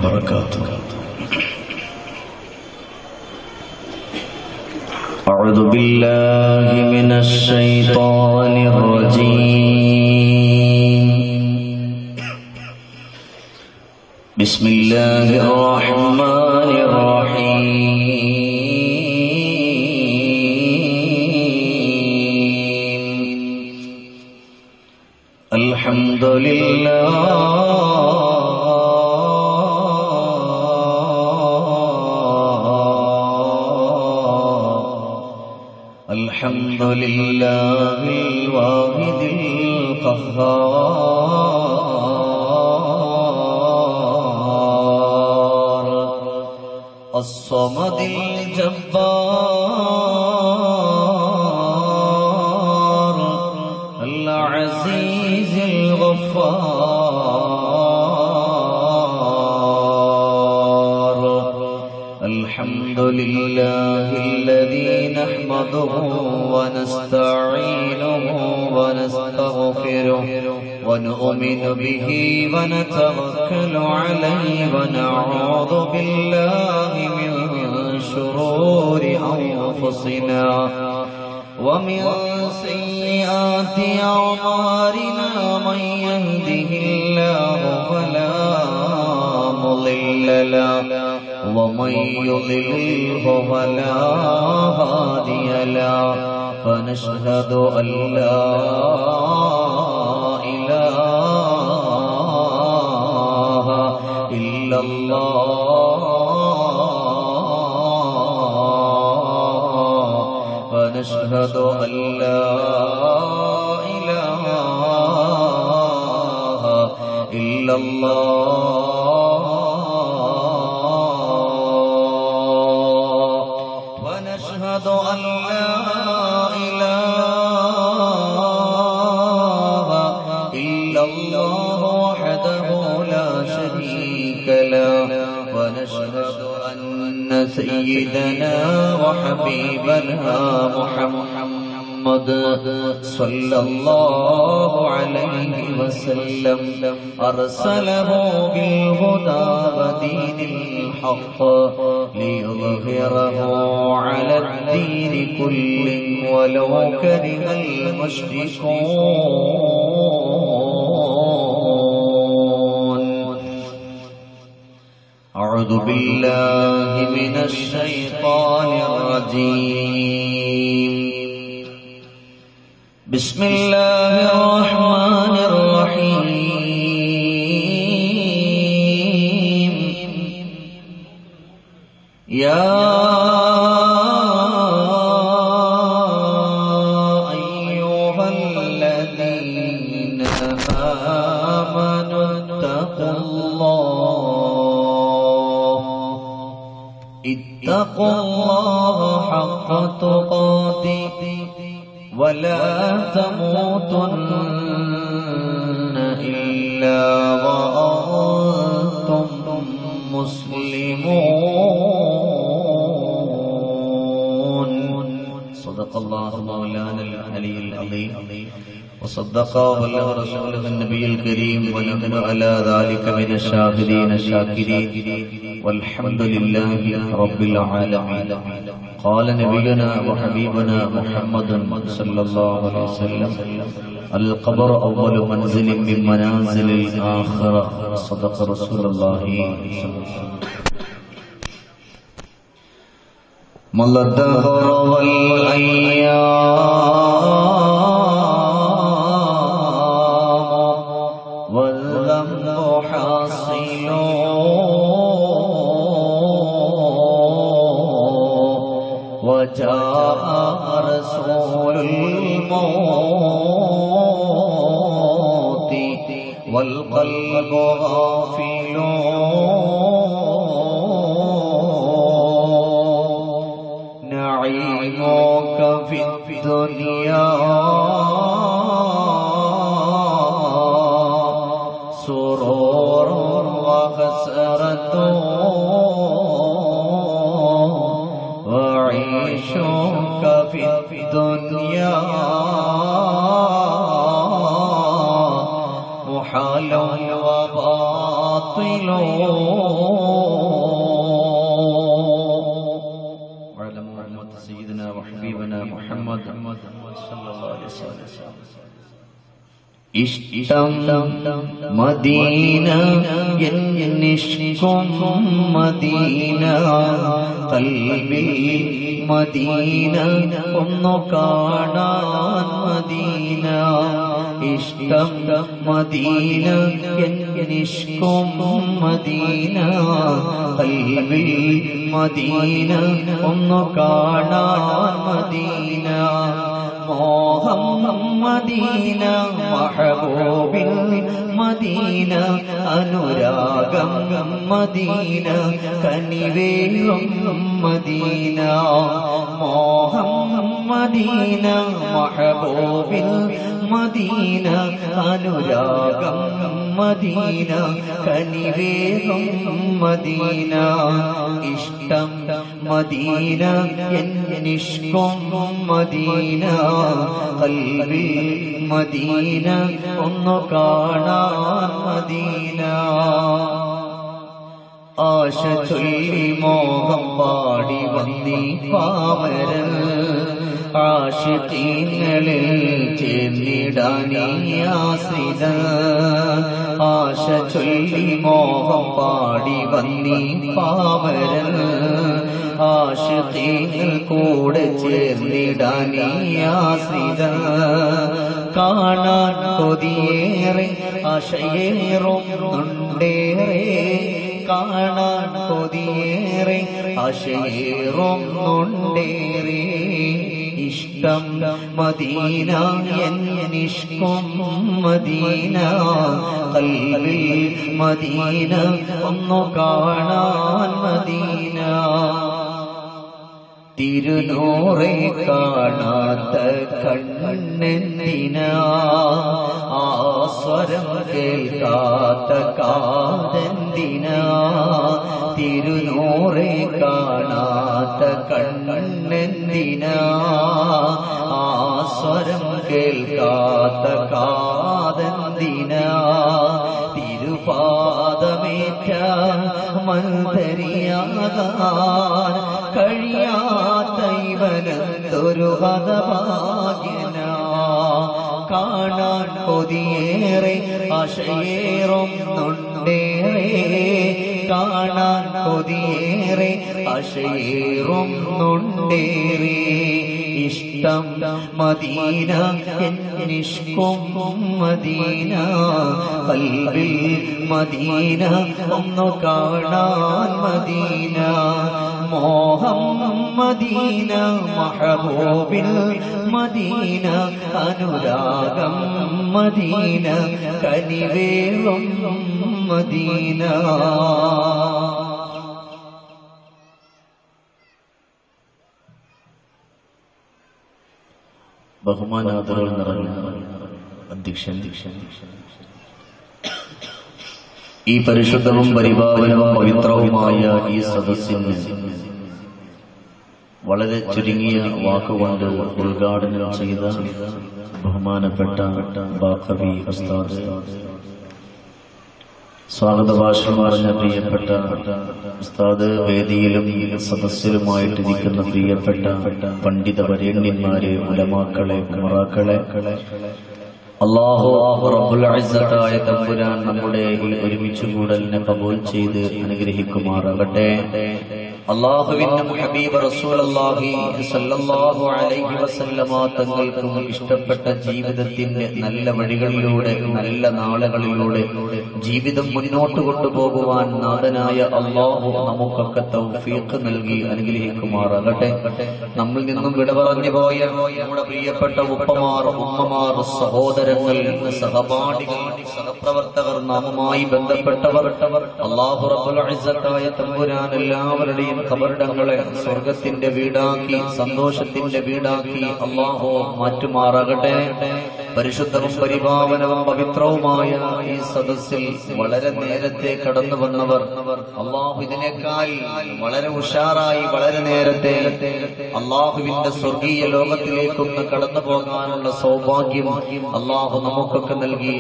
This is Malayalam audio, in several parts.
وبركاته أعوذ بالله من الشيطان الرجيم بسم الله الرحمن الرحيم الحمد لله الحمد لله الواحد القهار الصمد الجبار العزيز الغفار الحمد لله الذي نحمده ونستعينه ونستغفره ونؤمن به ونتوكل عليه ونعوذ بالله من شرور أنفسنا ومن سيئات أعمالنا من يهده الله فلا مضل له ومن يضلله فلا هادي له فنشهد أن لا إله إلا الله ونشهد أن لا إله إلا الله ونشهد أن لا إله إلا الله وحده لا شريك له ونشهد أن سيدنا وحبيبنا محمد صلى الله عليه وسلم أرسله بالهدى ودين الحق ليظهره على الدين كل ولو كره المشركون أعوذ بالله من الشيطان الرجيم بسم الله الرحمن الرحيم يا أيها الذين آمنوا اتقوا الله اتقوا الله حق تقاته ولا تموتن إلا وأنتم مسلمون صدق الله مولانا العلي العظيم وصدق وبلغ رسوله النبي الكريم ونحن على ذلك من الشاهدين الشاكرين والحمد لله رب العالمين قال نبينا وحبيبنا محمد صلى الله عليه وسلم القبر أول منزل من منازل الآخرة صدق رسول الله صلى الله عليه وسلم مل الدهر والأيام والذنب حاصل وجاء رسول الموت والقلب غافل نعيمك في الدنيا سرور وخسرة وعيشك في الدنيا محال وباطل ഇഷ്ടം മദീന എന്നിഷ്കും മദീന കൽബിൽ മദീന ഒന്നു കാണാൻ മദീന ഇഷ്ടം മദീന എന്നിഷ്കും മദീന കൽബിൽ മദീന ഒന്നു കാണാൻ മദീന മോഹം മദീന മഹബൂബിൻ മദീന അനുരാഗം മദീന കനിവേറും മദീന മോഹം മദീന മഹബൂബിൻ മദീന അനുരാഗം മദീന കനിവേറും മദീന ഇഷ്ടം മദീന എന്നിഷ്കും മദീന കൽവി മദീന ഒന്നു കാണാൻ മദീന ആശ ചൊല്ലി മോഹം പാടി വന്നി പാമരൻ ആശിക്കീങ്ങളിൽ ചേർന്നിടാനിയാശ്രിത ആശ ചൊല്ലി മോഹം പാടി വന്നി പാമരൻ ആശിക്കീങ്ങൾ കൂടെ ചേർന്നിടാനിയാശ്രിത കാണാൻ കൊതിയേറെ ആശയേറും നുണ്ടേറെ കാണാൻ കൊതിയേറെ ആശയേറുന്നുണ്ടേറെ ഇഷ്ടം മദീന എന്നിഷ്കും മദീന കൽവിൽ മദീന ഒന്നു കാണാൻ മദീന തിരുനൂറെ കാണാത്ത കണ്ണെന്തിന ആസ്വരം കേൾക്കാത്ത കാതെന്തിന തിരുനൂറെ കാണാത്ത കണ്ണെന്തിന ആസ്വരം കേൾക്കാത്ത കാതെന്തിന തിരുപാദമേറ്റ മന്ദരിയാകാൻ കഴിയാത്ത ഇവനെന്തൊരു ഹതഭാഗ്യന കാണാൻ കൊതിയേറെ ആശയേറുന്നുണ്ടേറെ കാണാൻ കൊതിയേറെ ആശയേറുന്നുണ്ടേറെ ഇഷ്ടം മദീന എന്നിഷ്കും മദീന കൽവിൽ മദീന ഒന്നു കാണാൻ മദീന മോഹം മദീന മഹബൂബിൽ മദീന അനുരാഗം മദീന കനിവേളും മദീന ബഹുമാനാദരവ് നിറഞ്ഞ അധ്യക്ഷൻ ഈ പരിശുദ്ധവും പരിപാവനവും പവിത്രവുമായ ഈ സദസ്സിന് വളരെ ചുരുങ്ങിയ വാക്കുകൊണ്ട് ഉദ്ഘാടനം ചെയ്ത ബഹുമാനപ്പെട്ട ബാഖവി ഉസ്താദ് സ്വാഗത ഭാഷണം പറഞ്ഞ പ്രിയപ്പെട്ട ഉസ്താദ് വേദിയിലും സദസ്സിലുമായിട്ടിരിക്കുന്ന പ്രിയപ്പെട്ട പണ്ഡിത വരേണ്യന്മാരെ ഉലമാക്കളെ കുമറാക്കളെ അള്ളാഹു റബ്ബുൽ ഇസ്സത്തായ തമ്പുരാൻ നമ്മുടെ ഈ ഒരുമിച്ച് കൂടലിനെ കബൂൽ ചെയ്ത് അനുഗ്രഹിക്കുമാറാകട്ടെ അള്ളാഹുവിന്റെ ഹബീബ് റസൂലല്ലാഹി സല്ലല്ലാഹു അലൈഹി വസല്ലമ തങ്ങൾക്കും ഇഷ്ടപ്പെട്ട ജീവിതത്തിന്റെ നല്ല വഴികളിലൂടെ നല്ല നാളുകളിലൂടെ ജീവിതം മുന്നോട്ട് കൊണ്ടുപോകുവാൻ നാഥനായ അള്ളാഹു നമുക്കൊക്കെ തൗഫീഖ് നൽകി അനുഗ്രഹിക്കുമാറാകട്ടെ നമ്മിൽ നിന്നും വിട പറഞ്ഞു പോയ നമ്മുടെ പ്രിയപ്പെട്ട ഉപ്പമാർ ഉമ്മമാർ സഹോദരങ്ങൾ സഹപാഠികൾ സഹപ്രവർത്തകർ നാമുമായി ബന്ധപ്പെട്ടവർ അള്ളാഹു റബ്ബുൽ ഇസ്സത്തായ തമ്പുരാൻ എല്ലാവരുടെയും കബറിടങ്ങളെ സ്വർഗത്തിന്റെ വീടാക്കി സന്തോഷത്തിന്റെ വീടാക്കി അള്ളാഹു മാറ്റുമാറാകട്ടെ പരിശുദ്ധവും പരിപാവനവും പവിത്രവുമായ ഈ സദസ്സിൽ വളരെ നേരത്തെ കടന്നു വന്നവർ അള്ളാഹു ഇതിനേക്കാൾ വളരെ ഉഷാറായി വളരെ നേരത്തെ അള്ളാഹുവിന്റെ സ്വർഗീയ ലോകത്തിലേക്കൊന്ന് കടന്നു പോകാനുള്ള സൗഭാഗ്യം അള്ളാഹു നമുക്കൊക്കെ നൽകി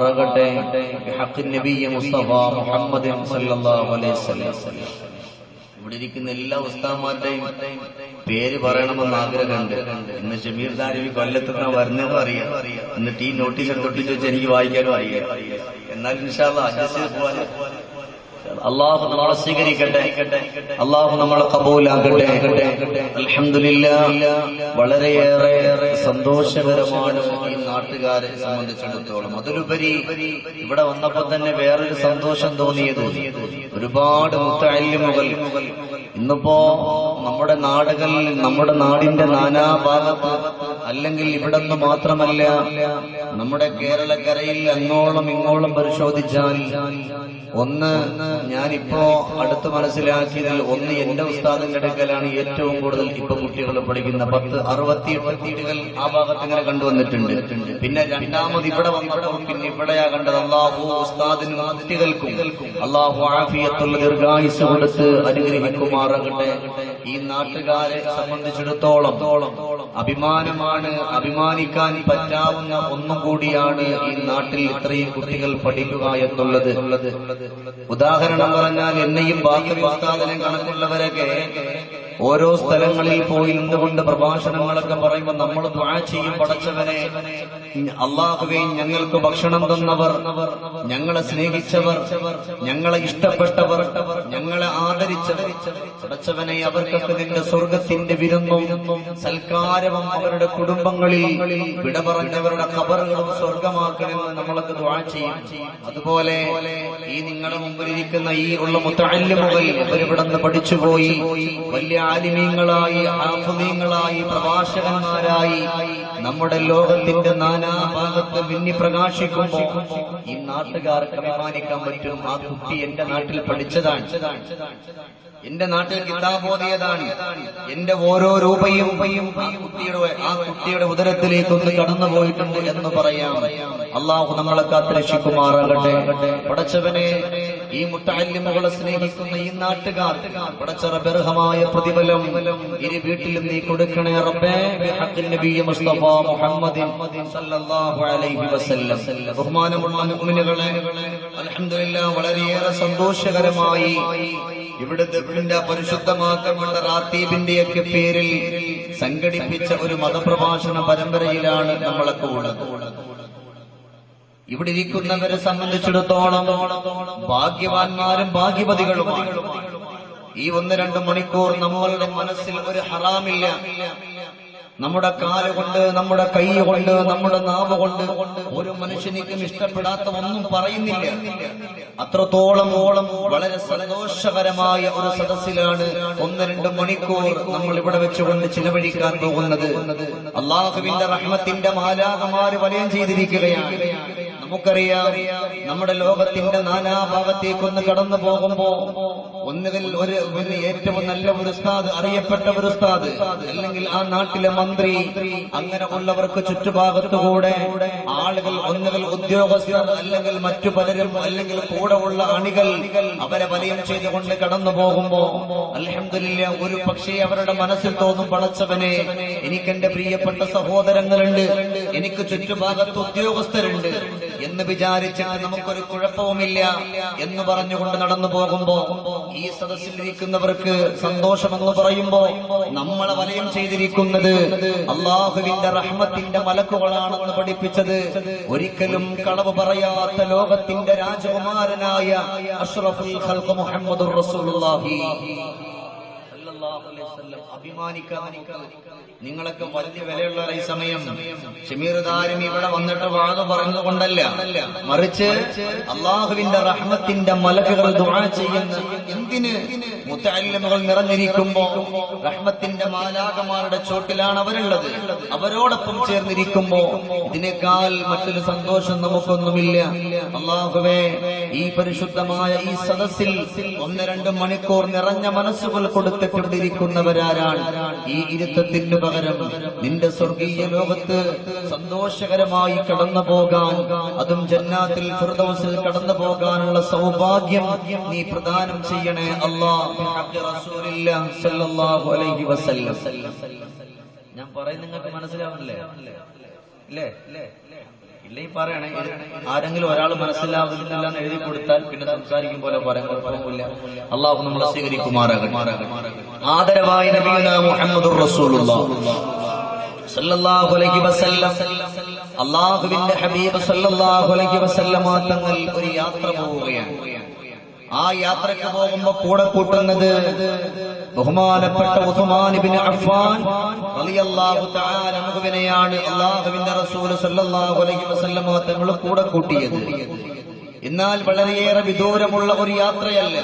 അനുഗ്രഹിക്കുമാറാകട്ടെ ഹഖ് നബി മുസ്തഫ മുഹമ്മദ് സല്ലല്ലാഹു അലൈഹി വസല്ലം ഇവിടെ ഇരിക്കുന്ന എല്ലാ ഉസ്താന്മാരുടെയും പേര് പറയണമെന്ന് ആഗ്രഹമുണ്ട് ഇന്ന് ഷമീർ ദാരിവി കൊല്ലത്തുനിന്ന് വരുന്നതും അറിയാം എന്നിട്ട് ഈ നോട്ടീസ് എടുത്തൊട്ടിച്ച് വെച്ച് എനിക്ക് വായിക്കാനും അറിയാം എന്നാലും ഇൻഷാല്ല അഡ്ജസ്റ്റ് ചെയ്ത് പോകാൻ അള്ളാഹു നമ്മളെ സ്വീകരിക്കട്ടെ അള്ളാഹു നമ്മളെ കബൂലാക്കട്ടെ അൽഹംദുലില്ല വളരെയേറെ സന്തോഷകരമാണ് ഈ നാട്ടുകാരെ സംബന്ധിച്ചിടത്തോളം അതിലുപരി ഇവിടെ വന്നപ്പോ തന്നെ വേറൊരു സന്തോഷം തോന്നിയത് ഒരുപാട് മുത്തല്യമുകൾ ഇന്നിപ്പോ നമ്മുടെ നാടുകൾ നമ്മുടെ നാടിന്റെ നാനാഭാഗത്ത് അല്ലെങ്കിൽ ഇവിടെ നിന്ന് മാത്രമല്ല നമ്മുടെ കേരളക്കരയിൽ അങ്ങോളം ഇങ്ങോളം പരിശോധിച്ചാൽ ഒന്ന് ഞാനിപ്പോ അടുത്ത് മനസ്സിലാക്കിയതിൽ ഒന്ന് എന്റെ ഉസ്താദിന്റെ അടുക്കലാണ് ഏറ്റവും കൂടുതൽ ഇപ്പൊ കുട്ടികൾ പഠിക്കുന്ന പത്ത് അറുപത്തിയെട്ട് കുട്ടികൾ ആ ഭാഗത്ത് ഇങ്ങനെ കണ്ടുവന്നിട്ടുണ്ട് പിന്നെ രണ്ടാമത് ഇവിടെ വന്നപ്പോൾ പിന്നെ ഇവിടെയാ കണ്ടത് അള്ളാഹു ഉസ്താദിനും കുട്ടികൾക്കും അള്ളാഹു ആഫിയത്തുള്ള ദീർഘായുസ് കൊടുത്ത് അനുഗ്രഹിക്കുമാറാകട്ടെ ഈ നാട്ടുകാരെ സംബന്ധിച്ചിടത്തോളം അഭിമാനമാണ് അഭിമാനിക്കാൻ പറ്റാവുന്ന ഒന്നും കൂടിയാണ് ഈ നാട്ടിൽ ഇത്രയും കുട്ടികൾ പഠിക്കുക എന്നുള്ളത് ഉദാഹരണം പറഞ്ഞാൽ എന്നെയും ബാക്കി ഉസ്താദിനെ കണക്കുള്ളവരൊക്കെ ഓരോ സ്ഥലങ്ങളിൽ പോയി നിന്നുകൊണ്ട് പ്രഭാഷണങ്ങളൊക്കെ പറയുമ്പോൾ നമ്മൾ ദ്വാ ചെയ്യും പടച്ചവനെ അള്ളാഹുവേ ഞങ്ങൾക്ക് ഭക്ഷണം തന്നവർ ഞങ്ങളെ സ്നേഹിച്ചവർ ഞങ്ങളെ ഇഷ്ടപ്പെട്ടവർ ഞങ്ങളെ ആദരിച്ചവർ പടച്ചവനെ അവർക്കൊക്കെ നിന്റെ സ്വർഗത്തിന്റെ വിരുന്നും സൽക്കാരവും അവരുടെ കുടുംബങ്ങളിൽ വിട പറഞ്ഞവരുടെ ഖബറുകളും സ്വർഗമാക്കണമെന്ന് നമ്മളൊക്കെ ദ്വാ ചെയ്യും അതുപോലെ ഈ നിങ്ങളുടെ മുമ്പിലിരിക്കുന്ന ഈ ഉള്ള മുത്തല്യമുകൾ ഇവരിവിടെ നിന്ന് പഠിച്ചുപോയി വലിയ ആലിമീങ്ങളായി ഹാഫുദീങ്ങളായി പ്രഭാഷകന്മാരായി നമ്മുടെ ലോകത്തിന്റെ നാനാഭാഗത്ത് മിന്നി പ്രകാശിക്കുമ്പോ ഈ നാട്ടുകാർക്ക് അഭിമാനിക്കാൻ പറ്റും ആ കുട്ടി എന്റെ നാട്ടിൽ പഠിച്ചതാണ് എന്റെ നാട്ടിൽ കിതാബോധിയതാണ് എന്റെ ഓരോ രൂപയും ആ കുട്ടിയുടെ ആ കുട്ടിയുടെ ഉദരത്തിലേക്ക് ഒന്ന് കടന്നു പോയിട്ടുണ്ട് എന്ന് പറയാം അള്ളാഹു നമ്മളെ കാത്തുരക്ഷിക്കുമാറാകട്ടെ പടച്ചവനെ ഈ മുത്തല്യമുകളെ സ്നേഹിക്കുന്ന ഈ നാട്ടുകാർ പടച്ചറ ബർഹമായ പ്രതിഫലം ഇരു വീട്ടിലും നീ കൊടുക്കണേ റബ്ബേ ബിഹഖിൻ നബിയ്യ മുസ്തഫ മുഹമ്മദിൻ സല്ലല്ലാഹു അലൈഹി വസല്ലം ബഹുമാനമുള്ള മുഅ്മിനുകളെ അൽഹംദുലില്ലാ വളരെയേറെ സന്തോഷകരമായി ഇവിടുത്തെ ഇതിന്റെ പരിശുദ്ധമാക്കപ്പെട്ട റാത്തീബിന്റെയൊക്കെ പേരിൽ സംഘടിപ്പിച്ച ഒരു മതപ്രഭാഷണ പരമ്പരയിലാണ് നമ്മളൊക്കെ ഉള്ളത് ഇവിടെ ഇരിക്കുന്നവരെ സംബന്ധിച്ചിടത്തോളം ഭാഗ്യവാന്മാരും ഭാഗ്യവതികളുമാണ് ഈ ഒന്ന് രണ്ട് മണിക്കൂർ നമ്മളുടെ മനസ്സിൽ ഒരു ഹറാമില്ല നമ്മുടെ കാല് കൊണ്ട് നമ്മുടെ കൈ കൊണ്ട് നമ്മുടെ നാവ് കൊണ്ട് ഒരു മനുഷ്യനിക്കും ഇഷ്ടപ്പെടാത്ത ഒന്നും പറയുന്നില്ല അത്രത്തോളം ഓളം വളരെ സന്തോഷകരമായ ഒരു സദസ്സിലാണ് ഒന്ന് രണ്ട് മണിക്കൂർ നമ്മൾ ഇവിടെ വെച്ചുകൊണ്ട് ചിലവഴിക്കാൻ പോകുന്നത് അള്ളാഹുവിന്റെ റഹ്മത്തിന്റെ മാലാകമാര് വലയം ചെയ്തിരിക്കുകയാണ് നമുക്കറിയാം നമ്മുടെ ലോകത്തിന്റെ നാനാഭാഗത്തേക്കൊന്ന് കടന്നു പോകുമ്പോ ഒന്നുകിൽ ഒരു ഒരു ഏറ്റവും നല്ല ഒരു ഉസ്താദ് അറിയപ്പെട്ട ഒരു ഉസ്താദ് അല്ലെങ്കിൽ ആ നാട്ടിലെ മന്ത്രി അങ്ങനെ ഉള്ളവർക്ക് ചുറ്റുഭാഗത്തുകൂടെ ആളുകൾ ഒന്നുകിൽ ഉദ്യോഗസ്ഥർ അല്ലെങ്കിൽ മറ്റു പലരും അല്ലെങ്കിൽ കൂടെ ഉള്ള അണികൾ അവരെ വലയം ചെയ്തുകൊണ്ട് കടന്നു പോകുമ്പോ അലഹമില്ല ഒരു പക്ഷേ അവരുടെ മനസ്സിൽ തോന്നും പടച്ചവനെ എനിക്ക് എന്റെ പ്രിയപ്പെട്ട സഹോദരങ്ങളുണ്ട് എനിക്ക് ചുറ്റുഭാഗത്ത് ഉദ്യോഗസ്ഥരുണ്ട് എന്ന് വിചാരിച്ചാൽ നമുക്കൊരു കുഴപ്പവുമില്ല എന്ന് പറഞ്ഞുകൊണ്ട് നടന്നു പോകുമ്പോ ഈ സദസ്സിലിരിക്കുന്നവർക്ക് സന്തോഷമെന്ന് പറയുമ്പോ നമ്മളെ വലയം ചെയ്തിരിക്കുന്നത് അള്ളാഹുവിന്റെ റഹ്മത്തിന്റെ മലക്കുകളാണെന്ന് പഠിപ്പിച്ചത് ഒരിക്കലും കളവ് പറയാത്ത ലോകത്തിന്റെ രാജകുമാരനായ അഷ്റഫുൽ ഖൽഖ് മുഹമ്മദുർ റസൂലുള്ളാഹി സല്ലല്ലാഹു അലൈഹി വസല്ലം അഭിമാനിക്കാൻ നമുക്ക് നിങ്ങളൊക്കെ വലിയ വിലയുള്ള ഈ സമയം ഷമീർദാരും ഇവിടെ വന്നിട്ട് വാഴ പറഞ്ഞുകൊണ്ടല്ല മറിച്ച് അള്ളാഹുവിന്റെ റഹ്മത്തിന്റെ മലക്കുകൾ ദുആ ചെയ്യുന്ന എന്തിന് മുത്തല്ലിമുകൾ നിറഞ്ഞിരിക്കുമ്പോ റഹ്മത്തിന്റെ മാലാകമാരുടെ ചോട്ടിലാണ് അവരുള്ളത് അവരോടൊപ്പം ചേർന്നിരിക്കുമ്പോ ഇതിനേക്കാൾ മറ്റൊരു സന്തോഷം നമുക്കൊന്നുമില്ല അള്ളാഹുവേ ഈ പരിശുദ്ധമായ ഈ സദസ്സിൽ ഒന്ന് രണ്ട് മണിക്കൂർ നിറഞ്ഞ മനസ്സുകൾ കൊടുത്തിട്ടിരിക്കുന്നവരാരാണ് ഈ ഇരുത്തത്തിന് പകരം നിന്റെ സ്വർഗീയ ലോകത്ത് സന്തോഷകരമായി കടന്നു പോകാൻ അതും ജന്നാത്തിൽ ഫിർദൗസിൽ കടന്നു പോകാനുള്ള സൗഭാഗ്യം നീ പ്രദാനം ചെയ്യണേ അള്ളാഹ് ഞാൻ പറയുന്നത് നിങ്ങൾക്ക് മനസ്സിലാവുന്നില്ലേ ഇല്ലേ ഇല്ലെങ്കിൽ പറയണേ ആരെങ്കിലും ഒരാൾ മനസ്സിലാവുന്നില്ല എന്ന് എഴുതി കൊടുത്താൽ പിന്നെ സംസാരിക്കും പോലെ പറയാൻ കുഴപ്പമില്ല അള്ളാഹു നമ്മളെ സ്വീകരിക്കുമാറാകട്ടെ ആദരവായ നബിയുന മുഹമ്മദുർ റസൂലുള്ളാഹ് സല്ലല്ലാഹു അലൈഹി വസല്ലം അള്ളാഹുവിന്റെ ഹബീബ് സല്ലല്ലാഹു അലൈഹി വസല്ലമ തങ്ങൾ ഒരു യാത്ര പോവുകയാണ് ആ യാത്രക്ക് പോകുമ്പോ കൂടെ കൂട്ടുന്നത് ബഹുമാനപ്പെട്ട ഉസ്മാൻ ഇബ്നു അഫ്ഫാൻ റളിയല്ലാഹു തആല അൻഹുവിനെയാണ് അള്ളാഹുവിന്റെ റസൂൽ സല്ലല്ലാഹു അലൈഹി വസല്ലമ തങ്ങൾ കൂടെ കൂട്ടിയത് എന്നാൽ വളരെയേറെ വിദൂരമുള്ള ഒരു യാത്രയല്ല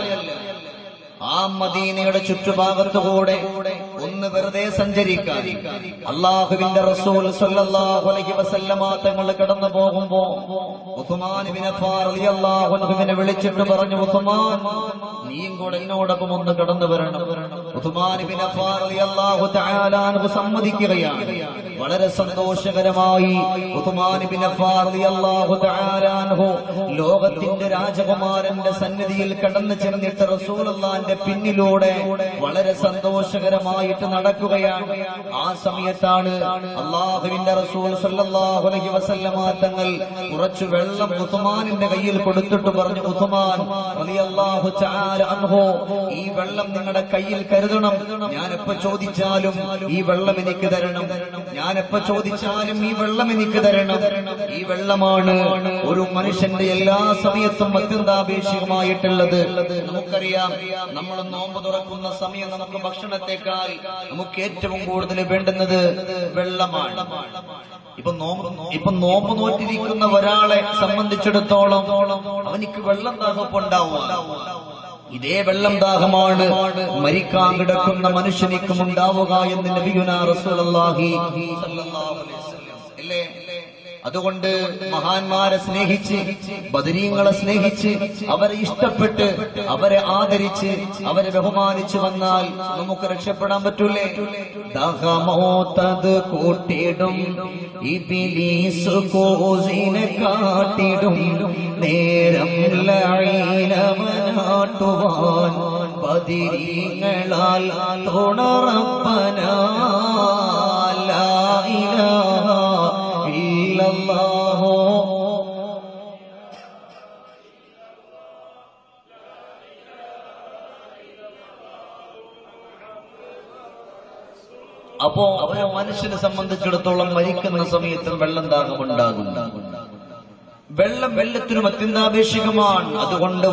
ആ മദീനയുടെ ചുറ്റുഭാഗത്തുകൂടെ ഒന്ന് വെറുതെ സഞ്ചരിക്കാൻ അള്ളാഹുവിന്റെ റസൂൽ സല്ലല്ലാഹു അലൈഹി വസല്ലമ തങ്ങൾ കടന്നു പോകുമ്പോ ഉസ്മാൻ ഇബ്നു അഫ്ഫാൻ റളിയല്ലാഹു അൻഹുവിനെ വിളിച്ചിട്ട് പറഞ്ഞു ഉസ്മാൻ നീയും കൂടെ എന്നോടൊപ്പം ഒന്ന് കടന്നു വരണം ഉസ്മാൻ ഇബ്നു അഫ്ഫാൻ റളിയല്ലാഹു തആല അൻഹു സമ്മതിക്കുകയാണ് വളരെ സന്തോഷകരമായി ഉസ്മാൻ ഇബ്നു അഫ്ഫാൻ റളിയല്ലാഹു തആല അൻഹു ലോകത്തിന്റെ രാജകുമാരന്റെ സന്നിധിയിൽ കടന്നു ചെന്നിട്ട് റസൂലുള്ളാന്റെ പിന്നിലൂടെ വളരെ സന്തോഷകരമായിട്ട് നടക്കുകയാണ് ആ സമയത്താണ് അള്ളാഹുവിന്റെ റസൂൽ സല്ലല്ലാഹു അലൈഹി വസല്ലമ തങ്ങൾ കുറച്ച് വെള്ളം ഉസ്മാനിന്റെ കയ്യിൽ കൊടുത്തിട്ട് പറഞ്ഞു ഉസ്മാൻ റളിയല്ലാഹു തആല അൻഹു ഈ വെള്ളം നിങ്ങളുടെ കയ്യിൽ കരുതണം ഞാൻ എപ്പോ ചോദിച്ചാലും ഈ വെള്ളം എനിക്ക് തരണം ഞാൻ എപ്പോ ചോദിച്ചാലും ഈ വെള്ളം എനിക്ക് തരണം ഈ വെള്ളമാണ് ഒരു മനുഷ്യന്റെ എല്ലാ സമയത്തും അത്യന്താപേക്ഷികമായിട്ടുള്ളത് നമുക്കറിയാം നമ്മൾ നോമ്പ് തുറക്കുന്ന സമയം നമുക്ക് ഭക്ഷണത്തെക്കാൾ നമുക്ക് ഏറ്റവും കൂടുതൽ വേണ്ടുന്നത് വെള്ളമാണ് ഇപ്പൊ നോമ്പ് ഇപ്പൊ നോമ്പ് നോറ്റിരിക്കുന്ന ഒരാളെ സംബന്ധിച്ചിടത്തോളം അവനിക്ക് വെള്ളം ദാഹപ്പുണ്ടാവും ഇതേ വെള്ളം ദാഹമാണ് മരിക്കാൻ കിടക്കുന്ന മനുഷ്യനിക്കും ഉണ്ടാവുക എന്ന് നബിയുന റസൂലുള്ളാഹി സല്ലല്ലാഹു അലൈഹി വസല്ലം അല്ലേ അതുകൊണ്ട് മഹാന്മാരെ സ്നേഹിച്ച് ബദരീങ്ങളെ സ്നേഹിച്ച് അവരെ ഇഷ്ടപ്പെട്ട് അവരെ ആദരിച്ച് അവരെ ബഹുമാനിച്ചു വന്നാൽ നമുക്ക് രക്ഷപ്പെടാൻ പറ്റൂലേ ദഹമോത്തത് കൂട്ടിടും ഇബിലീസ് കോസിനെ കാട്ടിടും നേരം ലൈനവനാട്ടുവാൻ ബദിരീങ്ങളാൽ തുണറപ്പന ലാ ഇലാഹ ഇല്ലല്ലാഹു അപ്പോ അവരെ മനുഷ്യനെ സംബന്ധിച്ചിടത്തോളം മരിക്കുന്ന സമയത്തും വെള്ളം ദാഹമുണ്ടാകും വെള്ളം വെള്ളത്തിനും അത്യന്താപേക്ഷികമാണ് അതുകൊണ്ട്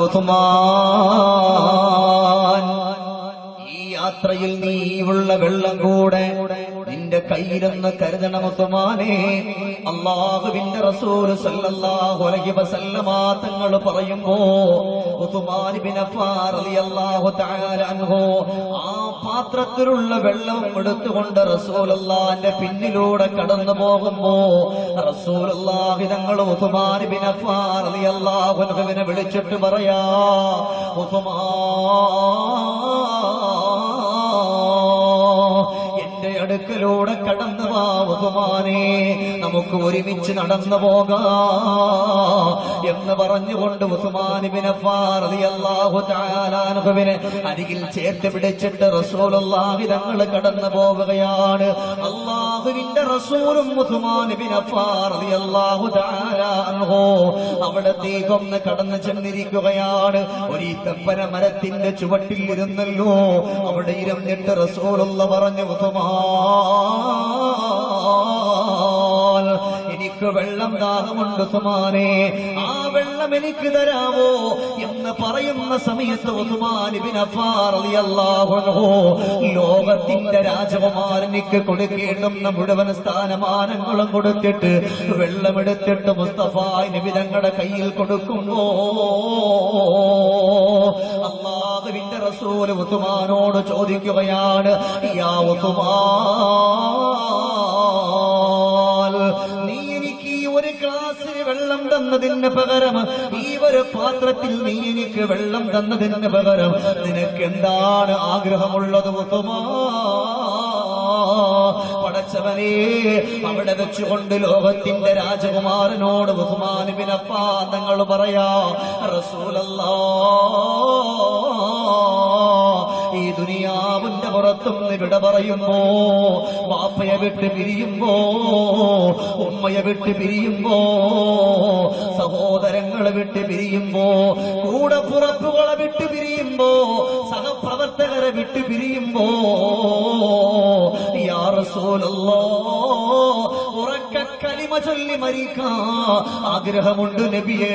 ഉസ്മാൻ ഈ യാത്രയിൽ നീ ഉള്ള വെള്ളം കൂടെ നിന്റെ കയ്യിലൊന്ന് കരുതണം ഉസ്മാനെ അള്ളാഹുവിന്റെ റസൂല് സല്ലല്ലാഹു അലൈഹി വസല്ലമ തങ്ങൾ പറയുമ്പോ ഉസ്മാൻ ഇബ്നു അഫ്ഫാൻ റളിയല്ലാഹു തആല അൻഹു ആ പാത്രത്തിലുള്ള വെള്ളം എടുത്തുകൊണ്ട് റസൂലുള്ളാന്റെ പിന്നിലൂടെ കടന്നു പോകുമ്പോ റസൂലുള്ളാഹി തങ്ങൾ ഉസ്മാൻ ഇബ്നു അഫ്ഫാൻ റളിയല്ലാഹു അൻഹുവിനെ വിളിച്ചിട്ട് പറയാ ഉസ്മാൻ എന്റെ അടുക്കലൂടെ കടന്നു വാ ഉസ്മാനെ നമുക്ക് ഒരുമിച്ച് നടന്നു പോകാം എന്ന് പറഞ്ഞുകൊണ്ട് ഉസ്മാനിബിനെ അരികിൽ ചേർത്ത് പിടിച്ചിട്ട് റസൂലുള്ളാഹി തങ്ങൾ കടന്നു പോവുകയാണ് അള്ളാഹുവിന്റെ റസൂലും ഉസ്മാനിബിൻ അള്ളാഹു അവിടത്തേക്കൊന്ന് കടന്നു ചെന്നിരിക്കുകയാണ് ഒരു ഈത്തപ്പന മരത്തിന്റെ ചുവട്ടിൽ ഇരുന്നല്ലോ അവിടെ ഇരുന്നിട്ട് റസൂലുള്ള പറഞ്ഞു ഉസ്മാൻ എനിക്ക് വെള്ളം ദാഹമുണ്ട് ഉസ്മാനെ ആ വെള്ളം എനിക്ക് തരാമോ എന്ന് പറയുന്ന സമയത്ത് ഉസ്മാൻ ഇബ്നു അഫ്ഫാൻ റളിയല്ലാഹു അൻഹു ലോകത്തിന്റെ രാജകുമാരനിക്ക് കൊടുക്കേണ്ടുന്ന മുഴുവൻ സ്ഥാനമാനങ്ങളും കൊടുത്തിട്ട് വെള്ളമെടുത്തിട്ട് മുസ്തഫ നബി തങ്ങളുടെ കയ്യിൽ കൊടുക്കുമ്പോ അള്ളാഹുവിന്റെ റസൂല് ഉസ്മാനോട് ചോദിക്കുകയാണ് യാ ഉസ്മാൻ നീ എനിക്ക് ഈ ഒരു ഗ്ലാസ്സിന് വെള്ളം തന്നതിന് പകരം ഈ ഒരു പാത്രത്തിൽ നീ എനിക്ക് വെള്ളം തന്നതിന് പകരം നിനക്ക് എന്താണ് ആഗ്രഹമുള്ളത് ഉത്തമാ പടച്ചവനെ അവിടെ വെച്ചുകൊണ്ട് ലോകത്തിന്റെ രാജകുമാരനോട് ബഹുമാനുവിനപ്പാ തങ്ങൾ പറയാ റസൂലല്ലാ ഈ ദുനിയാവിന്റെ പുറത്തുനിന്ന് വിട പറയുമ്പോ വാപ്പയെ വിട്ട് പിരിയുമ്പോ ഉമ്മയെ വിട്ട് പിരിയുമ്പോ സഹോദരങ്ങളെ വിട്ട് പിരിയുമ്പോ കൂടെ പുറപ്പുകളെ വിട്ട് പിരിയുമ്പോ സഹപ്രവർത്തകരെ വിട്ട് പിരിയുമ്പോ യാ റസൂലല്ലാ ഉറക്ക കലിമ ചൊല്ലി മരിക്കാ ആഗ്രഹമുണ്ട് നബിയേ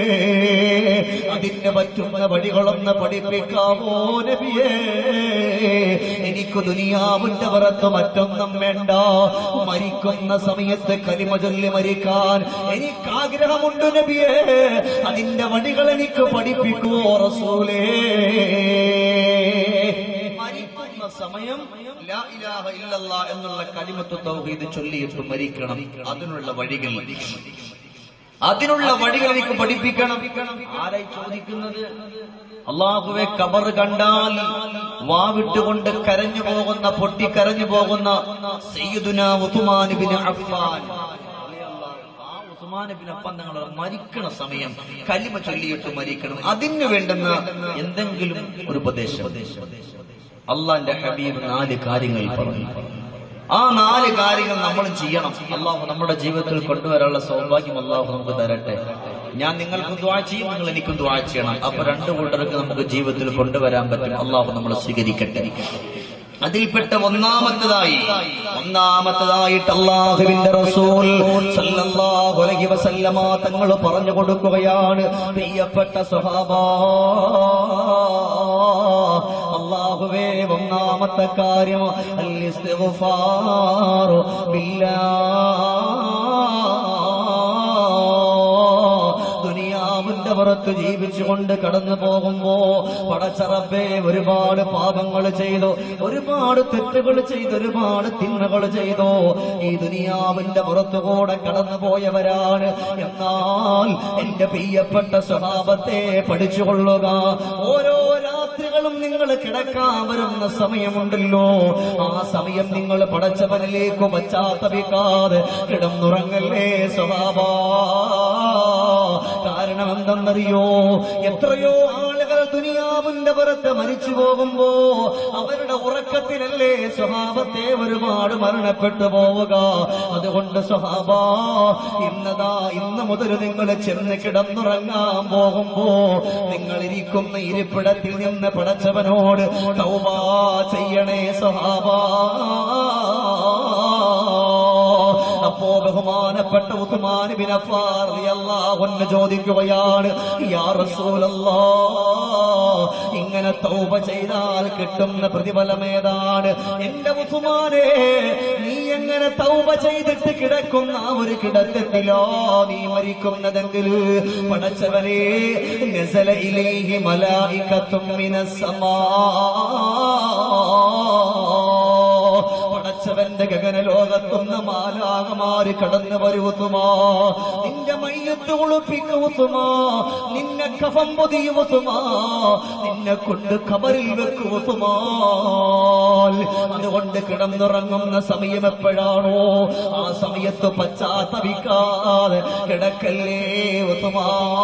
അതിന് പറ്റുന്ന വഴികളൊന്ന് പഠിപ്പിക്കാവോ നബിയേ എനിക്ക് ദുനിയാവിന്റെ പുറത്ത് മറ്റൊന്നും വേണ്ട മരിക്കുന്ന സമയത്ത് കലിമ ചൊല്ലി മരിക്കാൻ എനിക്ക് ആഗ്രഹമുണ്ട് നബിയേ അതിന്റെ വഴികൾ എനിക്ക് പഠിപ്പിക്കുവോ റസൂലേ മരിക്കുന്ന സമയം ലാ ഇലാഹ ഇല്ലല്ലാ എന്നുള്ള കലിമത്ത് തൗഹീദ് ചൊല്ലിയിട്ട് മരിക്കണം അതിനുള്ള വഴികൾ അതിനുള്ള വഴികൾ എനിക്ക് പഠിപ്പിക്കണം ആരായി ചോദിക്കുന്നത് അള്ളാഹുവെ കബർ കണ്ടാൽ വാവിട്ടുകൊണ്ട് കരഞ്ഞു പോകുന്ന പൊട്ടിക്കരഞ്ഞു പോകുന്ന സയ്യിദുന ഉസ്മാൻ ബിൻ അഫ്ഫാൻ ആ ഉസ്മാൻ ബിൻ അഫ്ഫാൻ തങ്ങൾ മരിക്കണ സമയം കലിമ ചൊല്ലിയിട്ട് മരിക്കണം അതിന് വേണ്ടുന്ന എന്തെങ്കിലും ഒരു ഉപദേശം അള്ളാന്റെ ഹബീബ് നാല് കാര്യങ്ങൾ പറഞ്ഞു ആ നാല് കാര്യങ്ങൾ നമ്മൾ ചെയ്യണം അള്ളാഹു നമ്മുടെ ജീവിതത്തിൽ കൊണ്ടുവരാനുള്ള സൗഭാഗ്യം അള്ളാഹു നമുക്ക് തരട്ടെ ഞാൻ നിങ്ങൾക്ക് ദ്വാ ചെയ്യും നിങ്ങൾ എനിക്കും ദ്വാ ചെയ്യണം അപ്പൊ രണ്ടു കൂട്ടർക്ക് നമുക്ക് ജീവിതത്തിൽ കൊണ്ടുവരാൻ പറ്റും അള്ളാഹു നമ്മളെ സ്വീകരിക്കട്ടെ അതിൽപ്പെട്ട ഒന്നാമത്തതായി ഒന്നാമത്തതായിട്ട് അള്ളാഹുവിന്റെ റസൂൽ സല്ലല്ലാഹു അലൈഹി വസല്ലമ തങ്ങൾ പറഞ്ഞു കൊടുക്കുകയാണ് പ്രിയപ്പെട്ട സ്വഹാബ അള്ളാഹുവേ ഒന്നാമത്തെ കാര്യം അൽ ഇസ്തിഗ്ഫാറു ബില്ലാ ദുനിയാവിന്റെ പുറത്ത് ജീവിച്ചുകൊണ്ട് കടന്നു പോകുമ്പോ പടച്ചറബേ ഒരുപാട് പാപങ്ങൾ ചെയ്തു ഒരുപാട് തെറ്റുകൾ ചെയ്തു ഒരുപാട് തിന്മകൾ ചെയ്തു ഈ ദുനിയാവിന്റെ പുറത്തുകൂടെ കടന്നു പോയവരാണ് എന്നാൽ എന്റെ പ്രിയപ്പെട്ട സ്വഭാവത്തെ പഠിച്ചുകൊള്ളുക ഓരോ രാത്രികളും നിങ്ങൾ കിടക്കാൻ വരുന്ന സമയമുണ്ടല്ലോ ആ സമയം നിങ്ങൾ പടച്ചവനിലേക്ക് പശ്ചാത്തപിക്കാതെ കിടന്നുറങ്ങല്ലേ സ്വഭാവ കാരണം എന്തെന്നറിയോ എത്രയോ ആളുകൾ ദുനിയാവിന്റെ പുറത്ത് മരിച്ചു പോകുമ്പോ അവരുടെ ഉറക്കത്തിലല്ലേ സ്വഭാവത്തെ ഒരുപാട് മരണപ്പെട്ടു പോവുക അതുകൊണ്ട് സ്വഭാവ ഇന്നതാ ഇന്ന് മുതൽ നിങ്ങൾ ചെന്ന് കിടന്നുറങ്ങാൻ പോകുമ്പോ നിങ്ങൾ ഇരിക്കുന്ന ഇരിപ്പിടത്തിൽ നിന്ന് പടച്ചവനോട് തൗബ ചെയ്യണേ സ്വഭാവ അപ്പോ ബഹുമാനപ്പെട്ട ഉസ്മാൻ ബിൻ അഫ്ഫാർ റളിയല്ലാഹു അൻഹു ചോദിക്കുകയാണ് യാ റസൂലല്ലാ ഇങ്ങനെ തൗബ ചെയ്താൽ കിട്ടുന്ന പ്രതിഫലം ഏതാണ് എന്റെ ഉസ്മാനെ നീ എങ്ങനെ തൗബ ചെയ്തിട്ട് കിടക്കുന്ന ആ ഒരു കിടത്തത്തിലോ നീ മരിക്കുന്നതെങ്കിൽ പടച്ചവനെ നസല ഇലൈഹി മലായികത്തും മിനസ്സമാ പടച്ചവന്റെ ഗഗന ലോകത്തുന്ന മാലാകമാര് കടന്നു വരുത്തുമാ നിന്റെ മയ്യത്ത് ഒളിപ്പിക്കുത്തുമാ നിന്നെ കഫം പൊതിയുത്തുമാ നിന്നെ കൊണ്ട് കബറിൽ വെക്കുത്തുമാ അതുകൊണ്ട് കിടന്നുറങ്ങുന്ന സമയം എപ്പോഴാണോ ആ സമയത്ത് പശ്ചാത്തപിക്കാതെ കിടക്കല്ലേ ഉത്തുമാ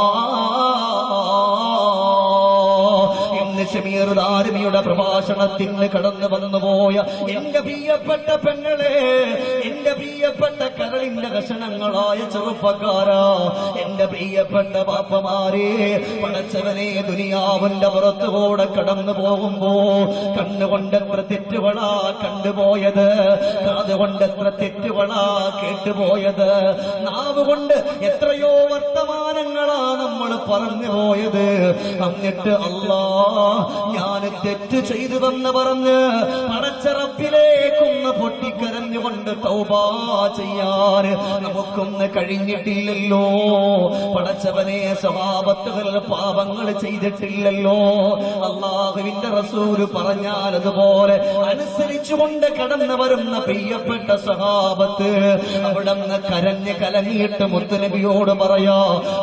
ഇന്ന് ഷമീർ ദാരിമിയുടെ പ്രഭാഷണത്തിന് കടന്നു വന്നുപോയ എന്റെ പ്രിയപ്പെട്ട പെങ്ങളെ എന്റെ പ്രിയപ്പെട്ട കരളിന്റെ കഷണങ്ങളായ ചെറുപ്പക്കാരാ എന്റെ പ്രിയപ്പെട്ട പാപ്പമാരെ പടച്ചവനെ ദുനിയാവിന്റെ പുറത്തുകൂടെ കടന്നു പോകുമ്പോ കണ്ണുകൊണ്ട് എത്ര തെറ്റുകളാ കണ്ടുപോയത് കാതുകൊണ്ട് എത്ര തെറ്റുകളാ കേട്ടുപോയത് നാവ് കൊണ്ട് എത്രയോ വർത്തമാനങ്ങളാ നമ്മൾ പറഞ്ഞു പോയത് എന്നിട്ട് അല്ലാ ഞാൻ തെറ്റ് ചെയ്തു വന്ന് പറഞ്ഞ് പടച്ചറപ്പിലേക്കൊന്ന് പൊട്ടിക്കരഞ്ഞുകൊണ്ട് തൗബ ചെയ്യാൻ നമുക്കൊന്ന് കഴിഞ്ഞിട്ടില്ലല്ലോ പടച്ചവനെ സ്വഭാവത്തുകൾ പാപങ്ങൾ ചെയ്തിട്ടില്ലല്ലോ അള്ളാഹുവിന്റെ റസൂല് പറഞ്ഞാൽ അതുപോലെ അനുസരിച്ചുകൊണ്ട് കടന്നു വരുന്ന പ്രിയപ്പെട്ട സഹാബത്ത് അവിടെ നിന്ന് കരഞ്ഞ് കലങ്ങിയിട്ട് മുത്തുനബിയോട് പറയാ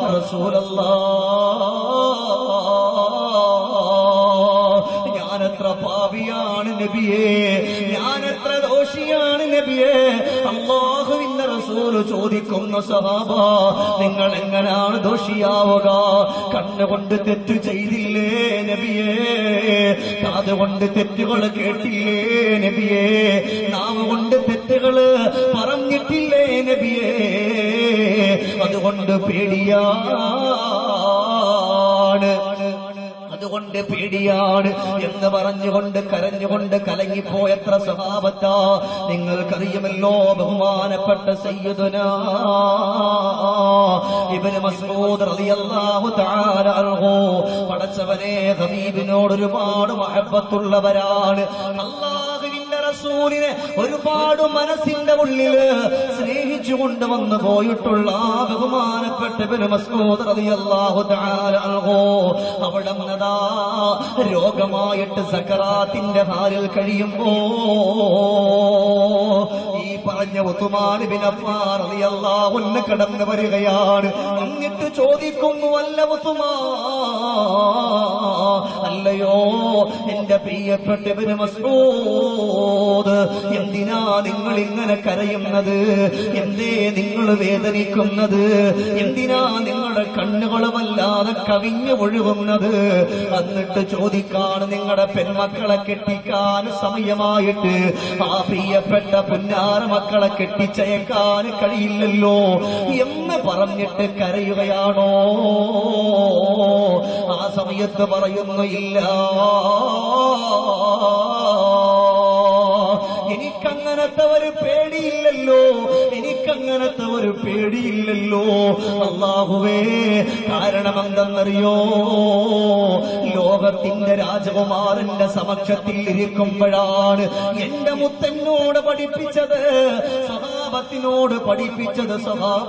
റസൂലല്ലാ ഞാനെത്ര പാപിയാണ് നബിയേ ഞാനെത്ര ദോഷിയാണ് നബിയേ അള്ളാഹുവിന്റെ റസൂല് ചോദിക്കുന്ന സഹാബ നിങ്ങൾ എങ്ങനെയാണ് ദോഷിയാവുക കണ്ണുകൊണ്ട് തെറ്റു ചെയ്തില്ലേ നബിയേ കാതുകൊണ്ട് തെറ്റുകൾ കേട്ടില്ലേ നബിയേ നാവ് കൊണ്ട് തെറ്റുകള് പറഞ്ഞിട്ടില്ലേ നബിയേ അതുകൊണ്ട് പേടിയാണ് അതുകൊണ്ട് പേടിയാണ് എന്ന് പറഞ്ഞുകൊണ്ട് കരഞ്ഞുകൊണ്ട് കലങ്ങിപ്പോയത്ര സ്വഭാവത്താ നിങ്ങൾക്കറിയുമല്ലോ ബഹുമാനപ്പെട്ട സയ്യിദുന ഇബ്നു മസ്ഊദ് റളിയല്ലാഹു തആല അൻഹു പടച്ചവനെ ഹബീബിനോട് ഒരുപാട് മഹബത്തുള്ളവരാണ് അല്ലാഹുവിന്റെ റസൂലിനെ ഒരുപാട് മനസ്സിന്റെ ഉള്ളില് സ്നേഹിച്ചു കൊണ്ടുവന്നു പോയിട്ടുള്ള ആ ബഹുമാനപ്പെട്ട ഇബ്നു മസ്ഊദ് റളിയല്ലാഹു തആല അൻഹു അവിടെ നദാ രോഗമായിട്ട് സക്കറാത്തിന്റെ ഹാലിൽ കഴിയുമ്പോ ഈ പറഞ്ഞ ഉത്തുമാലിബിനല്ലാഹുന്ന് കടന്നു വരികയാണ് എന്നിട്ട് ചോദിക്കുന്നു അല്ല ഉത്തുമാ അല്ലയോ എന്റെ പ്രിയപ്പെട്ട ഇബ്നു മസ്ഊദ് എന്തിനാ നിങ്ങൾ ഇങ്ങനെ കരയുന്നത് എന്തേ നിങ്ങൾ വേദനിക്കുന്നത് എന്തിനാ നിങ്ങളുടെ കണ്ണുകൾ വല്ലാതെ കവിഞ്ഞു ഒഴുകുന്നത് എന്നിട്ട് ചോദിക്കാണ് നിങ്ങളുടെ പെൺമക്കളെ കെട്ടിക്കാൻ സമയമായിട്ട് ആ പ്രിയപ്പെട്ട പുന്നാര മക്കളെ കെട്ടിച്ചയക്കാൻ കഴിയില്ലല്ലോ എന്ന് പറഞ്ഞിട്ട് കരയുകയാണോ ആ സമയത്ത് പറയുന്നു ഇല്ല എനിക്കങ്ങനത്തെ ഒരു പേടിയില്ലല്ലോ എനിക്കങ്ങനത്തെ ഒരു പേടിയില്ലല്ലോ അള്ളാഹുവേ കാരണം എന്തെന്നറിയോ ലോകത്തിന്റെ രാജകുമാരന്റെ സമക്ഷത്തിൽ ഇരിക്കുമ്പോഴാണ് എന്റെ മുത്തന്നോട് പഠിപ്പിച്ചത് സ്വഭാവത്തിനോട് പഠിപ്പിച്ചത് സ്വഭാവ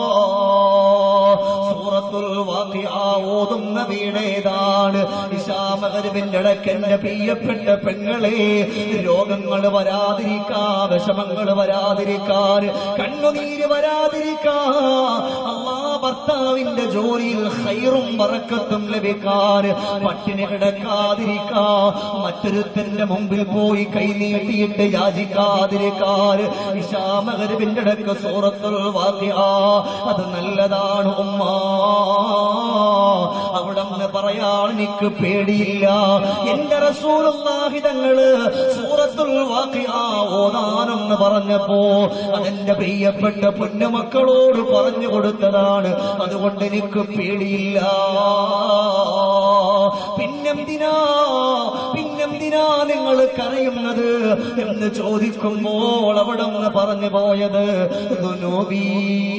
സൂറത്തുൽ വാഖിഅ ഓതുന്ന വീടേതാണ് ഇശാമകരിവിന്റെ ഇടയ്ക്ക് എന്റെ പ്രിയപ്പെട്ട പെങ്ങളെ രോഗങ്ങൾ വരാതിരിക്കാ വിഷമങ്ങൾ വരാതിരിക്കാൻ കണ്ണുനീര് വരാതിരിക്കാ അള്ളാ ഭർത്താവിന്റെ ജോലിയിൽ ഹൈറും വറക്കത്തും ലഭിക്കാൻ പട്ടിണി കിടക്കാതിരിക്കാ മറ്റൊരുത്തന്റെ മുമ്പിൽ പോയി കൈ നീട്ടിയിട്ട് യാചിക്കാതിരിക്കാൻ ഇശാമകരിവിന്റെ ഇടയ്ക്ക് സൂറത്തുൽ വാഖിഅ അത് നല്ലതാണ് ഉമ്മ അവിടെ നിന്ന് പറയാൻ എനിക്ക് പേടിയില്ല എന്റെ റസൂലുള്ളാഹിതങ്ങള് സൂറത്തുൽ വാഖിഅ ഓതാനെന്ന് പറഞ്ഞപ്പോ അതെന്റെ പ്രിയപ്പെട്ട പൊന്നുമക്കളോട് പറഞ്ഞു കൊടുത്തതാണ് അതുകൊണ്ട് എനിക്ക് പേടിയില്ല പിന്നെന്തിനാ പിന്നെന്തിനാ നിങ്ങൾ കരയുന്നത് എന്ന് ചോദിക്കുമ്പോൾ അവിടെ നിന്ന് പറഞ്ഞു പോയത് ദുനൂബീ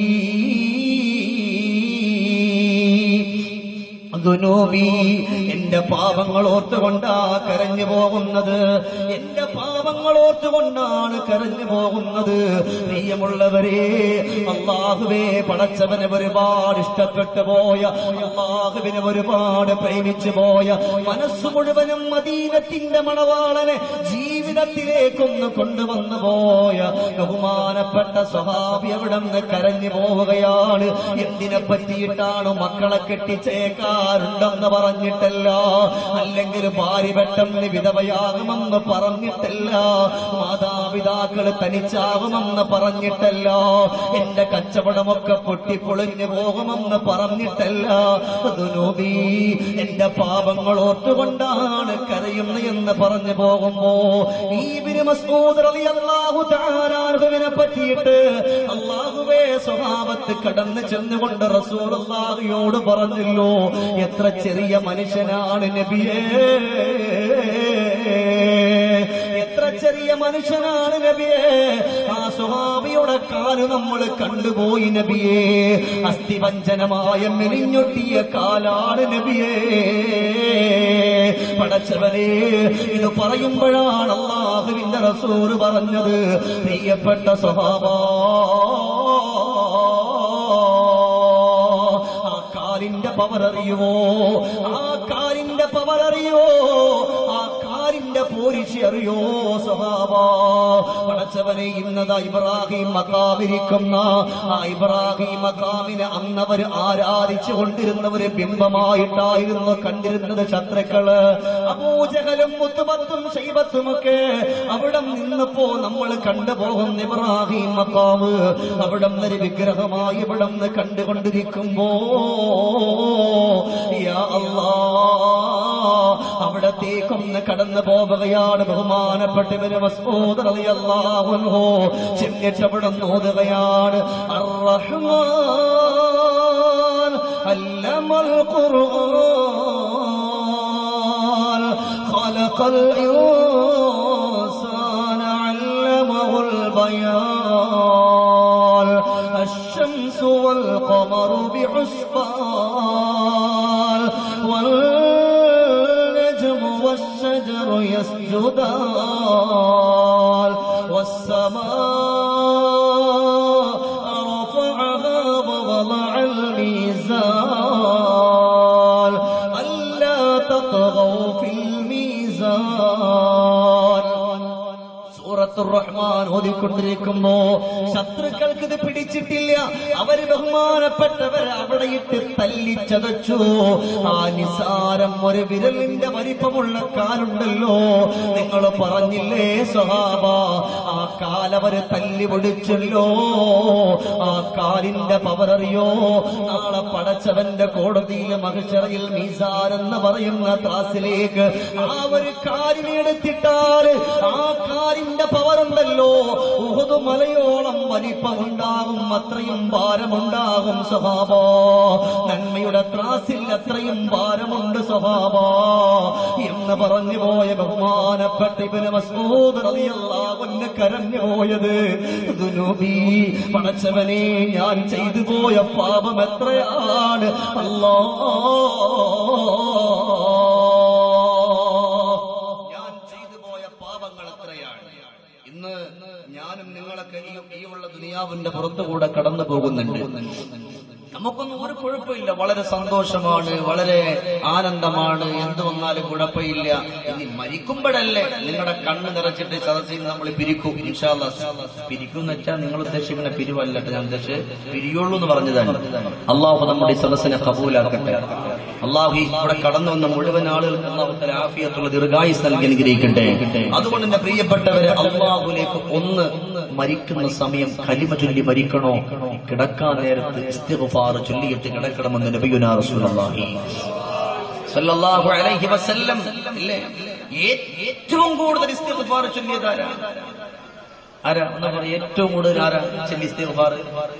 ദുനൂബി എന്റെ പാപങ്ങൾ ഓർത്തുകൊണ്ടാ കരഞ്ഞു പോകുന്നത് എന്റെ പാപങ്ങൾ ഓർത്തുകൊണ്ടാണ് കരഞ്ഞു പോകുന്നത് പ്രിയമുള്ളവരെ അള്ളാഹുവേ പടച്ചവനെ ഒരുപാട് ഇഷ്ടപ്പെട്ടു പോയ അള്ളാഹുവിനെ ഒരുപാട് പ്രേമിച്ചു പോയ മനസ്സ് മുഴുവനും മദീനത്തിന്റെ മണവാളനെ ജീവിതത്തിലേക്കൊന്ന് കൊണ്ടുവന്നു പോയ ബഹുമാനപ്പെട്ട സ്വഭാവി അവിടെ നിന്ന് കരഞ്ഞു പോവുകയാണ് എന്തിനെ പറ്റിയിട്ടാണ് മക്കളെ കെട്ടിച്ചേക്കാറുണ്ടെന്ന് പറഞ്ഞിട്ടല്ല അല്ലെങ്കിൽ ഭാര്യ പെട്ടെന്ന് വിധവയാകുമെന്ന് പറഞ്ഞിട്ടല്ല മാതാപിതാക്കൾ തനിച്ചാകുമെന്ന് പറഞ്ഞിട്ടല്ല എന്റെ കച്ചവടമൊക്കെ പൊട്ടിപ്പൊളിഞ്ഞു പോകുമെന്ന് പറഞ്ഞിട്ടല്ല ദുനൂബി എന്റെ പാപങ്ങൾ ഓർത്തുകൊണ്ടാണ് കരയുന്നത് എന്ന് പറഞ്ഞു പോകുമ്പോ ഈ ഇബ്നു മസ്ഊദ് റളിയല്ലാഹു തആല അൻഹുവിനെ പറ്റിയിട്ട് അള്ളാഹുവേ സ്വഭാവത്ത് കടന്നു ചെന്നുകൊണ്ട് റസൂലുള്ളാഹിയോട് പറഞ്ഞല്ലോ എത്ര ചെറിയ മനുഷ്യനാണ് നബിയേ എത്ര ചെറിയ മനുഷ്യനാണ് നബിയേ ആ സ്വഭാവിയുടെ കാല് നമ്മൾ കണ്ടുപോയി നബിയേ അസ്ഥിവഞ്ചനമായ മെലിഞ്ഞൊട്ടിയ കാലാണ് നബിയേ പടച്ചവനെ ഇത് പറയുമ്പോഴാണ് അള്ളാഹുവിന്റെ റസൂർ പറഞ്ഞത് പ്രിയപ്പെട്ട സ്വഭാവ ആ കാലിന്റെ പവർ അറിയുമോ ആ കാലിന്റെ പവർ അറിയോ ആ കാലിന്റെ പോരിശി അറിയോ സ്വഭാവ പടച്ചവനെ ഇന്നതാ ഇബ്രാഹിം മക്കാമിരിക്കുന്ന ആ ഇബ്രാഹിം മക്കാമിനെ അന്നവർ ആരാധിച്ചു കൊണ്ടിരുന്നവര് ബിംബമായിട്ടായിരുന്നു കണ്ടിരുന്നത് ശത്രുക്കള് അബൂജഹലും മുത്തുമത്തും ശൈബത്തുമൊക്കെ അവിടെ നിന്നപ്പോ നമ്മൾ കണ്ടുപോകുന്ന ഇബ്രാഹിം മക്കാവ് അവിടെ ഒരു വിഗ്രഹമായി ഇവിടെ നിന്ന് കണ്ടുകൊണ്ടിരിക്കുമ്പോ യാ അല്ലാ അവിടത്തേക്കൊന്ന് കടന്നു പോവുകയാണ് ബഹുമാനപ്പെട്ടവര് മസ്ഊദ് റളിയല്ലാഹു അൻഹു ചെന്നിട്ട് അവിടെ നോതുകയാണ് അർ-റഹ്മാൻ അല്ലമൽ ഖുർആൻ ഖലഖൽ ഇൻസാന അല്ലമഹുൽ ബയാൻ الشمس والقمر بحسبان والنجم والشجر يسجدان والسماء رفعها ووضع الميزان ألا تطغوا في الميزان സൂറത്തുർ റഹ്മാൻ ഓതിക്കൊണ്ടിരിക്കുമ്പോ ശത്രുക്കൾക്ക് ഇത് പിടിച്ചിട്ടില്ല അവര് ബഹുമാനപ്പെട്ടവർ അവിടെ ഇട്ട് തല്ലിച്ചതച്ചു ആ നിസാരം ഒരു വിരലിന്റെ വലിപ്പമുള്ള കാലുണ്ടല്ലോ നിങ്ങൾ പറഞ്ഞില്ലേ സ്വഹാബ ആ കാലവര് തല്ലി പൊടിച്ചല്ലോ ആ കാലിന്റെ പവർ അറിയോ നാളെ പടച്ചവന്റെ കോടതിയിൽ മഹിഷറയിൽ മീസാൻ എന്ന് പറയുന്ന ത്രാസിലേക്ക് ആ ഒരു കാലിനെടുത്തിട്ടാൽ ആ കാലിന്റെ പവറുണ്ടല്ലോ ഉഹുദ് മലയോളം വലിപ്പമുണ്ടാകും അത്രയും ഭാരമുണ്ടാകും സ്വഭാവ നന്മയുടെ ത്രാസിൽ അത്രയും ഭാരമുണ്ട് സ്വഭാവ എന്ന് പറഞ്ഞു പോയ ബഹുമാനപ്പെട്ട ഇവന് മസൂദ് റളിയല്ലാഹുവിന് കരഞ്ഞു പോയത് ദുനൂബി പടച്ചവനെ ഞാൻ ചെയ്തു പോയ പാപം എത്രയാണ് അല്ലാ ഞാൻ ചെയ്തു പോയ പാപങ്ങൾ എത്രയാണ് ഇന്ന് ഞാനും നിങ്ങളൊക്കെ ഈ ഈ ഉള്ള ദുനിയാവിന്റെ പുറത്തുകൂടെ കടന്നു പോകുന്നുണ്ട് നമുക്കൊന്നും ഒരു കുഴപ്പമില്ല വളരെ സന്തോഷമാണ് വളരെ ആനന്ദമാണ് എന്ത് വന്നാലും കുഴപ്പമില്ല ഇനി മരിക്കുമ്പോഴല്ലേ നിങ്ങളുടെ കണ്ണ് നിറച്ചിട്ട് സദസ്സിൽ നമ്മൾ പിരിക്കും ഇൻഷാല്ല പിരിക്കും എന്ന് വെച്ചാൽ നിങ്ങൾ ഉദ്ദേശിക്കുന്ന പിരിവല്ലട്ടെ ഞാൻ ഉദ്ദേശിച്ച് പിരിയുള്ളൂ എന്ന് പറഞ്ഞതാണ് അള്ളാഹു നമ്മുടെ ഈ സദസ്സിനെ കബൂലാക്കട്ടെ അള്ളാഹു ഈ ഇവിടെ കടന്നു വന്ന മുഴുവൻ ആളുകൾക്ക് അള്ളാഹു ആഫിയത്തുള്ള ദീർഘായുസ് നൽകി അനുഗ്രഹിക്കട്ടെ അതുകൊണ്ട് എന്റെ പ്രിയപ്പെട്ടവരെ അള്ളാഹുലേക്ക് ഒന്ന് മരിക്കുന്ന സമയം കലിമ ചൊല്ലി മരിക്കണോ കിടക്കാൻ നേരത്ത് ഇസ്തിഗ്ഫാർ ചൊല്ലിയിട്ട് കിടക്കണമെന്ന് നബിയുനാ റസൂലുള്ളാഹി സല്ലല്ലാഹു അലൈഹി വസല്ലം ഇല്ലേ ഏ- ഏറ്റവും കൂടുതൽ ഇസ്തിഗ്ഫാർ ചൊല്ലിയത് ആരാ ആരാ എന്നാ പറയാ ഏറ്റവും കൂടുതൽ ആരാ ചൊല്ലി ഇസ്തിഗ്ഫാർ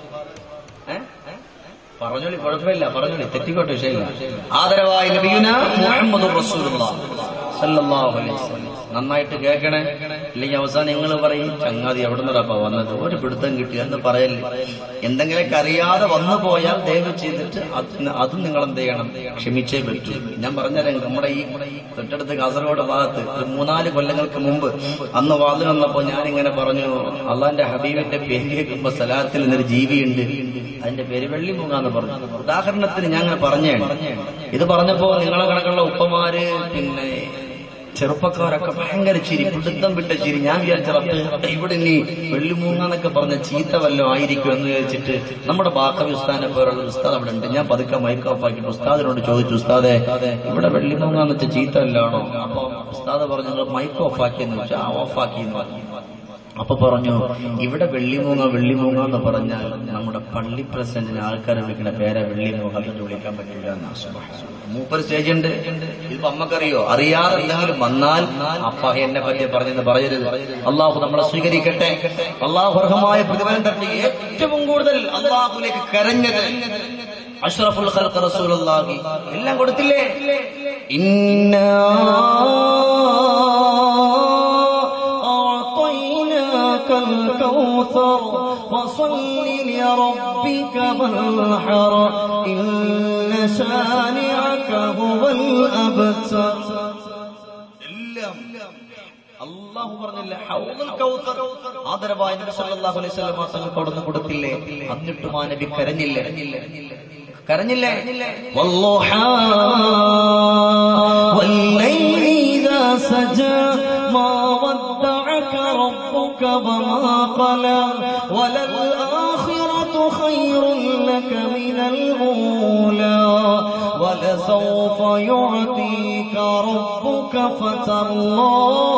ഏ? പറഞ്ഞോളി കുഴപ്പമില്ല പറഞ്ഞോളി തെറ്റിക്കോട്ടെ വിഷയമില്ല ആദരവായ നബിയുന മുഹമ്മദ് സല്ലല്ലാഹു അലൈഹി വസല്ലം നന്നായിട്ട് കേൾക്കണേ അല്ലെങ്കിൽ അവസാനം നിങ്ങൾ പറയും ചങ്ങാതി എവിടെ നിന്നടാ വന്നത് ഒരു പിടുത്തം കിട്ടി എന്ന് പറയല്ലേ എന്തെങ്കിലുമൊക്കെ അറിയാതെ വന്നു പോയാൽ ദയവ് ചെയ്തിട്ട് അത് അതും നിങ്ങൾ എന്ത് ചെയ്യണം ക്ഷമിച്ചേ പറ്റൂ ഞാൻ പറഞ്ഞുതരാം നമ്മുടെ ഈ തൊട്ടടുത്ത് കാസർഗോഡ് ഭാഗത്ത് ഒരു മൂന്നാല് കൊല്ലങ്ങൾക്ക് മുമ്പ് അന്ന് വാതിൽ വന്നപ്പോ ഞാനിങ്ങനെ പറഞ്ഞു അള്ളാന്റെ ഹബീബിന്റെ പേര് കേൾക്കുമ്പോ സലാത്തിൽ എന്നൊരു ജീവിയുണ്ട് അതിന്റെ പേര് വെള്ളിമൂങ്ങാന്ന് പറഞ്ഞു ഉദാഹരണത്തിന് ഞാൻ അങ്ങനെ പറഞ്ഞാണ് ഇത് പറഞ്ഞപ്പോ നിങ്ങളെ കണക്കുള്ള ഉപ്പമാര് പിന്നെ ചെറുപ്പക്കാരൊക്കെ ഭയങ്കര ചിരി പിടുത്തം വിട്ട ചിരി ഞാൻ വിചാരിച്ച റബ്ബേ, ഇവിടെ ഇനി വെള്ളിമൂങ്ങാന്നൊക്കെ പറഞ്ഞ ചീത്ത വല്ലതും ആയിരിക്കും എന്ന് വിചാരിച്ചിട്ട് നമ്മുടെ ബാക്കവി ഉസ്താദിനെ പോലുള്ള ഉസ്താദ് അവിടെ ഉണ്ട് ഞാൻ പതുക്കെ മൈക്ക് ഓഫ് ആക്കിയിട്ട് ഉസ്താദിനോട് ചോദിച്ചു ഉസ്താദെ ഇവിടെ വെള്ളിമൂങ്ങാന്ന് വെച്ച ചീത്ത വല്ലാണോ അപ്പൊ ഉസ്താദ് പറഞ്ഞു നിങ്ങൾ മൈക്ക് ഓഫ് ആക്കിയെന്ന് വെച്ചാൽ ആ ഓഫ് ആക്കി എന്ന് പറഞ്ഞു അപ്പൊ പറഞ്ഞു ഇവിടെ വെള്ളിമൂങ്ങ വെള്ളിമൂങ്ങ എന്ന് പറഞ്ഞാൽ നമ്മുടെ പള്ളി പ്രസിഡന്റിന് ആൾക്കാരെ വിളിക്കുന്ന പേരെ വെള്ളിമൂങ്ങ എന്ന് വിളിക്കാൻ പറ്റില്ല എന്നാ സുബ്ഹാനല്ലാഹ്. മൂപ്പർ സ്റ്റേജ് ഉണ്ട് ഇതിപ്പോ അമ്മക്കറിയോ അറിയാതെ എന്തെങ്കിലും വന്നാൽ അപ്പ എന്നെ പറ്റി പറഞ്ഞെന്ന് പറയരുത് അള്ളാഹു നമ്മളെ സ്വീകരിക്കട്ടെ അള്ളാഹു അർഹമായ പ്രതിഫലം തട്ടി ഏറ്റവും കൂടുതൽ അള്ളാഹുലേക്ക് കരഞ്ഞത് അഷ്റഫുൽ ഖൽഖ് റസൂലുള്ളാഹി എല്ലാം കൊടുത്തില്ലേ ഇന്നാ أعطيناك الكوثر فصل لربك وانحر إن شانعك هو الأبتر അള്ളാഹു പറഞ്ഞില്ല ഹൗദുൽ കൗസർ ആദരവായ നബി സല്ലല്ലാഹു അലൈഹി വസല്ലം തങ്ങൾക്ക് അവിടുന്ന് കൊടുത്തില്ലേ എന്നിട്ടും ആ നബി കരഞ്ഞില്ലേ കരഞ്ഞില്ലേ വല്ലുഹാ والليل إذا سجى ما ودعك ربك ربك وما قلى وللآخرة خير لك من الأولى ولسوف يعطيك ربك فترضى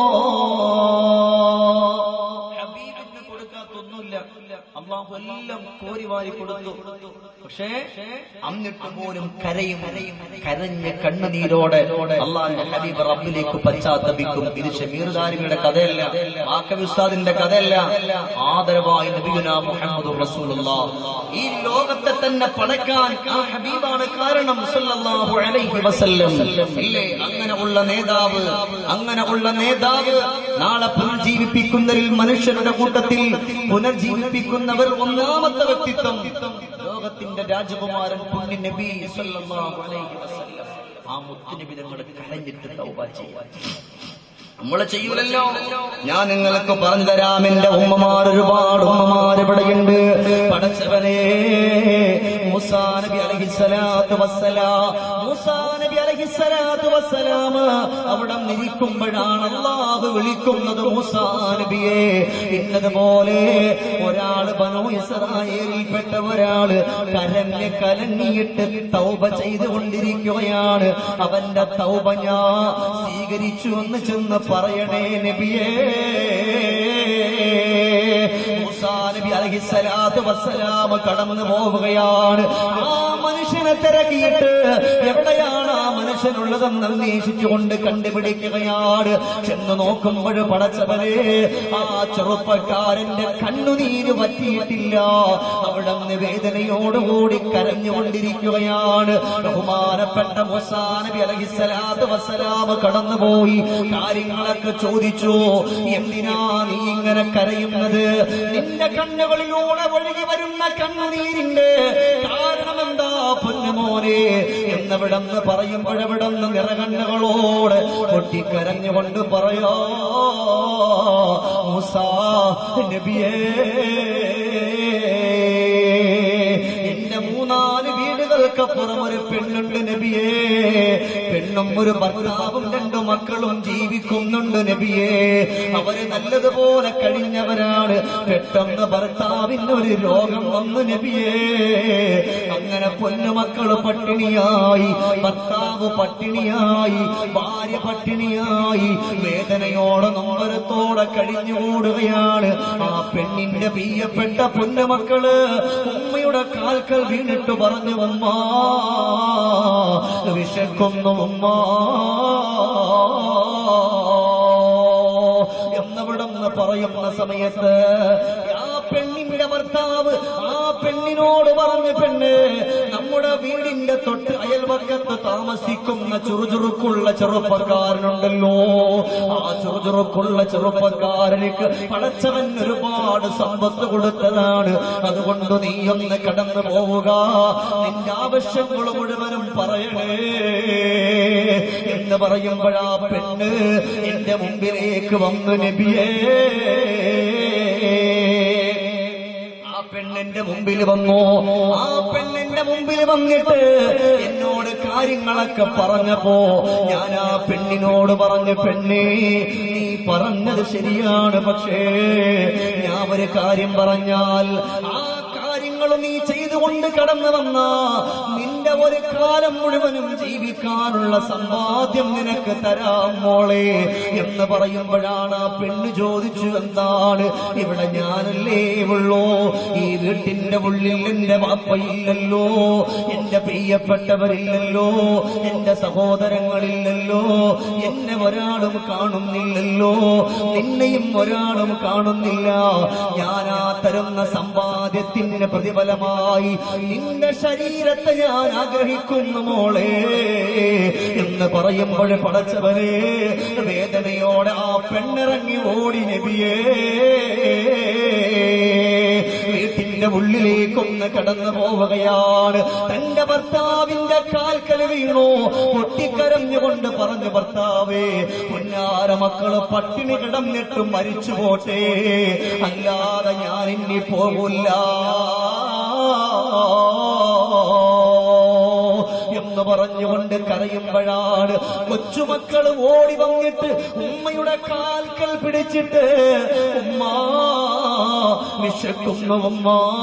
ഹബീബിന് കൊടുക്കാത്തൊന്നുമില്ല അള്ളാഹു എല്ലാം കോരിവാരി കൊടുത്തു പക്ഷേ എന്നിട്ട് പോലും കരയും കരഞ്ഞ് കണ്ണുനീരോടെ അള്ളാഹിന്റെ ഹബീബ് റബ്ബിലേക്ക് പശ്ചാത്തപിക്കും ഇത് ഷമീർദാരികളുടെ കഥയല്ല ആക്കബി ഉസ്താദിന്റെ കഥയല്ല ആദരവായ നബിയുന മുഹമ്മദ് റസൂലുള്ള ഈ ലോകത്തെ തന്നെ പടക്കാൻ ആ ഹബീബാണ് കാരണം സല്ലല്ലാഹു അലൈഹി വസല്ലം ഇല്ലേ അങ്ങനെ ഉള്ള നേതാവ് അങ്ങനെ ഉള്ള നേതാവ് നാളെ പുനർജീവിപ്പിക്കുന്നതിൽ മനുഷ്യരുടെ കൂട്ടത്തിൽ പുനർജീവിപ്പിക്കുന്നവർ ഒന്നാമത്തെ വ്യക്തിത്വം ലോകത്തിന്റെ രാജകുമാരൻ പുണ്യ നബി സല്ലല്ലാഹു അലൈഹി വസല്ലം ആ മുത്തുനബി നമ്മൾ കരഞ്ഞിട്ട് തൗബ ചെയ്യാൻ നമ്മള് ചെയ്യൂലല്ലോ ഞാൻ നിങ്ങൾക്ക് പറഞ്ഞു തരാം എന്റെ ഉമ്മമാർ ഒരുപാട് ഉമ്മമാർ ഇവിടെയുണ്ട് പടച്ചവനെ മൂസാ നബി അലഹിസ്സലാത്തു വസ്സലാം മൂസാ നബി അലഹിസ്സലാത്തു വസ്സലാം അവിടെ നിൽക്കുമ്പോഴാണ് അള്ളാഹു വിളിക്കുന്നത് മൂസാ നബിയെ ഇന്നതുപോലെ ഒരാള് ബനോ ഇസ്രായേലിൽപ്പെട്ട ഒരാള് കരഞ്ഞ് കലങ്ങിയിട്ട് തൗബ ചെയ്തുകൊണ്ടിരിക്കുകയാണ് അവന്റെ തൗബ ഞാൻ സ്വീകരിച്ചു എന്ന് ചെന്ന് പറയണേ നബിയേ മൂസാ നബി അലഹിസ്സലാത്തു വസ്സലാം കടന്നു പോവുകയാണ് ആ മനുഷ്യനെ തിരക്കിയിട്ട് എവിടെയാണ് ആ മനുഷ്യനുള്ളതെന്ന് അന്വേഷിച്ചുകൊണ്ട് കണ്ടുപിടിക്കുകയാണ് ചെന്ന് നോക്കുമ്പോൾ പടച്ചവരെ ആ ചെറുപ്പക്കാരന്റെ കണ്ണുനീര് പറ്റിയിട്ടില്ല അവിടെ നിന്ന് വേദനയോടുകൂടി കരഞ്ഞുകൊണ്ടിരിക്കുകയാണ് ബഹുമാനപ്പെട്ട മൂസാ നബി അലഹിസ്സലാത്തു വസ്സലാം കടന്നുപോയി കാര്യങ്ങളൊക്കെ ചോദിച്ചു എന്തിനാ നീ ഇങ്ങനെ കരയുന്നത് നിന്റെ കണ്ണുകളിലൂടെ ഒഴുകി വരുന്ന കണ്ണുനീരിന്റെ കാരണം എന്താ പൊന്നുമോനെ എന്നവിടന്ന് പറയുമ്പോഴവിടന്ന് നിറകണ്ണുകളോട് പൊട്ടിക്കരഞ്ഞുകൊണ്ട് പറയോ മുസാ നബിയേ എന്റെ മൂന്നാല് വീടുകൾക്കപ്പുറം ഒരു പെണ്ണുണ്ട് നബിയേ പെണ്ണും ഒരു ഭർത്താവും രണ്ടു മക്കളും ജീവിക്കുന്നുണ്ട് നബിയേ അവര് നല്ലതുപോലെ കഴിഞ്ഞവരാണ് പെട്ടെന്ന് ഭർത്താവിന് ഒരു രോഗം വന്നു നബിയേ അങ്ങനെ പൊന്നുമക്കള് പട്ടിണിയായി ഭർത്താവ് പട്ടിണിയായി ഭാര്യ പട്ടിണിയായി വേദനയോടെ നൊമ്പരത്തോടെ കഴിഞ്ഞുകൂടുകയാണ് ആ പെണ്ണിന്റെ പ്രിയപ്പെട്ട പൊന്നുമക്കള് ഉമ്മയുടെ കാൽക്കൽ വീണിട്ട് പറഞ്ഞു ഉമ്മ വിശക്കുന്നു ഉമ്മ എന്നവിടെന്ന് പറയുന്ന സമയത്ത് ആ പെണ്ണിന്റെ ഭർത്താവ് ആ പെണ്ണിനോട് പറഞ്ഞു പെണ്ണ് നമ്മുടെ വീടിന്റെ തൊട്ട് അയൽവക്കത്ത് താമസിക്കുന്ന ചുറുചുറുക്കുള്ള ചെറുപ്പക്കാരനുണ്ടല്ലോ ആ ചുറുചുറുക്കുള്ള ചെറുപ്പക്കാരനിക്ക് പടച്ചവൻ ഒരുപാട് സമ്പത്ത് കൊടുത്തതാണ് അതുകൊണ്ട് നീ ഒന്ന് കടന്നു പോവുക നിന്റെ ആവശ്യങ്ങൾ മുഴുവനും പറയണേ എന്ന് പറയുമ്പോഴാ പെണ്ണ് എന്റെ മുമ്പിലേക്ക് വന്നു നബിയേ ആ പെണ്ണിന്റെ മുമ്പിൽ വന്നു ആ പെണ്ണിന്റെ മുമ്പിൽ വന്നിട്ട് എന്നോട് കാര്യങ്ങളൊക്കെ പറഞ്ഞപ്പോ ഞാൻ ആ പെണ്ണിനോട് പറഞ്ഞു പെണ്ണേ നീ പറഞ്ഞത് ശരിയാണ് പക്ഷേ ഞാൻ ഒരു കാര്യം പറഞ്ഞാൽ ആ കാര്യങ്ങൾ നീ ചെയ്തുകൊണ്ട് കടന്നു വന്ന നിന്റെ ഒരു കാലം മുഴുവനും ജീവിക്കാനുള്ള സമ്പാദ്യം നിനക്ക് തരാം മോളെ എന്ന് പറയുമ്പോഴാണ് ആ പെണ്ണ് ചോദിച്ചു എന്താണ് ഇവിടെ ഞാനല്ലേ ഉള്ളൂ ഈ വീട്ടിന്റെ ഉള്ളിൽ എന്റെ വാപ്പയില്ലല്ലോ എന്റെ പ്രിയപ്പെട്ടവരില്ലല്ലോ എന്റെ സഹോദരങ്ങളില്ലല്ലോ എന്നെ ഒരാളും കാണുന്നില്ലല്ലോ നിന്നെയും ഒരാളും കാണുന്നില്ല ഞാനാ തരുന്ന സമ്പാദ്യത്തിന്റെ പ്രതിഫലമായി നിന്റെ ശരീരത്തെ ഞാൻ ആഗ്രഹിക്കുന്നു മോളെ എന്ന് പറയുമ്പോൾ പടച്ചവനെ വേദനയോടെ ആ പെണ്ണിറങ്ങി ഓടി നബിയേ വീട്ടിന്റെ ഉള്ളിലേക്കൊന്ന് കടന്നു പോവുകയാണ് തന്റെ ഭർത്താവിന്റെ കാൽക്കൽ വീണു പൊട്ടിക്കരഞ്ഞുകൊണ്ട് പറഞ്ഞു ഭർത്താവേ പൊന്നാര മക്കള് പട്ടിണി കിടന്നിട്ട് മരിച്ചു പോട്ടെ അല്ലാതെ ഞാൻ ഇനി പോകില്ല എന്ന് എന്ന് പറഞ്ഞുകൊണ്ട് കരയുമ്പോഴാണ് കൊച്ചുമക്കൾ ഓടി വന്നിട്ട് ഉമ്മയുടെ കാൽക്കൽ പിടിച്ചിട്ട് ഉമ്മ വിശക്കുന്നു ഉമ്മ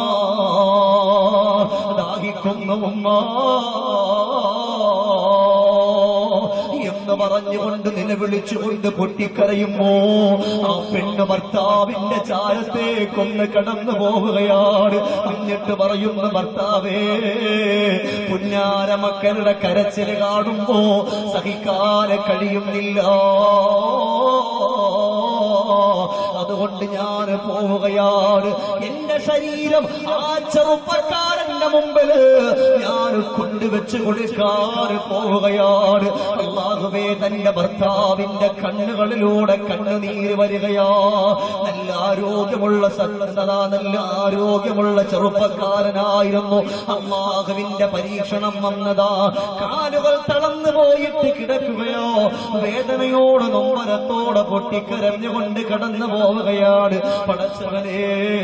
ദാഹിക്കുന്നു ഉമ്മ എന്ന് പറഞ്ഞുകൊണ്ട് നിലവിളിച്ചുകൊണ്ട് പൊട്ടിക്കരയുമ്പോ ആ പെണ്ണ് ഭർത്താവിന്റെ ചാരത്തേക്കൊന്ന് കടന്നു പോവുകയാണ് എന്നിട്ട് പറയുന്നു ഭർത്താവേ പുന്നാര മക്കളുടെ കരച്ചിൽ കാണുമ്പോ സഹിക്കാതെ കഴിയുന്നില്ല അതുകൊണ്ട് ഞാൻ പോവുകയാണ് എന്റെ ശരീരം ആ ചെറുപ്പക്കാരന്റെ മുമ്പില് ഞാൻ കൊണ്ടുവച്ച് കൊടുക്കാൻ പോവുകയാണ് അള്ളാഹുവേ തന്റെ ഭർത്താവിന്റെ കണ്ണുകളിലൂടെ കണ്ണുനീര് വരികയാ നല്ല ആരോഗ്യമുള്ള സന്നദ്ധത നല്ല ആരോഗ്യമുള്ള ചെറുപ്പക്കാരനായിരുന്നു അള്ളാഹുവിന്റെ പരീക്ഷണം വന്നതാ കാലുകൾ തളർന്നു പോയിട്ട് കിടക്കുകയോ വേദനയോട് നൊമ്പരത്തോടെ പൊട്ടിക്കരഞ്ഞുകൊണ്ട് കടന്നു പോവുകയാണ് പടച്ചവനേ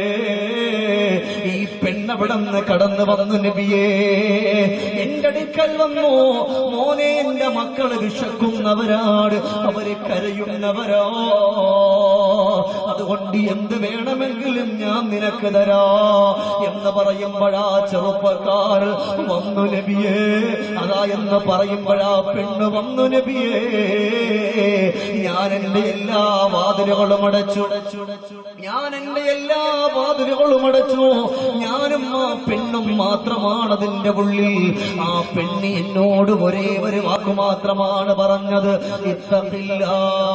ഈ പെണ്ണവിടന്ന് കടന്നു വന്നു നബിയേ എന്റെ അടുക്കൽ വന്നു മോനെ എന്റെ മക്കള് വിശക്കുന്നവരാണ് അവര് കരയുന്നവരോ അതുകൊണ്ട് എന്ത് വേണമെങ്കിലും ഞാൻ നിനക്ക് തരാ എന്ന് പറയുമ്പോഴാ ചെറുപ്പക്കാർ വന്നു നബിയേ അതാ എന്ന് പറയുമ്പോഴാ പെണ്ണ് വന്നു നബിയേ ഞാൻ എന്റെ എല്ലാ വാതിലുകളും അടച്ചു ഞാൻ എന്റെ എല്ലാ വാതിലുകളും അടച്ചു ഞാനും ആ പെണ്ണും മാത്രമാണ് അതിന്റെ ഉള്ളിൽ ആ പെണ്ണ് എന്നോട് ഒരേ ഒരു വാക്ക് മാത്രമാണ് പറഞ്ഞത് ഇത്തമില്ല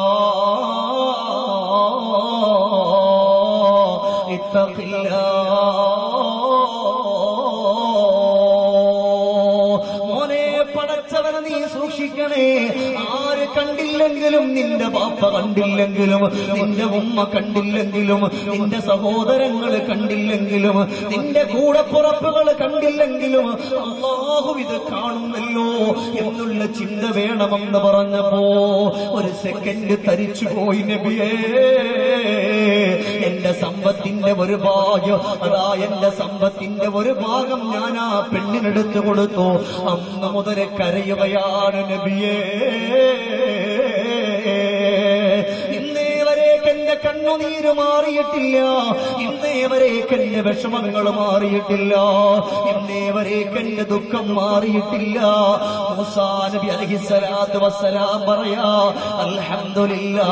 മോനെ പടച്ചവനെ നീ സൂക്ഷിക്കണേ ആര് കണ്ടില്ലെങ്കിലും നിന്റെ ബാപ്പ കണ്ടില്ലെങ്കിലും നിന്റെ ഉമ്മ കണ്ടില്ലെങ്കിലും നിന്റെ സഹോദരങ്ങൾ കണ്ടില്ലെങ്കിലും നിന്റെ കൂടപ്പുറപ്പുകൾ കണ്ടില്ലെങ്കിലും അള്ളാഹു ഇത് കാണുന്നല്ലോ എന്നുള്ള ചിന്ത വേണമെന്ന് പറഞ്ഞപ്പോ ഒരു സെക്കൻഡ് തരിച്ചു പോയി നബിയേ എന്റെ സമ്പത്തിന്റെ ഒരു ഭാഗ്യം അതാ എന്റെ സമ്പത്തിന്റെ ഒരു ഭാഗം ഞാൻ ആ പെണ്ണിനെടുത്തു കൊടുത്തു അന്ന് മുതൽ കരയുകയാണ് നബിയേ ഇന്നേ വരേക്ക് എന്റെ കണ്ണുനീര് മാറിയിട്ടില്ല ഇന്നേ വരേക്ക് എന്റെ വിഷമങ്ങൾ മാറിയിട്ടില്ല ഇന്നേ വരേക്ക് എന്റെ ദുഃഖം മാറിയിട്ടില്ല മൂസാ നബി അലഹിസലാത്ത് വസ്സലാം പറയാ അൽഹംദുലില്ലാ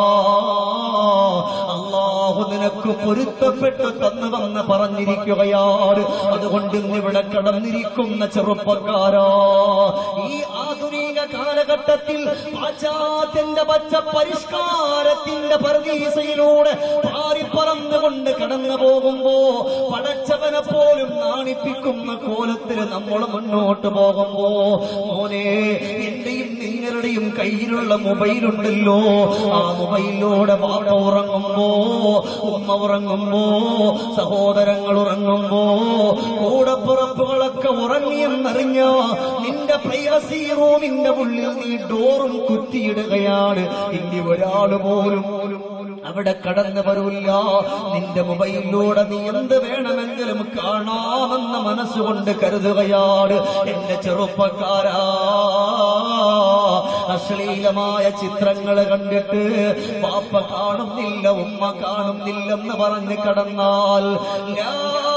അള്ളാഹു നിനക്ക് പൊരുത്തപ്പെട്ടു തന്നുവെന്ന് പറഞ്ഞിരിക്കുകയാണ് അതുകൊണ്ട് ഇന്ന് ഇവിടെ കടന്നിരിക്കുന്ന ചെറുപ്പക്കാരാ ഈ ആധുനിക കാലഘട്ടത്തിൽ പാശ്ചാത്യന്റെ പച്ച പരിഷ്കാരത്തിന്റെ പരദീസയിലൂടെ പാറിപ്പറന്നുകൊണ്ട് കടന്നു പോകുമ്പോ പടച്ചവനെ പോലും നാണിപ്പിക്കുന്ന കോലത്തിൽ നമ്മൾ മുന്നോട്ട് പോകുമ്പോ മോനെ എന്റെയും നിങ്ങളുടെയും കയ്യിലുള്ള മൊബൈലുണ്ടല്ലോ ആ മൊബൈലിലൂടെ വാപ്പ ഉറങ്ങുമ്പോ ഉമ്മ ഉറങ്ങുമ്പോ സഹോദരങ്ങൾ ഉറങ്ങുമ്പോ കൂടപ്പുറപ്പുകളൊക്കെ ഉറങ്ങിയെന്നറിഞ്ഞ നിന്റെ പ്രൈവസി റൂമിന്റെ ഉള്ളിൽ നീ ഡോറും കുറ്റിയിടുകയാണ് ഇനി ഒരാള് പോലും അവിടെ കടന്നു വരൂല്ല നിന്റെ മൊബൈലിലൂടെ നീ എന്ത് വേണമെങ്കിലും കാണാമെന്ന മനസ്സുകൊണ്ട് കരുതുകയാണ് എന്റെ ചെറുപ്പക്കാരാ അശ്ലീലമായ ചിത്രങ്ങൾ കണ്ടിട്ട് പാപ്പ കാണുന്നില്ല ഉമ്മ കാണുന്നില്ലെന്ന് പറഞ്ഞ് കടന്നാൽ ലാ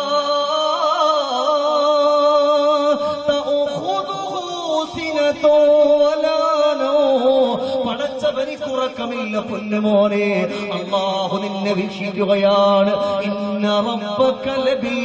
തഅഖുദുഹു സിനതോ വലാ നൗം. പടച്ചവനിക്കുറക്കമില്ല പൊന്നുമോനെ അള്ളാഹു നിന്നെ വീക്ഷിക്കുകയാണ് ഇന്ന റബ്ബക ലബിൽ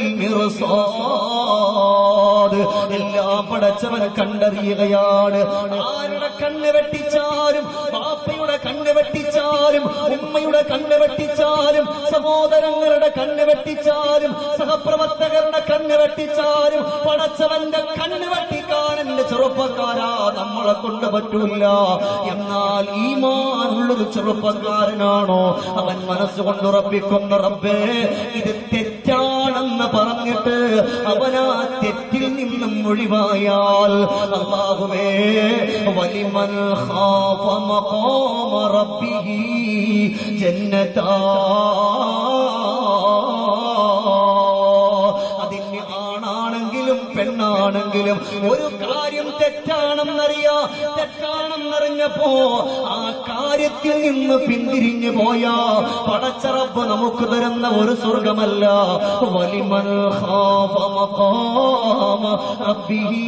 മിർസാദ് എല്ലാം പടച്ചവൻ കണ്ടറിയുകയാണ് ആരുടെ കണ്ണ് വെട്ടിച്ചാലും ബാപ്പയുടെ കണ്ണ് വെട്ടിച്ചാലും ഉമ്മയുടെ കണ്ണ് വെട്ടിച്ചാലും സഹോദരങ്ങളുടെ കണ്ണ് വെട്ടിച്ചാലും സഹപ്രവർത്തകരുടെ കണ്ണ് വെട്ടിച്ചാലും പടച്ചവന്റെ കണ്ണ് വെട്ടിക്കാൻ എന്റെ ചെറുപ്പക്കാരാ നമ്മളെ കൊണ്ട് പറ്റൂല എന്നാൽ ഈമാനുള്ളൊരു ചെറുപ്പക്കാരനാണോ അവൻ മനസ്സുകൊണ്ട് ഉറപ്പിക്കുന്ന റബ്ബേ ഇത് തെറ്റാണെന്ന് പറഞ്ഞിട്ട് അവനാ തെറ്റിൽ നിന്നും ഒഴിവായാൽ അള്ളാഹുവേ വലിമൻ ഖാഫ മഖാമ റബ്ബിഹി ജന്നതാ അതിന് ആണാണെങ്കിലും പെണ്ണാണെങ്കിലും ഒരു കാര്യം തെറ്റാണെന്നറിയാ തെറ്റാണെന്നറിഞ്ഞപ്പോ ആ കാര്യത്തിൽ നിന്ന് പിന്തിരിഞ്ഞു പോയാ പടച്ചറപ്പ് നമുക്ക് തരുന്ന ഒരു സ്വർഗമല്ല വലിമൻ ഖാഫ മഖാമ റബ്ബിഹി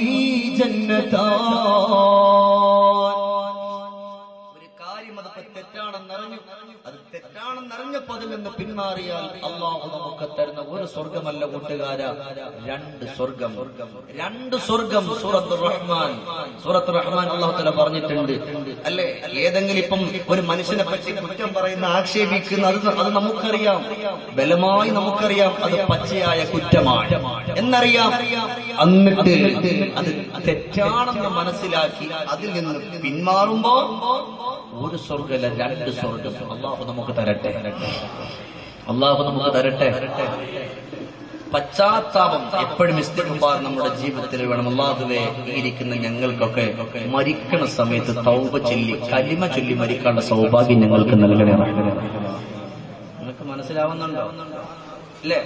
ജന്നതാൻ ഒരു കാര്യം അത് തെറ്റാണെന്നറിഞ്ഞു അത് തെറ്റാണെന്നറിഞ്ഞപ്പോ അതിൽ നിന്ന് പിന്മാറിയാൽ അള്ളാഹു നമുക്ക് തരുന്ന ഒരു സ്വർഗമല്ല കൂട്ടുകാര രണ്ട് സ്വർഗം രണ്ട് സ്വർഗം സൂറത്ത് റഹ്മാൻ സൂറത്ത് റഹ്മാൻ അള്ളാഹു തല പറഞ്ഞിട്ടുണ്ട് അല്ലെ ഏതെങ്കിലും ഇപ്പം ഒരു മനുഷ്യനെ പറ്റി കുറ്റം പറയുന്ന ആക്ഷേപിക്കുന്ന അത് അത് നമുക്കറിയാം ബലമായി നമുക്കറിയാം അത് പച്ചയായ കുറ്റമാണ് എന്നറിയാം എന്നിട്ട് അത് തെറ്റാണെന്ന് മനസ്സിലാക്കി അതിൽ നിന്ന് പിന്മാറുമ്പോ ഒരു സ്വർഗല്ല രണ്ട് സ്വർഗം അള്ളാഹു നമുക്ക് തരട്ടെ അള്ളാഹു നമുക്ക് തരട്ടെ പശ്ചാത്താപം എപ്പോഴും ഇസ്തിഗ്ഫാർ നമ്മുടെ ജീവിതത്തിൽ വേണം അള്ളാഹുവെ ഇരിക്കുന്ന ഞങ്ങൾക്കൊക്കെ മരിക്കണ സമയത്ത് തൗബ ചൊല്ലി കലിമ ചൊല്ലി മരിക്കാനുള്ള സൗഭാഗ്യം ഞങ്ങൾക്ക് നൽകണേ നിങ്ങൾക്ക് മനസ്സിലാവുന്നുണ്ടോ അല്ലേ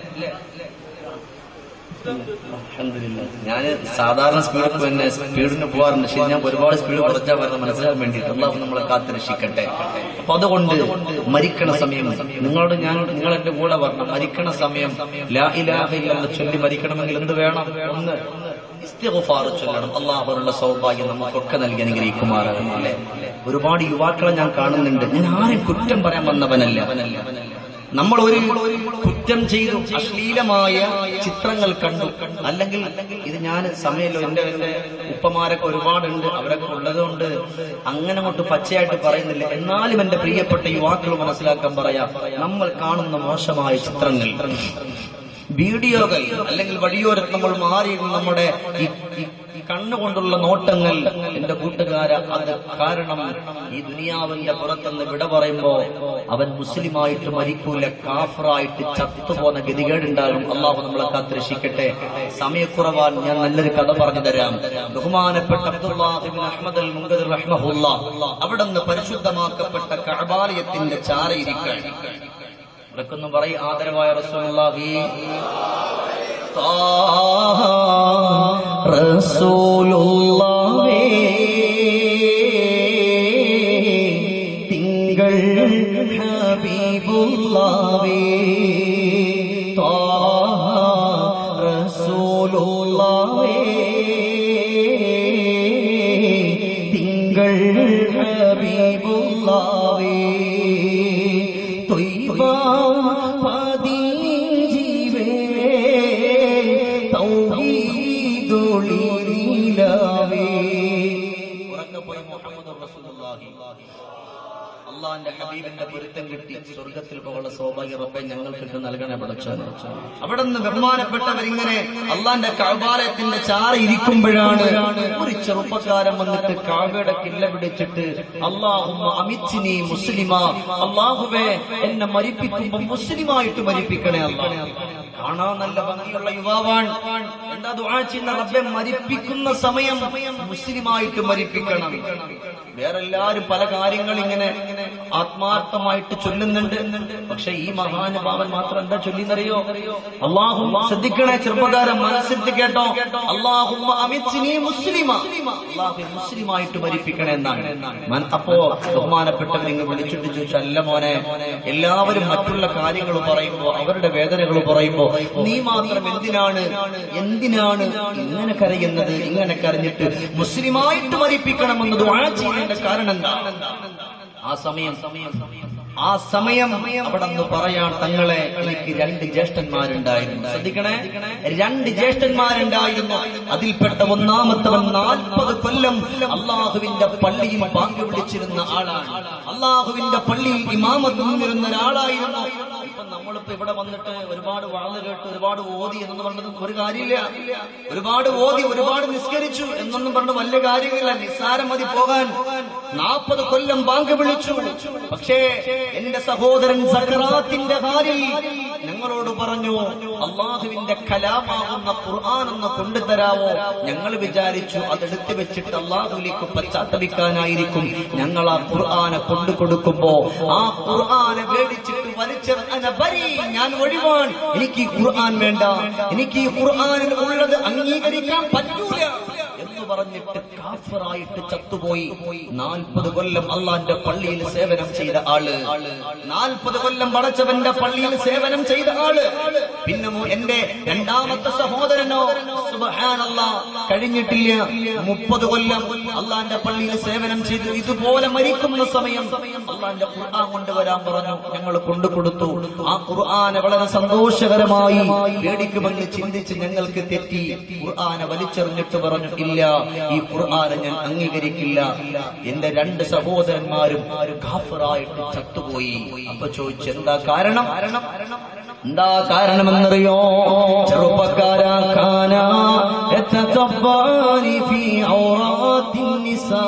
ഞാൻ സാധാരണ സ്പീഡ് തന്നെ സ്പീഡിന് പോകാറുണ്ട് പക്ഷെ ഞാൻ ഒരുപാട് സ്പീഡ് കുറച്ചാൽ വരുന്നത് മനസ്സിലാക്കാൻ വേണ്ടിയിട്ട് അള്ളാഹു നമ്മളെ കാത്തിരക്ഷിക്കട്ടെ അപ്പൊ അതുകൊണ്ട് മരിക്കണ സമയം നിങ്ങളോട് ഞാൻ നിങ്ങൾ എന്റെ കൂടെ പറഞ്ഞു മരിക്കണ സമയം ലാ ഇലാഹ ഇല്ലല്ലാഹ് ചൊല്ലി മരിക്കണമെങ്കിൽ എന്ത് വേണം ഒന്ന് ഇസ്തിഗ്ഫാർ ചൊല്ലണം അള്ളാഹുള്ള സൗഭാഗ്യം നമുക്കൊക്കെ നൽകി അനുഗ്രഹിക്കുമാറാകും അല്ലേ ഒരുപാട് യുവാക്കളെ ഞാൻ കാണുന്നുണ്ട് ഞാൻ ആരെയും കുറ്റം പറയാൻ വന്നവനല്ല നമ്മൾ ഒരു കുറ്റം ചെയ്തു അശ്ലീലമായ ചിത്രങ്ങൾ കണ്ടു അല്ലെങ്കിൽ ഇത് ഞാൻ സമയമല്ലോ എന്റെ എന്റെ ഉപ്പമാരൊക്കെ ഒരുപാടുണ്ട് അവരൊക്കെ ഉള്ളതുകൊണ്ട് അങ്ങനെ അങ്ങോട്ട് പച്ചയായിട്ട് പറയുന്നില്ല എന്നാലും എന്റെ പ്രിയപ്പെട്ട യുവാക്കൾ മനസ്സിലാക്കാൻ പറയാം നമ്മൾ കാണുന്ന മോശമായ ചിത്രങ്ങൾ വീഡിയോകൾ അല്ലെങ്കിൽ വഴിയോരത്ത് നമ്മൾ മാറി നമ്മുടെ ഈ ഈ- ഈ കണ്ണുകൊണ്ടുള്ള നോട്ടങ്ങൾ എന്റെ കൂട്ടുകാര അത് കാരണം ഈ ദുനിയാവിന്റെ പുറത്തുനിന്ന് വിട പറയുമ്പോ അവൻ മുസ്ലിമായിട്ട് മരിക്കൂല കാഫറായിട്ട് ചത്തുപോകുന്ന ഗതികേടുണ്ടാകും അള്ളാഹു നമ്മളെ കാത്തിരക്ഷിക്കട്ടെ സമയക്കുറവാൻ ഞാൻ നല്ലൊരു കഥ പറഞ്ഞു തരാം ബഹുമാനപ്പെട്ട അബ്ദുല്ലാഹിബിൻ അഹമ്മദ് അൽ മുങ്കദ് റഹ്മഹുല്ല അവിടെ നിന്ന് പരിശുദ്ധമാക്കപ്പെട്ട കഅബാലയത്തിന്റെ ചാരയിരിക്കാൻ ഇവിടക്കൊന്നും പറയും ആദരവായ റസൂലുള്ളാഹി താഹ റസൂലുള്ളാഹേ തിങ്കൾ ഹബീബുള്ളാഹേ താഹ റസൂലുള്ളാഹേ തിങ്കൾ ഹബീബുള്ളാഹേ തൊയ്ബ പതിഞ്ചിവേ തൗഹീദുളിലാവേ ഉറക്കപ്പോയി മുഹമ്മദ് റസൂലുള്ളാഹി അള്ളാന്റെ ഹബീബിന്റെ പൊരുത്തം കിട്ടി സ്വർഗത്തിൽ പോകാനുള്ള സൗഭാഗ്യ റബ്ബെ ഞങ്ങൾക്ക് നൽകണേ പടച്ചോനെ അവിടെ നിന്ന് ബഹുമാനപ്പെട്ടവരിങ്ങനെ അള്ളാന്റെ കഴബാലയത്തിന്റെ ചാറ ഇരിക്കുമ്പോഴാണ് ഒരു ചെറുപ്പക്കാരൻ വന്നിട്ട് കാവയുടെ കില്ല പിടിച്ചിട്ട് അള്ളാഹുമ്മ അമിച്ചിനി മുസ്ലിമ അള്ളാഹുവേ എന്നെ മരിപ്പിക്കുമ്പോ മുസ്ലിമായിട്ട് മരിപ്പിക്കണേ അള്ളാഹ് കാണാൻ നല്ല ഭംഗിയുള്ള യുവാവാൻ എന്താ ദുആ ചെയ്യുന്ന റബ്ബെ മരിപ്പിക്കുന്ന സമയം മുസ്ലിമായിട്ട് മരിപ്പിക്കണം വേറെല്ലാരും പല കാര്യങ്ങൾ ഇങ്ങനെ ആത്മാർത്ഥമായിട്ട് ചൊല്ലുന്നുണ്ട് പക്ഷെ ഈ മഹാനുഭാവൻ മാത്രം എന്താ ചൊല്ലിന്നറിയോ അള്ളാഹു ശ്രദ്ധിക്കണേ ചെറുപ്പക്കാരൻ മനസ്സിരുത്തി കേട്ടോ അള്ളാഹു അമിത്സിനി മുസ്ലിമ അള്ളാഹു മുസ്ലിമായിട്ട് മരിപ്പിക്കണേ എന്നാണ് മൻ- അപ്പോ ബഹുമാനപ്പെട്ടവർ നിങ്ങൾ വിളിച്ചിട്ട് ചോദിച്ചു അല്ല മോനെ എല്ലാവരും മറ്റുള്ള കാര്യങ്ങൾ പറയുമ്പോ അവരുടെ വേദനകൾ പറയുമ്പോ നീ മാത്രം എന്തിനാണ് എന്തിനാണ് ഇങ്ങനെ കരയുന്നത് ഇങ്ങനെ കരഞ്ഞിട്ട് മുസ്ലിമായിട്ട് മരിപ്പിക്കണമെന്ന് ദുആ ചെയ്യേണ്ട കാരണം എന്താ ആ സമയം ആ സമയം അവിടെ നിന്ന് പറയാൻ തങ്ങളെ എനിക്ക് രണ്ട് ജ്യേഷ്ഠന്മാരുണ്ടായിരുന്നു ശ്രദ്ധിക്കണേ രണ്ട് ജ്യേഷ്ഠന്മാരുണ്ടായിരുന്നു അതിൽപ്പെട്ട ഒന്നാമത്തവൻ നാൽപ്പത് കൊല്ലം അള്ളാഹുവിന്റെ പള്ളിയിൽ ബാങ്ക് വിളിച്ചിരുന്ന ആളാണ് അള്ളാഹുവിന്റെ പള്ളിയിൽ ഇമാമത്ത് നിന്നിരുന്ന ഒരാളായിരുന്നു ഇപ്പൊ നമ്മളിപ്പോ ഇവിടെ വന്നിട്ട് ഒരുപാട് വാള് കേട്ട് ഒരുപാട് ഓതി എന്ന് പറഞ്ഞത് ഒരു കാര്യമില്ല ഒരുപാട് ഓതി ഒരുപാട് നിസ്കരിച്ചു എന്നൊന്നും പറഞ്ഞ് വലിയ കാര്യമില്ല നിസ്സാരം മതി പോകാൻ നാൽപ്പത് കൊല്ലം ബാങ്ക് വിളിച്ചു പക്ഷേ എന്റെ സഹോദരൻ സക്കറാത്തിന്റെ ഹാലിൽ ഞങ്ങളോട് പറഞ്ഞു അള്ളാഹുവിന്റെ കലാമാകുന്ന ഖുർആൻ ഒന്ന് കൊണ്ടുതരാവോ ഞങ്ങൾ വിചാരിച്ചു അതെടുത്തു വെച്ചിട്ട് അള്ളാഹുലേക്ക് പശ്ചാത്തപിക്കാനായിരിക്കും ഞങ്ങൾ ആ ഖുർആനെ കൊണ്ടു കൊടുക്കുമ്പോ ആ ഖുർആനെ മേടിച്ചിട്ട് വലിച്ചെറിഞ്ഞ ബരി ഞാൻ ഒഴിവാൻ എനിക്ക് ഈ ഖുർആൻ വേണ്ട എനിക്ക് ഈ ഖുർആനിൽ ഉള്ളത് അംഗീകരിക്കാൻ പറ്റൂല എന്ന് പറഞ്ഞിട്ട് കാഫറായിട്ട് ചത്തുപോയി നാൽപ്പത് കൊല്ലം അള്ളാന്റെ പള്ളിയിൽ സേവനം ചെയ്ത ആള് നാൽപ്പത് കൊല്ലം പടച്ചവന്റെ പള്ളിയിൽ സേവനം ചെയ്ത ആള് പിന്നെ മു- എന്റെ രണ്ടാമത്തെ സഹോദരനോ സുബ്ഹാനല്ലാ കഴിഞ്ഞിട്ടില്ല മുപ്പത് കൊല്ലം അള്ളാന്റെ പള്ളിയിൽ സേവനം ചെയ്ത് ഇതുപോലെ മരിക്കുന്ന സമയം അള്ളാന്റെ ഖുർആൻ കൊണ്ടുവരാൻ പറഞ്ഞു ഞങ്ങൾ കൊണ്ടുകൊടുത്തു ആ ഖുർആനെ വളരെ സന്തോഷകരമായി പേടിക്കുമെന്ന് ചിന്തിച്ച് ഞങ്ങൾക്ക് തെറ്റി ഖുർആനെ വലിച്ചെറിഞ്ഞിട്ട് പറഞ്ഞു ഇല്ല ഈ ഖുർആനെ ഞാൻ അംഗീകരിക്കില്ല എന്റെ രണ്ട് സഹോദരന്മാരും കാഫറായിട്ട് ചത്തുപോയി അപ്പൊ ചോദിച്ചു എന്താ കാരണം എന്താ കാരണമെന്നറിയോ ചെറുപ്പക്കാരാ കാന യതതബ്ബാനി ഫീ ഔറാത്തിൻ നിസാ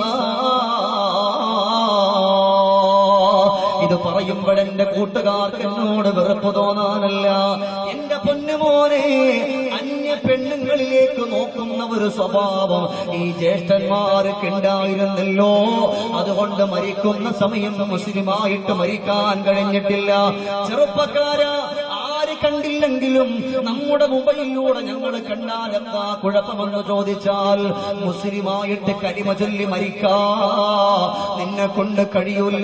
ഇത് പറയുമ്പോഴെന്റെ കൂട്ടുകാർക്ക് എന്നോട് വെറുപ്പ് തോന്നാനല്ല എന്റെ പൊന്നുമോനെ അന്യ പെണ്ണുങ്ങളിലേക്ക് നോക്കുന്ന ഒരു സ്വഭാവം ഈ ജ്യേഷ്ഠന്മാർക്ക് ഉണ്ടായിരുന്നല്ലോ അതുകൊണ്ട് മരിക്കുന്ന സമയം മുസ്ലിമായിട്ട് മരിക്കാൻ കഴിഞ്ഞിട്ടില്ല ചെറുപ്പക്കാര ആര് കണ്ടില്ലെങ്കിലും നമ്മുടെ മൊബൈലിലൂടെ ഞങ്ങൾ കണ്ടാൽ എന്താ കുഴപ്പമെന്ന് ചോദിച്ചാൽ മുസ്ലിമായിട്ട് കരിമ ചൊല്ലി മരിക്കാ നിന്നെ കൊണ്ട് കഴിയൂല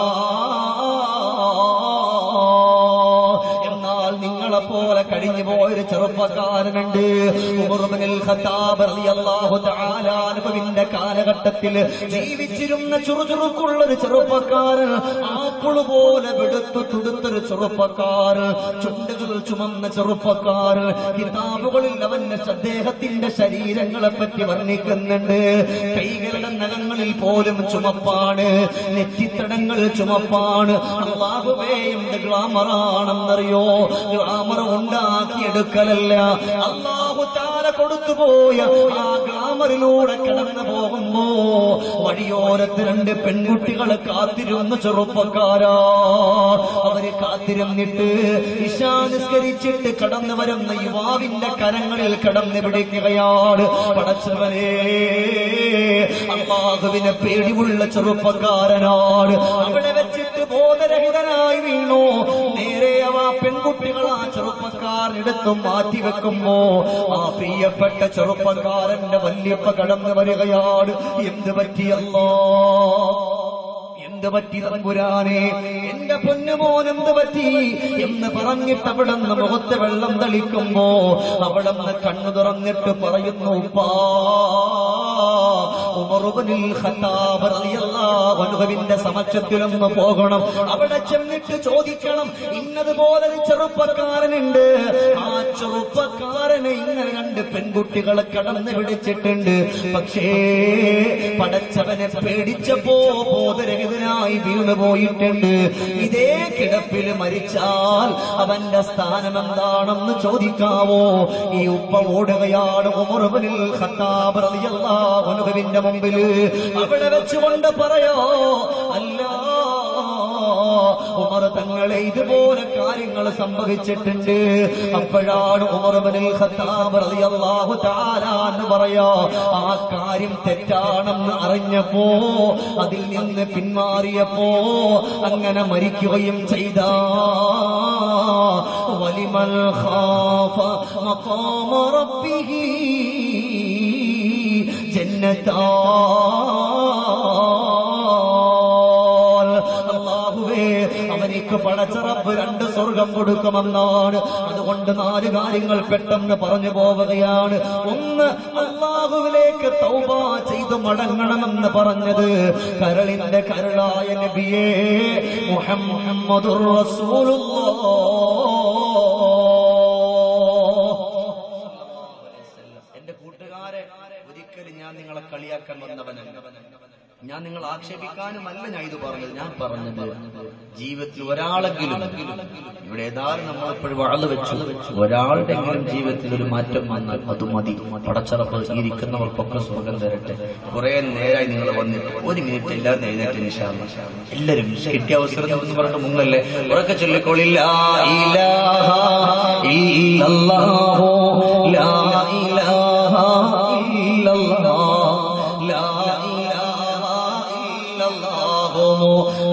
എന്നാൽ നിങ്ങളെ പോലെ കഴിഞ്ഞു പോയൊരു ചെറുപ്പക്കാരനുണ്ട് ഉമറുബ്നുൽ ഖത്താബ് റളിയല്ലാഹു തആല അൻഹുവിന്റെ കാലഘട്ടത്തിൽ ജീവിച്ചിരുന്ന ചുറുചുറുക്കുള്ള ഒരു ചെറുപ്പക്കാരൻ ആപ്പിള് പോലെ വെടുത്തു തുടുത്തൊരു ചെറുപ്പക്കാരൻ ചുണ്ടുകൾ ചുമന്ന ചെറുപ്പക്കാരൻ കിതാബുകളിൽ അവന്റെ അദ്ദേഹത്തിന്റെ ശരീരങ്ങളെ പറ്റി വർണ്ണിക്കുന്നുണ്ട് കൈകളുടെ നഖങ്ങളിൽ പോലും ചുമപ്പാണ് നെറ്റിത്തടങ്ങൾ ചുമപ്പാണ് അള്ളാഹുവേ എന്ത് ഗ്ലാമറാണെന്നറിയോ ഗ്ലാമർ ഉണ്ടാക്കിയെടുക്കലല്ല അള്ളാഹു താര കൊടുത്തുപോയ ആ ഗ്ലാമറിലൂടെ കടന്നു പോകുമ്പോ വഴിയോരത്ത് രണ്ട് പെൺകുട്ടികളെ കാത്തിരുന്ന ചെറുപ്പക്കാരാ അവര് കാത്തിരുന്നിട്ട് ഇശാനിസ്കരിച്ചിട്ട് കടന്നു വരുന്ന യുവാവിന്റെ കരങ്ങളിൽ കടന്നു പിടിക്കുകയാണ് പടച്ചവനെ അള്ളാഹുവിനെ പേടിയുള്ള ചെറുപ്പക്കാരനാണ് അവിടെ വെച്ചിട്ട് ബോധരഹിതനായി വീണു നേരെ അവ പെൺകുട്ടികൾ ആ ചെറുപ്പക്കാരനെടുത്തും മാറ്റി വെക്കുമ്പോ ആ പ്രിയപ്പെട്ട ചെറുപ്പക്കാരന്റെ വല്യപ്പ കടന്നു വരികയാണ് എന്ത് പറ്റിയല്ലോ എന്ത് പറ്റി തമ്പുരാനെ എന്റെ പൊന്നുമോൻ എന്ത് പറ്റി എന്ന് പറഞ്ഞിട്ട് അവിടെ നിന്ന് മുഖത്ത് വെള്ളം തളിക്കുമ്പോ അവിടെ നിന്ന് കണ്ണു തുറന്നിട്ട് പറയുന്നു ഉപ്പാ ഉമറുബനിൽ ഖത്താബ് റളിയല്ലാഹു അൻഹുവിന്റെ സമക്ഷത്തിലൊന്ന് പോകണം അവിടെ ചെന്നിട്ട് ചോദിക്കണം ഇന്നതുപോലെ ഒരു ചെറുപ്പക്കാരനുണ്ട് ആ ചെറുപ്പക്കാരനെ ഇങ്ങനെ രണ്ട് പെൺകുട്ടികളെ കടന്നു പിടിച്ചിട്ടുണ്ട് പക്ഷേ പടച്ചവനെ പേടിച്ചപ്പോ ബോധരഹിതനായി വീണു പോയിട്ടുണ്ട് ഇതേ കിടപ്പിൽ മരിച്ചാൽ അവന്റെ സ്ഥാനം എന്താണെന്ന് ചോദിക്കാവോ ഈ ഉപ്പ ഓടുകയാണ് ഉമറുബനിൽ ഖത്താബ് റളിയല്ലാഹു അൻഹുവിന്റെ മുമ്പിൽ അവിടെ വെച്ചുകൊണ്ട് പറയോ അല്ല ഉമർ തങ്ങളെ ഇതുപോലെ കാര്യങ്ങൾ സംഭവിച്ചിട്ടുണ്ട് അപ്പോഴാണ് ഉമർബനിൽ ഖത്താബ് റളിയല്ലാഹു തആല എന്ന് പറയാ ആ കാര്യം തെറ്റാണെന്ന് അറിഞ്ഞപ്പോ അതിൽ നിന്ന് പിന്മാറിയപ്പോ അങ്ങനെ മരിക്കുകയും ചെയ്ത വലിമൽ ഖാഫ മഖാമ റബ്ബിഹി ജന്നത്താ അള്ളാഹുവേ അവനിക്ക് പടച്ചറപ്പ് രണ്ട് സ്വർഗം കൊടുക്കുമെന്നാണ് അതുകൊണ്ട് നാല് കാര്യങ്ങൾ പെട്ടെന്ന് പറഞ്ഞു പോവുകയാണ് ഒന്ന് അള്ളാഹുവിലേക്ക് തൗബ ചെയ്തു മടങ്ങണമെന്ന് പറഞ്ഞത് കരളിന്റെ കരളായ നബിയേ മുഹമ്മദുർ റസൂലുള്ളാഹ് എന്റെ കൂട്ടുകാരെ ഒരിക്കലും ഞാൻ നിങ്ങളെ കളിയാക്കാൻ വന്നവനല്ല ഞാൻ നിങ്ങൾ ആക്ഷേപിക്കാനുമല്ല ഞാൻ ഇത് പറഞ്ഞത് ഞാൻ പറഞ്ഞത് ജീവിതത്തിൽ ഒരാളെങ്കിലും ഇവിടെ ഏതായാലും നമ്മളെപ്പോഴും വളർന്നു വെച്ചു ഒരാളുടെങ്കിലും ജീവിതത്തിൽ ഒരു മാറ്റം വന്നാൽ അത് മതി പടച്ചറപ്പ് ഇരിക്കുന്നവർക്കൊക്കെ സുഖം തരട്ടെ കുറെ നേരായി നിങ്ങൾ വന്നിട്ട് ഒരു മിനിറ്റ് എല്ലാവരും എഴുന്നേറ്റ് നിശാമ എല്ലാവരും കിട്ടിയ അവസരം എന്ന് പറഞ്ഞിട്ട് മുങ്ങല്ലേ ഉറക്കെ ചൊല്ലിക്കൊള്ളില്ല ഇലാഹ ഇല്ലല്ലാഹു ലാ ഇലാഹ ഇല്ലല്ലാഹ് ലാ ഇലാഹ ഇല്ലല്ലാഹു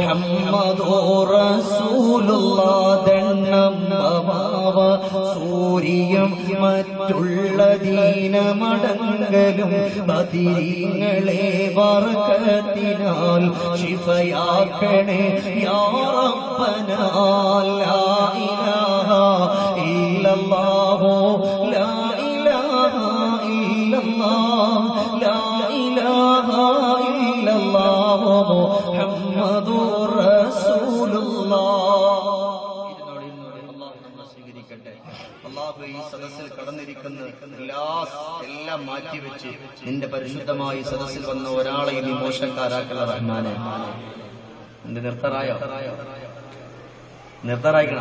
മുഹമ്മദുർ റസൂലുള്ളാഹ് ദണ്ണം ബവാവ സൂര കൂരിയും മറ്റുള്ള ദീനമടങ്കലും ബദീങ്ങളെ വർക്കത്തിനാൽ ശിഫയാക്കണേ യാ റബ്ബന ലാ ഇലാഹ ഇല്ലല്ലാഹു ലാ ഇലാഹ ഇല്ലല്ലാഹ് ലാ ഇലാഹ ഇല്ലല്ലാഹു മുഹമ്മദുർ റസൂലുള്ളാഹ് സ്വീകരിക്കട്ടെ അള്ളാഹു ഈ സദസ്സിൽ കടന്നിരിക്കുന്ന എല്ലാ എല്ലാം മാറ്റിവെച്ച് നിന്റെ പരിശുദ്ധമായി സദസ്സിൽ വന്ന ഒരാളെ നീ മോശക്കാരാക്കല റഹ്മാനെ എന്റെ നിർത്തറായോ നിർത്തറായിക്കണം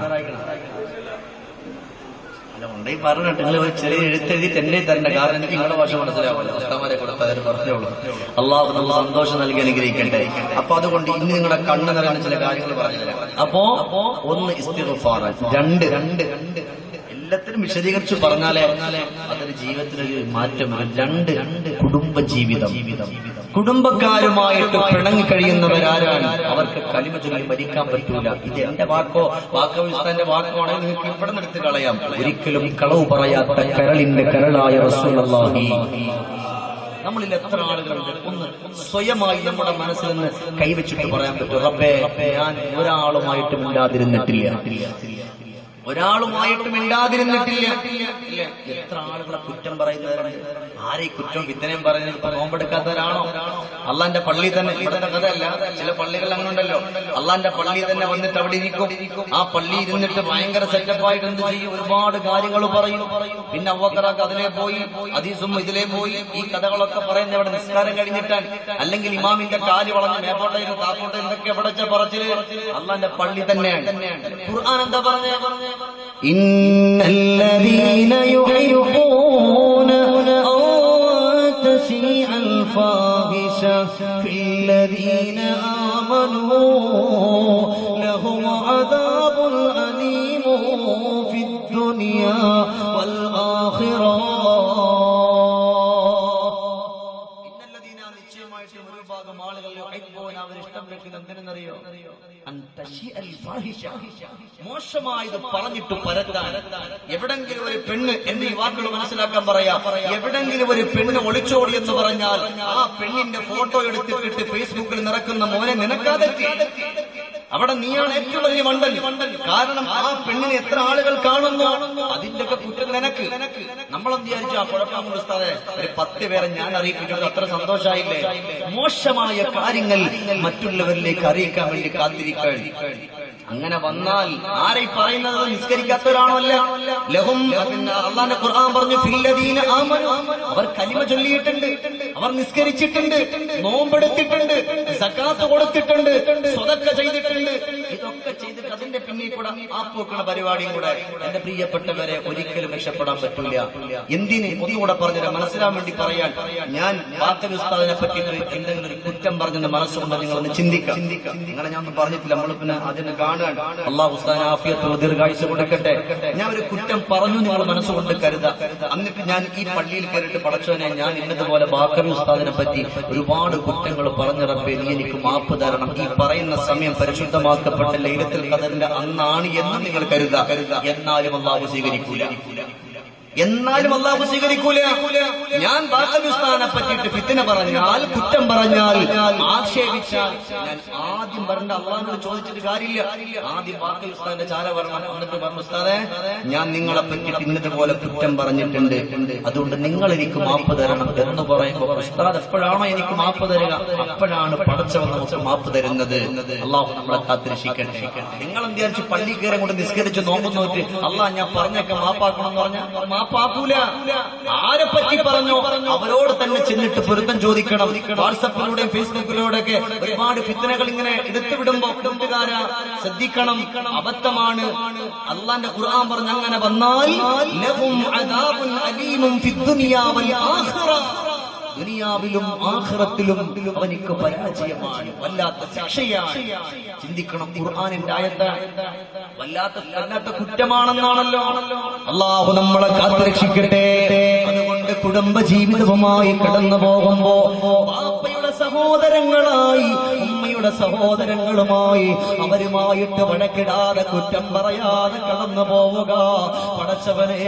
അല്ല ഉണ്ടേ പറഞ്ഞിട്ട് നിങ്ങൾ ഒരു ചെറിയ എഴുത്തെഴുതിയിട്ട് എന്നെ തരണ്ട കാരണം എനിക്ക് നിങ്ങളുടെ ഭാഷ മനസ്സിലാവില്ല ഉസ്താമാരെ കൊടുത്തവർ പറഞ്ഞോളൂ അള്ളാഹു നമ്മൾ സന്തോഷം നൽകി അനുഗ്രഹിക്കട്ടെ അപ്പൊ അതുകൊണ്ട് ഇന്ന് നിങ്ങളുടെ കണ്ണ് നിറയുന്ന ചില കാര്യങ്ങൾ പറഞ്ഞില്ല അപ്പോ ഒന്ന് ഇസ്തിഗ്ഫാർ രണ്ട് രണ്ട് രണ്ട് എല്ലാത്തിനും വിശദീകരിച്ച് പറഞ്ഞാലേ അതൊരു ജീവിതത്തിനൊരു മാറ്റം വരും രണ്ട് രണ്ട് കുടുംബ ജീവിതം കുടുംബക്കാരുമായിട്ട് പിണങ്ങി കഴിയുന്നവരാരാണ് അവർക്ക് കലിമ ചൊല്ലി മരിക്കാൻ പറ്റൂല ഇത് എന്റെ വാക്കോ വാക്കോ ഉസ്താന്റെ വാക്കോ ആണെങ്കിൽ നിങ്ങൾക്ക് ഇവിടെ നിർത്തി കളയാം ഒരിക്കലും കളവ് പറയാത്ത കരളിന്റെ കരളായ റസൂലുള്ളാഹി നമ്മളിൽ എത്ര ആളുകളുണ്ട് ഒന്ന് സ്വയമായി നമ്മുടെ മനസ്സിൽ നിന്ന് കൈവച്ചിട്ട് പറയാൻ പറ്റും റബ്ബേ ഞാൻ ഒരാളുമായിട്ടും ഇല്ലാതിരുന്നിട്ടില്ല ഒരാളുമായിട്ടും ഇല്ലാതിരുന്നിട്ടില്ല ഇല്ല. എത്ര ആളുകളെ കുറ്റം പറയുന്നവരുണ്ട് ആരെ കുറ്റം വിത്തനം പറയുന്നത് ഇപ്പൊ നോമ്പെടുക്കാത്തവരാണോ അള്ളാന്റെ പള്ളി തന്നെ ഇവിടുത്തെ കഥയല്ല ചില പള്ളികൾ അങ്ങനെ ഉണ്ടല്ലോ അള്ളാന്റെ പള്ളി തന്നെ വന്നിട്ട് അവിടെ ഇരിക്കും ആ പള്ളി ഇരുന്നിട്ട് ഭയങ്കര സെറ്റപ്പായിട്ട് എന്ത് ചെയ്യും ഒരുപാട് കാര്യങ്ങൾ പറയും പിന്നെ അവക്കറാക്ക് അതിലെ പോയി അതീസും ഇതിലെ പോയി ഈ കഥകളൊക്കെ പറയുന്ന ഇവിടെ നിസ്കാരം കഴിഞ്ഞിട്ടാണ് അല്ലെങ്കിൽ ഇമാമിന്റെ കാല് വളഞ്ഞ് മേപ്പോട്ടെ താക്കോട്ടെ എന്തൊക്കെ എവിടെ പറച്ചില് അള്ളാന്റെ പള്ളി തന്നെയാണ് ഖുർആൻ എന്താ പറഞ്ഞേ إن الذين يحبون أن تشيع الفاحشة في الذين آمنوا لهم عذاب أليم في الدنيا والآخرة ഇന്നല്ലദീന നിശ്ചയമായിട്ടും ഒരു ഭാഗം ആളുകൾ യുഹിബ്ബൂന അവർ ഇഷ്ടം വെക്കുന്നത് എന്തിനെന്നറിയോ അൻ തശിഅൽ ഫാഹിഷ മോശമായത് പറഞ്ഞിട്ട് പരത്താൻ എവിടെങ്കിലും ഒരു പെണ്ണ് എന്ന് ഈ വാക്കുകൾ മനസ്സിലാക്കാൻ പറയാ എവിടെങ്കിലും ഒരു പെണ്ണ് ഒളിച്ചോടി എന്ന് പറഞ്ഞാൽ ആ പെണ്ണിന്റെ ഫോട്ടോ എടുത്തിട്ട് ഫേസ്ബുക്കിൽ നിറക്കുന്ന മോനെ നിനക്കാതെത്തി അവിടെ നീയാണ് ഏറ്റവും വലിയ മണ്ടൽ കാരണം ആ പെണ്ണിനെ എത്ര ആളുകൾ കാണുന്നു അതിന്റെ ഒക്കെ കുറ്റം നിനക്ക് നമ്മളെന്ത് വിചാരിച്ചു ആ കുഴപ്പം ഉസ്താദെ ഒരു പത്ത് പേരെ ഞാൻ അറിയിപ്പിക്കുന്നത് അത്ര സന്തോഷമായില്ലേ മോശമായ കാര്യങ്ങൾ മറ്റുള്ളവരിലേക്ക് അറിയിക്കാൻ വേണ്ടി കാത്തിരിക്കാൻ അങ്ങനെ വന്നാൽ ആരെ ഈ പറയുന്നത് നിസ്കരിക്കാത്തവരാണോ അല്ല ലഹും പിന്നെ അള്ളാന്റെ ഖുർആൻ പറഞ്ഞു ഫില്ലദീന ആമനു അവർ കലിമ ചൊല്ലിയിട്ടുണ്ട് അവർ നിസ്കരിച്ചിട്ടുണ്ട് നോമ്പെടുത്തിട്ടുണ്ട് സക്കാത്ത് കൊടുത്തിട്ടുണ്ട് സ്വതക്ക ചെയ്തിട്ടുണ്ട് ഇതൊക്കെ ചെയ്തിട്ട് അതിന്റെ പിന്നിൽ കൂടെ ആ പൂക്കണ പരിപാടിയും കൂടെ എന്റെ പ്രിയപ്പെട്ടവരെ ഒരിക്കലും രക്ഷപ്പെടാൻ പറ്റില്ല എന്തിന് ഒന്നുകൂടെ പറഞ്ഞത് മനസ്സിലാൻ വേണ്ടി പറയാൻ ഞാൻ വാക്കൽ ഉസ്താദിനെ പറ്റിയിട്ട് എന്തെങ്കിലും ഒരു കുറ്റം പറഞ്ഞെന്ന് മനസ്സുകൊണ്ട് നിങ്ങളൊന്ന് ചിന്തിക്കാം നിങ്ങളെ ഞാൻ ഒന്നും പറഞ്ഞിട്ടില്ല നമ്മൾ പിന്നെ അതിന് കാണാൻ അള്ളാഹു ഉസ്താദിന് ആഫിയത്തുള്ള ദീർഘായുസ് കൊടുക്കട്ടെ ഞാൻ ഒരു കുറ്റം പറഞ്ഞു നിങ്ങൾ മനസ്സുകൊണ്ട് കരുതാ എന്നിട്ട് ഞാൻ ഈ പള്ളിയിൽ കയറിയിട്ട് പടച്ചവനെ ഞാൻ ഇന്നതുപോലെ ബാക്കറി ഉസ്താദിനെ പറ്റി ഒരുപാട് കുറ്റങ്ങൾ പറഞ്ഞ റബ്ബേ നീ എനിക്ക് മാപ്പ് തരണം ഈ പറയുന്ന സമയം പരിശുദ്ധമാക്കപ്പെട്ട ലൈലത്തിൽ കദറിന്റെ അന്നാണ് എന്ന് നിങ്ങൾ കരുതാ എന്നാലും അള്ളാഹു സ്വീകരിക്കൂല എന്നാലും അള്ളാഹു സ്വീകരിക്കൂല ഞാൻ ബാക്കലുസ്ഥാനെ പറ്റിയിട്ട് ഫിത്തിന പറഞ്ഞാൽ കുറ്റം പറഞ്ഞാൽ ആക്ഷേപിച്ചാൽ ഞാൻ ആദ്യം പറഞ്ഞ അള്ളാഹിനോട് ചോദിച്ചിട്ട് കാര്യമില്ല ആദ്യം ബാക്കലുസ്ഥാന്റെ ചാല പറഞ്ഞു എന്നിട്ട് പറഞ്ഞു ഉസ്താദെ ഞാൻ നിങ്ങളെ പറ്റിയിട്ട് ഇന്നതുപോലെ കുറ്റം പറഞ്ഞിട്ടുണ്ട് അതുകൊണ്ട് നിങ്ങൾ എനിക്ക് മാപ്പ് തരണം എന്ന് പറയുമ്പോൾ ഉസ്താദ് എപ്പോഴാണോ എനിക്ക് മാപ്പ് തരിക അപ്പോഴാണ് പടച്ചവൻ നമുക്ക് മാപ്പ് തരുന്നത് അള്ളാഹു നമ്മളെ കാത്തിരക്ഷിക്കട്ടെ നിങ്ങൾ എന്ത് വിചാരിച്ചു പള്ളി കയറി കൊണ്ട് നിസ്കരിച്ച് നോമ്പ് നോറ്റ് അള്ളാഹ് ഞാൻ പറഞ്ഞൊക്കെ മാപ്പാക്കണം എന്ന് പറഞ്ഞാൽ മാപ്പാക്കൂല ആരെ പറ്റി പറഞ്ഞോ അവരോട് തന്നെ ചെന്നിട്ട് പൊരുത്തം ചോദിക്കണം വാട്സപ്പിലൂടെയും ഫേസ്ബുക്കിലൂടെ ഒക്കെ ഒരുപാട് ഫിത്തനകൾ ഇങ്ങനെ എടുത്തു വിടുമ്പോ കൂട്ടുകാരാ ശ്രദ്ധിക്കണം അബദ്ധമാണ് അള്ളാന്റെ ഖുർആൻ പറഞ്ഞ അങ്ങനെ വന്നാൽ ലഹും അദാബുൻ അലീമും ഫിദ്ദുനിയാ വൽ ആഖിറ ദുനിയാവിലും ആഖിറത്തിലും അവനിക്ക് പരാജയമാണ് വല്ലാത്ത ശിക്ഷയാണ് ചിന്തിക്കണം ഖുർആാനിന്റെ ആയത്ത് വല്ലാത്ത വല്ലാത്ത കുറ്റമാണെന്നാണല്ലോ അള്ളാഹു നമ്മളെ കാത്തുരക്ഷിക്കട്ടെ അതുകൊണ്ട് കുടുംബ ജീവിതവുമായി കടന്നു പോകുമ്പോ ബാപ്പയുടെ സഹോദരങ്ങളായി ഉമ്മയുടെ ഭാര്യയുടെ സഹോദരങ്ങളുമായി അവരുമായിട്ട് വഴക്കിടാതെ കുറ്റം പറയാതെ കടന്നു പോവുക പടച്ചവനെ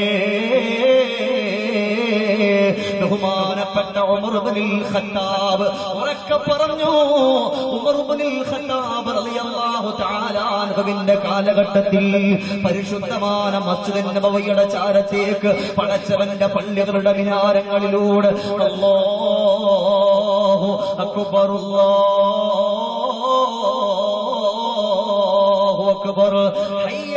ബഹുമാനപ്പെട്ട ഉമർബനിൽ ഖത്താബ് ഉറക്കെ പറഞ്ഞു ഉമർബനിൽ ഖത്താബ് റളിയല്ലാഹു തആല അൻഹുവിന്റെ കാലഘട്ടത്തിൽ പരിശുദ്ധമായ മസ്ജിദ് നബവിയുടെ ചാരത്തേക്ക് പടച്ചവന്റെ പള്ളികളുടെ വിനാരങ്ങളിലൂടെ അല്ലാഹു അക്ബർ അല്ലാഹു അക്ബർ ഹയ്യ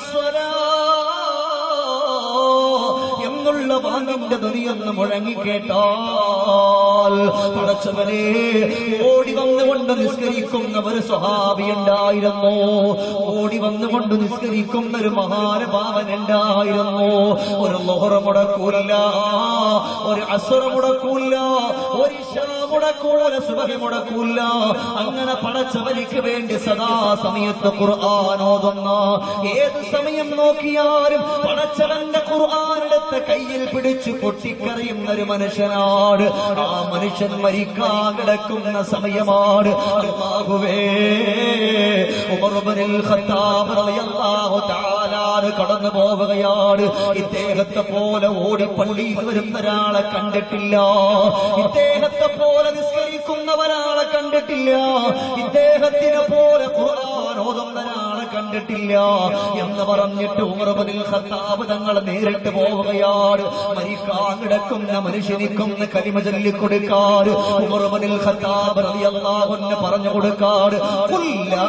എന്നുള്ള വാങ്ങിന്റെ ധ്വനിയൊന്ന് മുഴങ്ങി കേട്ടാൽ പടച്ചവനെ ഓടി വന്നുകൊണ്ട് നിസ്കരിക്കുന്ന ഒരു സ്വഹാബി ഉണ്ടായിരുന്നു ഓടി വന്നുകൊണ്ട് നിസ്കരിക്കുന്ന ഒരു മഹാനുഭാവൻ ഉണ്ടായിരുന്നു ഒരു ലോഹറ മുടക്കൂല ഒരു അസുറ മുടക്കൂല ഒരു ഇശാ മുടക്കൂല സുബഹി മുടക്കൂല അങ്ങനെ പടച്ചവനിക്ക് വേണ്ടി സദാ സമയത്ത് ഖുർആൻ ഓതുന്ന ഏത് സമയം നോക്കിയാലും പടച്ചവന്റെ ഖുർആാനെടുത്ത് കയ്യിൽ പിടിച്ച് പൊട്ടിക്കറിയുന്ന ഒരു മനുഷ്യനാണ് ആ മനുഷ്യൻ മരിക്കാൻ കിടക്കുന്ന സമയമാണ് അല്ലാഹുവേ ഉമർബനിൽ ഖത്താബ് റളിയല്ലാഹു തആല കടന്നു പോവുകയാണ് ഇദ്ദേഹത്തെ പോലെ ഓടി പള്ളിയിൽ വരുന്ന ഒരാളെ കണ്ടിട്ടില്ല ഇദ്ദേഹത്തെ പോലെ നിസ്കരിക്കുന്ന ഒരാളെ കണ്ടിട്ടില്ല ഇദ്ദേഹത്തിനെ പോലെ ഖുർആൻ ഓതുന്ന ഒരാളെ കണ്ടിട്ടില്ല എന്ന് പറഞ്ഞിട്ട് ഉമർബനിൽ ഖത്താബ് തങ്ങൾ നേരിട്ട് പോവുകയാണ് മരിക്കാൻ കിടക്കുന്ന മനുഷ്യനിക്കൊന്ന് കലിമ ചൊല്ലിക്കൊടുക്കാറ് ഉമർബനിൽ ഖത്താബ് റളിയല്ലാഹു അൻഹു പറഞ്ഞു കൊടുക്കാറ് ഖുൽ ലാ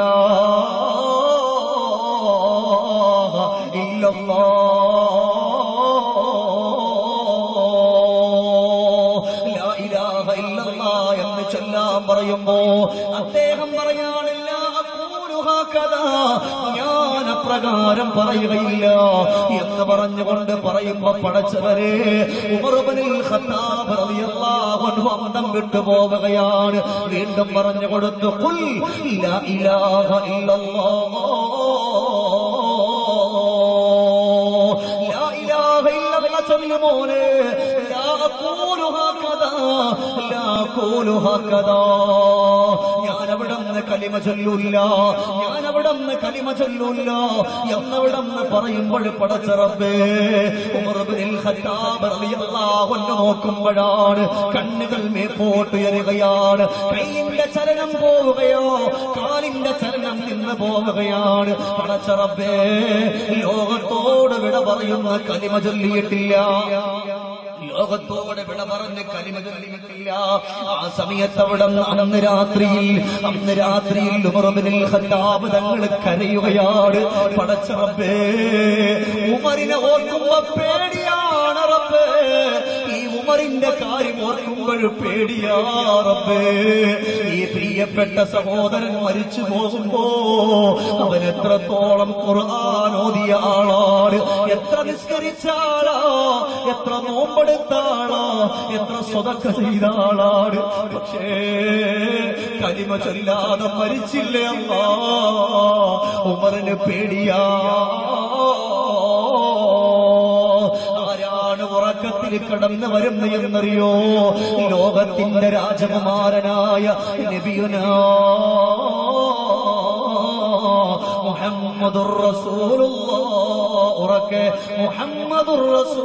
ഇലാഹ ഇല്ലല്ലാഹ് ലാ ഇലാഹ ഇല്ലല്ലാഹ് എന്ന് ചൊല്ലാൻ പറയുമ്പോ അദ്ദേഹം പറയാണില്ല അഖൂലുഹാ കദാ ഞാൻ അപ്രകാരം പറയുകയില്ല എന്ന് പറഞ്ഞുകൊണ്ട് പറയുമ്പോ പടച്ചവരെ ഉമർബനിൽ ഖത്താബ് റളിയല്ലാഹു അൻഹു അന്തം വിട്ടു പോവുകയാണ് വീണ്ടും പറഞ്ഞു കൊടുത്തു ഖുൽ ലാ ഇലാഹ ഇല്ലല്ലാഹ് ലാ ഇലാഹ ഇല്ലല്ലാഹ് ചൊല്ലു മോനെ ലാ അഖൂലു ഹകദാ ലാ അഖൂലു ഹകദാ ഞാൻ അവിടെ നിന്ന് കലിമ ചൊല്ലൂല്ല ഞാൻ അവിടെ നിന്ന് കലിമ ചൊല്ലൂല്ല എന്നവിടെന്ന് പറയുമ്പോൾ പടച്ചറബേ ഉമർബിനിൽ ഖത്താബ് റളിയല്ലാഹു അൻഹു നോക്കുമ്പോഴാണ് കണ്ണുകൾ മേപ്പോട്ട് ഉയരുകയാണ് കൈയിന്റെ ചലനം പോവുകയോ കാലിന്റെ ചലനം നിന്ന് പോവുകയാണ് പടച്ചറബേ ലോകത്തോട് വിട പറയുന്ന കലിമ ചൊല്ലിയിട്ടില്ല ലോകത്തോട് വിട പറഞ്ഞ് കലിമ ചൊല്ലിയിട്ടില്ല ആ സമയത്ത് അവിടെ അന്ന് രാത്രിയിൽ അന്ന് രാത്രിയിൽ ഉമർബിനിൽ ഖത്താബ് തങ്ങൾ കരയുകയാണ് പടച്ച റബ്ബേ ഉമറിനെ ഓർക്കുമ്പോ പേടിയാണ് റബ്ബേ ഈ ഉമറിന്റെ കാര്യം ഓർക്കുമ്പോൾ പേടിയാ റബ്ബേ ഈ പ്രിയപ്പെട്ട സഹോദരൻ മരിച്ചു പോകുമ്പോ അവൻ എത്രത്തോളം ഖുർആൻ ഓതിയ ആളാണ് എത്ര നിസ്കരിച്ച ആളാ എത്ര നോമ്പെടുത്ത ആളാ എത്ര സ്വതക്ക ചെയ്ത ആളാണ് പക്ഷേ കലിമ ചൊല്ലാതെ മരിച്ചില്ലേ അമ്മ ഉമറിന് പേടിയാ ആരാണ് ഉറക്കത്തിൽ കടന്നു വരുന്ന എന്നറിയോ ലോകത്തിന്റെ രാജകുമാരനായ നബിയുനാ മുഹമ്മദുർ റസൂലുള്ളാഹ് ഉറക്കെ മുഹമ്മദുർ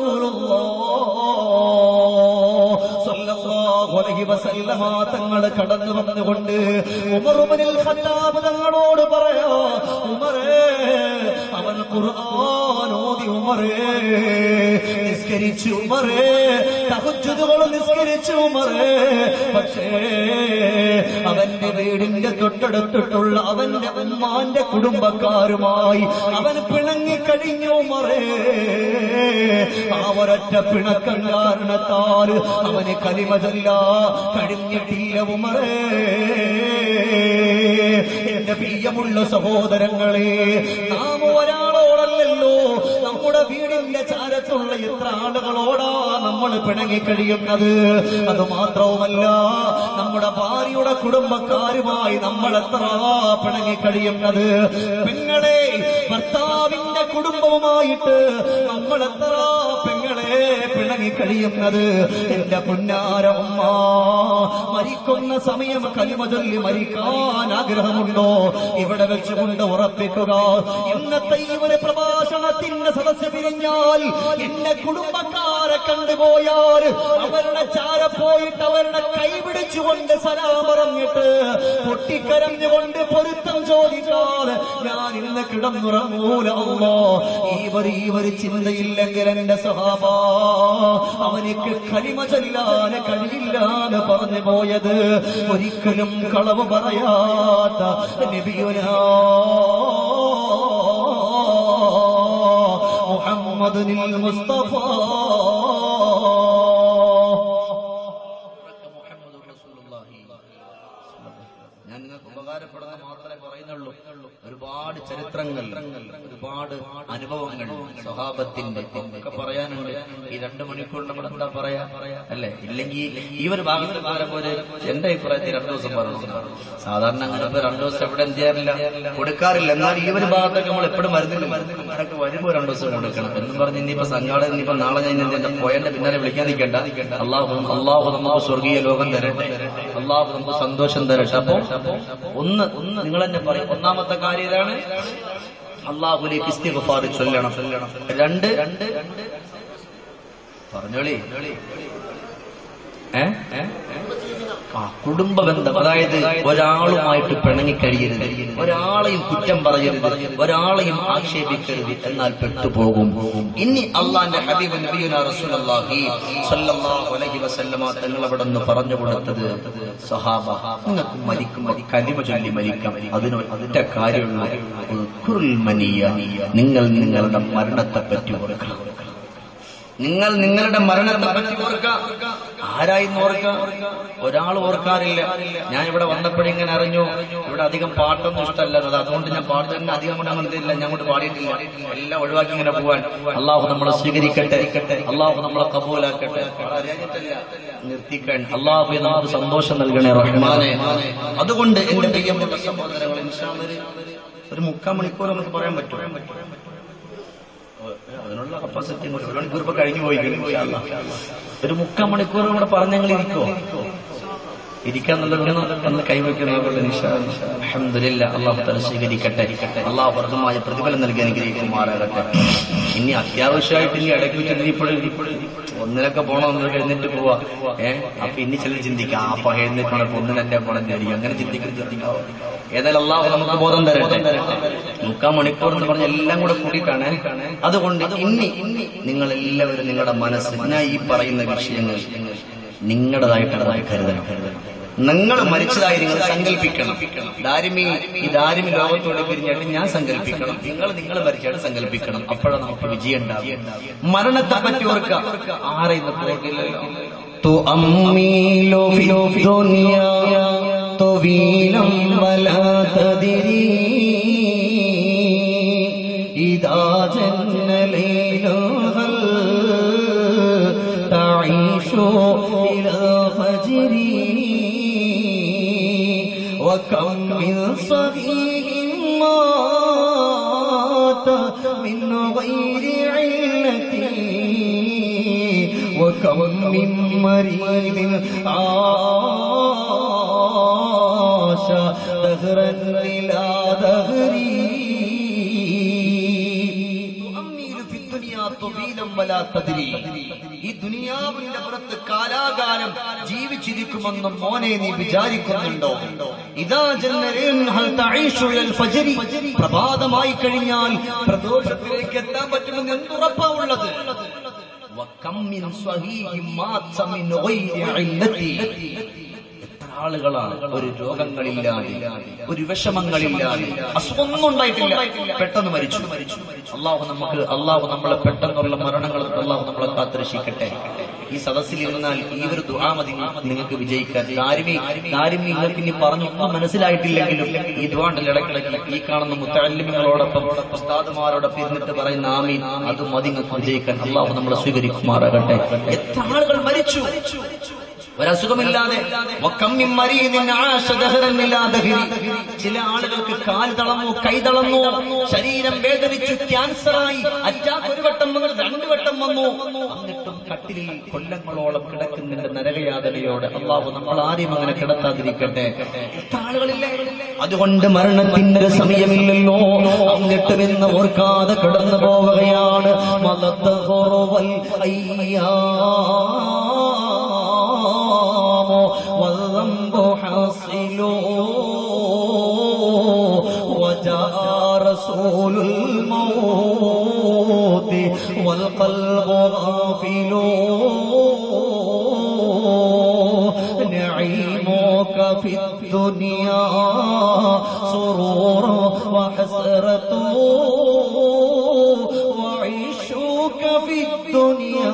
റസൂലുള്ളാഹ് സല്ലല്ലാഹു അലൈഹി വസല്ലമ തങ്ങൾ കടന്നു വന്നുകൊണ്ട് ഉമറുബനിൽ ഖത്താബ് തങ്ങളോട് പറയാ ഉമറേ അവൻ ഖുർആൻ ഓതി ഉമറേ നിസ്കരിച്ചു ഉമറേ തഹജ്ജുദുകൾ നിസ്കരിച്ചു ഉമറേ പക്ഷേ അവന്റെ വീടിന്റെ തൊട്ടടുത്തിട്ടുള്ള അവന്റെ ഉമ്മാന്റെ കുടുംബക്കാരുമായി അവൻ പിണങ്ങിക്കഴിഞ്ഞു ഉമറേ ആ ഒരൊറ്റ പിണക്കം കാരണത്താൽ അവന് കലിമ ചൊല്ല കഴിഞ്ഞിട്ടില്ല ഉമറേ എന്റെ പ്രിയമുള്ള സഹോദരങ്ങളെ നാം ഒരാളോടല്ലല്ലോ നമ്മുടെ വീടിന്റെ ചാരത്തുള്ള എത്ര ആളുകളോടാ നമ്മൾ പിണങ്ങിക്കഴിയുന്നത് അത് മാത്രവുമല്ല നമ്മുടെ ഭാര്യയുടെ കുടുംബക്കാരുമായി നമ്മൾ എത്ര പിണങ്ങിക്കഴിയുന്നത് പിന്നെ പെങ്ങളെ ഭർത്താവിന്റെ കുടുംബവുമായിട്ട് നമ്മൾ എത്ര പെങ്ങളെ പിണങ്ങി കഴിയുന്നത് എന്റെ പുന്നാര ഉമ്മ മരിക്കുന്ന സമയം കലിമ ചൊല്ലി മരിക്കാൻ ആഗ്രഹമുണ്ടോ ഇവിടെ വെച്ചുകൊണ്ട് ഉറപ്പിക്കുക ഇന്നത്തെ ഈ ഒരു പ്രഭാഷണത്തിന്റെ സദസ്സ് പിരിഞ്ഞാൽ എന്റെ കുടുംബക്കാരെ കണ്ടുപോയാൽ അവരുടെ ചാര പോയിട്ട് അവരുടെ കൈ പിടിച്ചുകൊണ്ട് സലാം പറഞ്ഞിട്ട് പൊട്ടിക്കരഞ്ഞുകൊണ്ട് പൊരുത്തം ചോദിക്കാതെ ഞാൻ ഇന്ന് കിടന്നുറങ്ങൂല അല്ലോ ഈ ഒരു ഈ ഒരു ചിന്തയില്ലെങ്കിൽ എന്റെ സഹാബ അവനിക്ക് കളിമ ചൊല്ലാൻ കഴിയില്ല എന്ന് പറഞ്ഞു പോയത് ഒരിക്കലും കളവ് പറയാത്ത നബിയുനാ മുഹമ്മദ് മുസ്തഫ ഞാൻ നിങ്ങൾക്ക് ഉപകാരപ്പെടുന്ന മാത്രമേ പറയുന്നുള്ളൂ ഒരുപാട് ചരിത്രങ്ങൾ ഒരുപാട് അനുഭവങ്ങൾ സ്വഭാവത്തിന്റെ ഒക്കെ പറയാനുണ്ട് ഈ രണ്ടു മണിക്കൂർ നമ്മൾ എന്താ പറയാ അല്ലേ ഇല്ലെങ്കിൽ ഈ ഒരു ഭാഗത്ത് പറയാൻ പോലെ എന്റെ അഭിപ്രായത്തിൽ രണ്ടു ദിവസം പറഞ്ഞു സാധാരണ അങ്ങനെ ഇപ്പൊ രണ്ടു ദിവസം എവിടെ എന്ത് ചെയ്യാറില്ല കൊടുക്കാറില്ല എന്നാൽ ഈ ഒരു ഭാഗത്തൊക്കെ നമ്മൾ എപ്പോഴും മരുന്നില്ല മരുന്നിലൊക്കെ വരുമ്പോ രണ്ടു ദിവസം കൊടുക്കണം എന്നും പറഞ്ഞ് ഇനിയിപ്പോ സംഘാടനം ഇനിയിപ്പോ നാളെ ഞാൻ ഇന്ന് എന്റെ പോയന്റെ പിന്നാലെ വിളിക്കാൻ നിൽക്കണ്ട അള്ളാഹു അള്ളാഹു നമുക്ക് സ്വർഗീയ ലോകം തരട്ടെ അള്ളാഹു നമുക്ക് സന്തോഷം തരട്ടെ അപ്പൊ ഒന്ന് ഒന്ന് നിങ്ങൾ തന്നെ പറയും ഒന്നാമത്തെ കാര്യം ഇതാണ് അള്ളാഹുലേക്ക് ഇസ്തിഗ്ഫാർ ചൊല്ലണം രണ്ട് രണ്ട് പറഞ്ഞോളി ഏ ഏ? ആ കുടുംബ ബന്ധം അതായത് ഒരാളുമായിട്ട് പിണങ്ങിക്കഴിയരുത് ഒരാളെയും കുറ്റം പറയരുത് ഒരാളെയും ആക്ഷേപിക്കരുത് എന്നാൽ പെട്ടുപോകും ഇനി അള്ളാന്റെ ഹബീബ് നബിയുന റസൂലുള്ളാഹി സ്വല്ലല്ലാഹു അലൈഹി വസല്ലമ തങ്ങൾ അവിടെ നിന്ന് പറഞ്ഞു കൊടുത്തത് സഹാബ നിങ്ങൾക്ക് മരിക്കുമ്പോൾ കലിമ ചൊല്ലി മരിക്കാം അതിന് ഒറ്റ കാര്യമുള്ളൂ ഉൽഖുറുൽ മനിയ നിങ്ങൾ നിങ്ങളുടെ മരണത്തെ പറ്റി ഓർക്കണം നിങ്ങൾ നിങ്ങളുടെ മരണത്തെ പറ്റി ഓർക്കുക ആരായിന്ന് ഓർക്കുക ഒരാൾ ഓർക്കാറില്ല ഞാൻ ഇവിടെ വന്നപ്പോഴിങ്ങനെ അറിഞ്ഞു ഇവിടെ അധികം പാട്ടൊന്നും ഇഷ്ടമല്ല അത് അതുകൊണ്ട് ഞാൻ പാട്ട് തന്നെ അധികം കൊണ്ട് അങ്ങനെ ഇതില്ല ഞാൻ കൊണ്ട് പാടിയിട്ടില്ല എല്ലാം ഒഴിവാക്കി ഇങ്ങനെ പോവാൻ അള്ളാഹു നമ്മളെ സ്വീകരിക്കട്ടെ അള്ളാഹു നമ്മളെ കബൂലാക്കട്ടെ അറിയാഞ്ഞിട്ടല്ല. നിർത്തിക്കാൻ അള്ളാഹു നമുക്ക് സന്തോഷം നൽകണേ റഹ്മാനെ അതുകൊണ്ട് എന്റെ പ്രിയപ്പെട്ട സഹോദരങ്ങൾ ഇൻഷാ അല്ലാ ഒരു- ഒരു മുക്കാൽ മണിക്കൂർ നമുക്ക് പറയാൻ പറ്റും അതിനുള്ള കപ്പാസിറ്റി ഒരു മണിക്കൂർ ഇപ്പൊ കഴിഞ്ഞു പോയി ഇൻഷാ അല്ലാ. ഒരു മുക്കാൽ മണിക്കൂർ കൂടെ പറഞ്ഞെങ്കിൽ ഇരിക്കോ ഇരിക്കാൻ നല്ല കൈവയ്ക്കുന്നത് അഹമ്മദില്ല അള്ളാഹു തല സ്വീകരിക്കട്ടെ അള്ളാഹു വർദ്ധമായ പ്രതിഫലം നൽകി അനുഗ്രഹിക്കുമാറാകട്ടെ ഇനി അത്യാവശ്യമായിട്ട് ഇനി ഇടയ്ക്ക് വെച്ചിട്ട് ഇപ്പോഴും ഒന്നിലൊക്കെ പോകണം ഒന്നിലൊക്കെ എഴുന്നേറ്റ് പോവാ ഏഹ് അപ്പൊ ഇനി ചിലർ ചിന്തിക്കാം ആ പക എഴുന്നേറ്റ് പോണപ്പോ ഒന്നിന് എന്റെ പോണെന്നായിരിക്കും അങ്ങനെ ചിന്തിക്കും ചിന്തിക്കാവോ ഏതായാലും അള്ളാഹു നമുക്ക് ബോധം തരട്ടെ മുക്കാൽ മണിക്കൂർ എന്ന് പറഞ്ഞ എല്ലാം കൂടെ കൂടിയിട്ടാണ് അതുകൊണ്ട് ഇനി നിങ്ങൾ എല്ലാവരും നിങ്ങളുടെ മനസ്സ് ഞാൻ ഈ പറയുന്ന വിഷയങ്ങൾ നിങ്ങളുടേതായിട്ടാണ് കരുതണം നിങ്ങൾ മരിച്ചതായി നിങ്ങൾ സങ്കല്പിക്കണം ദാരിമി ഈ ദാരിമി ലോകത്തോട് പിരിഞ്ഞിട്ട് ഞാൻ സങ്കല്പിക്കണം നിങ്ങൾ നിങ്ങൾ മരിച്ചായിട്ട് സങ്കല്പിക്കണം അപ്പോഴാണ് നമുക്ക് വിജയം ഉണ്ടാവും മരണത്തെ പറ്റി ഓർക്കുക ആരെ ഇന്ന് പോകില്ലല്ലോ تؤمل في الدنيا طويلا ولا تدري إذا جن ليلها تعيش إلى فجر وكم من صغير مات من غير علة وكم من مريض عاش دهرا إلى ദഹരി ഈ ദുനിയാവിന്റെ പുറത്ത് കാലാകാലം ജീവിച്ചിരിക്കുമെന്നും മോനെ നീ വിചാരിക്കുന്നുണ്ടോ ഇതാ ജന്നരേൻ ഹൽ തഈഷു ഇലൽ ഫജ്രി പ്രഭാതമായി കഴിഞ്ഞാൽ പ്രദോഷത്തിലേക്ക് എത്താൻ പറ്റുമെന്ന് എന്തുറപ്പാ ഉള്ളത് വകം മിൻ സ്വഹീഹി മാത്ത മിൻ ഗൈരി ഇല്ലത്തി എത്ര ആളുകളാണ് ഒരു രോഗങ്ങളില്ലാതെ ഒരു വിഷമങ്ങളില്ലാതെ അസുഖമൊന്നും ഉണ്ടായിട്ടില്ല പെട്ടെന്ന് മരിച്ചു അള്ളാഹു നമുക്ക് അള്ളാഹു നമ്മളെ പെട്ടെന്നുള്ള മരണങ്ങൾ അള്ളാഹു നമ്മളെ കാത്തുരക്ഷിക്കട്ടെ ഈ സദസ്സിൽ ഇരുന്നാൽ ഈ ഒരു ദുആമതി നിങ്ങൾക്ക് വിജയിക്കാൻ ദാരിമി ദാരിമി നിങ്ങൾക്ക് ഇനി പറഞ്ഞൊന്നും മനസ്സിലായിട്ടില്ലെങ്കിലും ഈ ദുആണ്ടിൽ ഇടയ്ക്കിടയ്ക്ക് ഈ കാണുന്ന മുത്തല്ലിമികളോടൊപ്പം ഉസ്താദുമാരോടൊപ്പം ഇരുന്നിട്ട് പറയുന്ന ആമീൻ അത് മതി നിങ്ങൾക്ക് വിജയിക്കാൻ അള്ളാഹു നമ്മളെ സ്വീകരിക്കുമാറാകട്ടെ എത്ര ആളുകൾ മരിച്ചു ഒരസുഖമില്ലാതെ വക്കം മിൻ മരീദിൻ ആശ ദഹറൻ ഇലാ ദഹരി. ചില ആളുകൾക്ക് കാൽ തളർന്നു കൈ തളർന്നു ശരീരം വേദനിച്ചു ക്യാൻസറായി അറ്റാക്ക് ഒരു വട്ടം വന്നു രണ്ടു വട്ടം വന്നു എന്നിട്ടും കട്ടിലിൽ കൊല്ലങ്ങളോളം കിടക്കുന്നുണ്ട് നരകയാതനയോടെ അള്ളാഹു നമ്മൾ ആരെയും അങ്ങനെ കിടത്താതിരിക്കട്ടെ എത്ര ആളുകളില്ലേ അതുകൊണ്ട് മരണത്തിന്റെ സമയമില്ലല്ലോ എന്നിട്ട് നിന്ന് ഓർക്കാതെ കിടന്നു പോവുകയാണ് മതത്ത കുറവൽ അയ്യാമോ والذنب حاصل وجاء رسول الموت والقلب غافل نعيمك في الدنيا سرور وحسرة وعيشك في الدنيا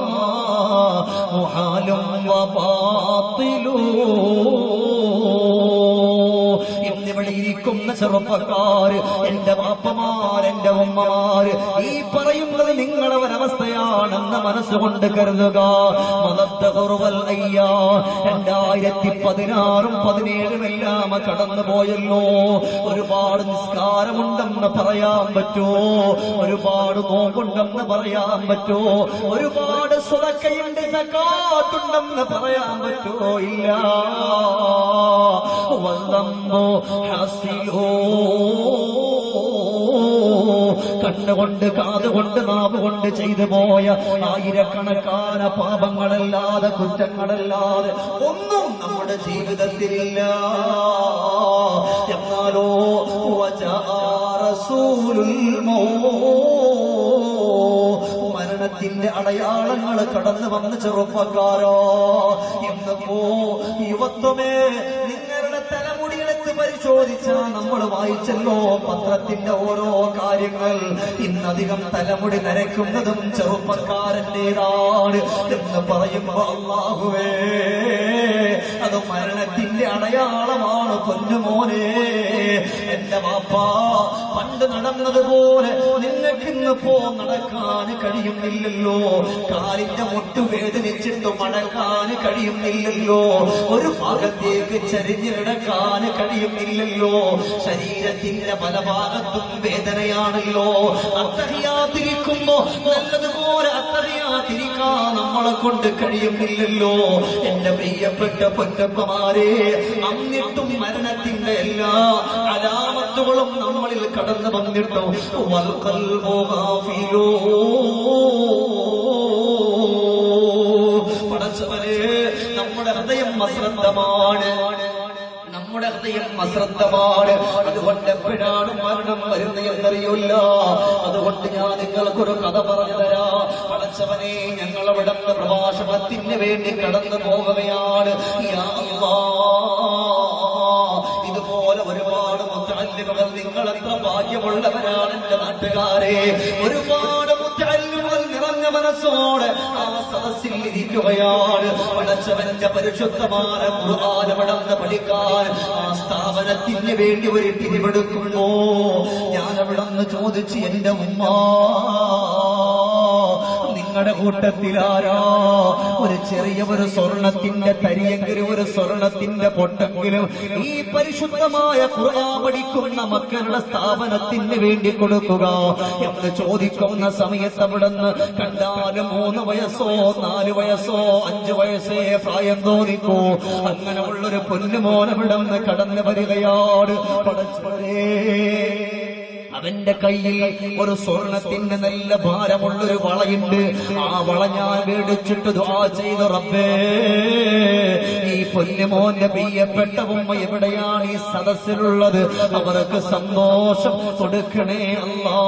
محال وباطل ഇന്നിവിടെ ഇരിക്കുന്ന ചെറുപ്പക്കാര് എന്റെ പാപ്പമാർ എന്റെ ഉമ്മമാര് ഈ പറയുന്നത് നിങ്ങളുടെ ഒരവസ്ഥയാണെന്ന് മനസ്സുകൊണ്ട് കരുതുക മതത്ത കുറവൽ അയ്യ രണ്ടായിരത്തി പതിനാറും പതിനേഴും എല്ലാം കടന്നു പോയല്ലോ ഒരുപാട് നിസ്കാരമുണ്ടെന്ന് പറയാൻ പറ്റുമോ ഒരുപാട് നോമ്പുണ്ടെന്ന് പറയാൻ പറ്റുമോ ഒരുപാട് സുതക്കയുണ്ട് സക്കാത്തുണ്ടെന്ന് പറയാൻ പറ്റുമോ ഇല്ല വല്ലമ്പോ ഹസിലോ കണ്ണുകൊണ്ട് കാതുകൊണ്ട് നാവ് കൊണ്ട് ചെയ്തു പോയ ആയിരക്കണക്കാന പാപങ്ങളല്ലാതെ കുറ്റങ്ങളല്ലാതെ ഒന്നും നമ്മുടെ ജീവിതത്തിലില്ല എന്നാലോ വജാ റസൂലുൽ മൗത്ത് മരണത്തിന്റെ അടയാളങ്ങൾ കടന്നു വന്ന ചെറുപ്പക്കാരോ എന്നപ്പോ യുവത്വമേ നിങ്ങളുടെ തലമുടിയെടുത്ത് പരിശോധിച്ചാൽ നമ്മൾ വായിച്ചല്ലോ പത്രത്തിന്റെ ഓരോ കാര്യങ്ങൾ ഇന്നധികം തലമുടി നരയ്ക്കുന്നതും ചെറുപ്പക്കാരൻ്റെതാണ് എന്ന് പറയുമ്പോ അള്ളാഹുവേ അത് മരണത്തിന്റെ അടയാളമാണ് പൊന്നുമോനെ എന്റെ വാപ്പ പണ്ട് നടന്നതുപോലെ നിങ്ങൾക്ക് ഇന്ന് പോ നടക്കാൻ കഴിയുന്നില്ലല്ലോ കാലിന്റെ മുട്ട് വേദനിച്ചിട്ട് മടക്കാൻ കഴിയുന്നില്ലല്ലോ ഒരു ഭാഗത്തേക്ക് ചരിഞ്ഞു കിടക്കാൻ കഴിയുന്നില്ലല്ലോ ശരീരത്തിന്റെ പല ഭാഗത്തും വേദനയാണല്ലോ അത്തഹിയാതിരിക്കുമ്പോ നല്ലതുപോലെ അത്തഹിയാതിരിക്കാൻ നമ്മളെ കൊണ്ട് കഴിയുന്നില്ലല്ലോ എന്റെ പ്രിയപ്പെട്ട പൊന്നപ്പമാരെ അന്നിട്ടും മരണത്തിന്റെ എല്ലാ അലാമത്തുകളും നമ്മളിൽ കടന്നു വന്നിട്ടോ വൽക്കൽ മോഹാഫിലോ പടച്ചവനെ നമ്മുടെ ഹൃദയം അശ്രദ്ധമാണ് നമ്മുടെ ഹൃദയം അശ്രദ്ധമാണ് അതുകൊണ്ട് എപ്പോഴാണ് മരണം വരുന്നതെന്നറിയില്ല അതുകൊണ്ട് ഞാൻ നിങ്ങൾക്കൊരു കഥ പറഞ്ഞു തരാ പടച്ചവനെ ഞങ്ങൾ അവിടെ പ്രഭാഷണത്തിന് വേണ്ടി കടന്നു പോവുകയാണ് യാ അല്ലാഹ്. ഇതുപോലെ ഒരുപാട് മുത്തല്ലുകൾ നിങ്ങൾ എത്ര ഭാഗ്യമുള്ളവരാണ് എന്റെ നാട്ടുകാരെ ഒരുപാട് മുത്തല്ലുകൾ നിറഞ്ഞ മനസ്സോടെ ആ സദസ്സിൽ ഇരിക്കുകയാണ് പടച്ചവന്റെ പരിശുദ്ധമായ ഖുർആാനമടന്ന് പഠിക്കാൻ ആ സ്ഥാപനത്തിന് വേണ്ടി ഒരു പിരിവെടുക്കുമ്പോ ഞാൻ അവിടെ നിന്ന് ചോദിച്ചു എന്റെ ഉമ്മ നിങ്ങളുടെ കൂട്ടത്തിലാരാ ഒരു ചെറിയ ഒരു സ്വർണത്തിന്റെ തരിയെങ്കിലും ഒരു സ്വർണത്തിന്റെ പൊട്ടെങ്കിലും ഈ പരിശുദ്ധമായ ഖുർആൻ പഠിക്കുന്ന മക്കളുടെ സ്ഥാപനത്തിന് വേണ്ടി കൊടുക്കുക എന്ന് ചോദിക്കുന്ന സമയത്ത് അവിടുന്ന് കണ്ടാലും മൂന്ന് വയസ്സോ നാല് വയസ്സോ അഞ്ചു വയസ്സേ പ്രായം തോന്നിക്കൂ അങ്ങനെയുള്ളൊരു പൊന്നുമോൻ അവിടെ നിന്ന് കടന്നു വരികയാണ് പടച്ചവരേ അവന്റെ കയ്യിൽ ഒരു സ്വർണത്തിന്റെ നല്ല ഭാരമുള്ളൊരു വളയുണ്ട് ആ വള ഞാൻ മേടിച്ചിട്ട് ദ്വാ ചെയ്ത റബ്ബേ ഈ പൊന്നുമോന്റെ പ്രിയപ്പെട്ട ഉമ്മ എവിടെയാണ് ഈ സദസ്സിലുള്ളത് അവർക്ക് സന്തോഷം കൊടുക്കണേ അല്ലാ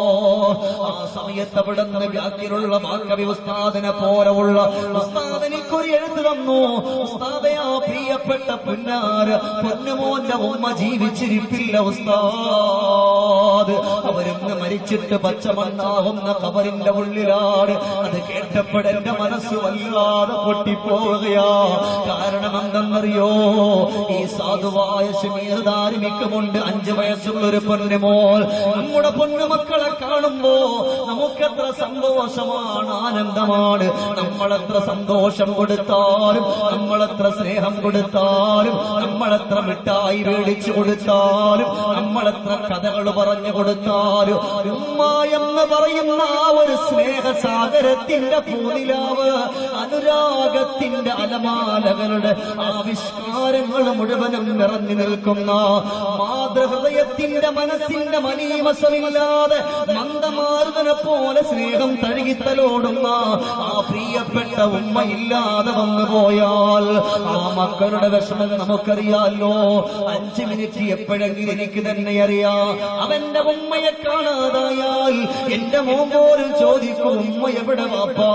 ആ സമയത്ത് അവിടെ നിന്ന് വ്യാക്കിലുള്ള മാക്കവി ഉസ്താദിനെ പോലെയുള്ള ഉസ്താദിനിക്ക് എനിക്കൊരു എഴുത്ത് തന്നു ഉസ്താദെ ആ പ്രിയപ്പെട്ട പുന്നാര പൊന്നുമോന്റെ ഉമ്മ ജീവിച്ചിരിപ്പില്ല ഉസ്താദ് അവരിന്ന് മരിച്ചിട്ട് പച്ചമണ്ണാവുന്ന കബറിന്റെ ഉള്ളിലാണ് അത് കേട്ടപ്പോൾ എന്റെ മനസ്സ് വല്ലാതെ പൊട്ടിപ്പോവുകയാ കാരണം എന്തെന്നറിയോ ഈ സാധുവായ ഷമീർ ധാർമ്മികമുണ്ട് അഞ്ചു വയസ്സുള്ള ഒരു പൊന്നുമോൾ നമ്മുടെ പൊന്നുമക്കളെ കാണുമ്പോ നമുക്കെത്ര സന്തോഷമാണ് ആനന്ദമാണ് നമ്മളെത്ര സന്തോഷം കൊടുത്താലും നമ്മളെത്ര സ്നേഹം കൊടുത്താലും നമ്മളെത്ര മിഠായി മേടിച്ചു കൊടുത്താലും നമ്മളെത്ര കഥകൾ പറഞ്ഞു കൊടുത്താലും ഉമ്മ എന്ന് പറയുന്ന ആ ഒരു സ്നേഹസാഗരത്തിന്റെ പൂനിലാവ് അനുരാഗത്തിന്റെ അലമാലകളുടെ ആവിഷ്കാരങ്ങൾ മുഴുവനും നിറഞ്ഞു നിൽക്കുന്ന മാതൃഹൃദയത്തിന്റെ മനസ്സിന്റെ മനീമസമില്ലാതെ മന്ദമാർഗനെ പോലെ സ്നേഹം തഴുകിത്തലോടുന്ന ആ പ്രിയപ്പെട്ട ഉമ്മ ഇല്ലാതെ വന്നു പോയാൽ ആ മക്കളുടെ വിഷമം നമുക്കറിയാലോ അഞ്ചു മിനിറ്റ് എപ്പോഴെങ്കിലും എനിക്ക് തന്നെ അറിയാം അവന്റെ ഉമ്മയെ കാണാതായാൽ എന്റെ മോൻ പോലും ചോദിക്കും ഉമ്മ എവിടെ വാപ്പാ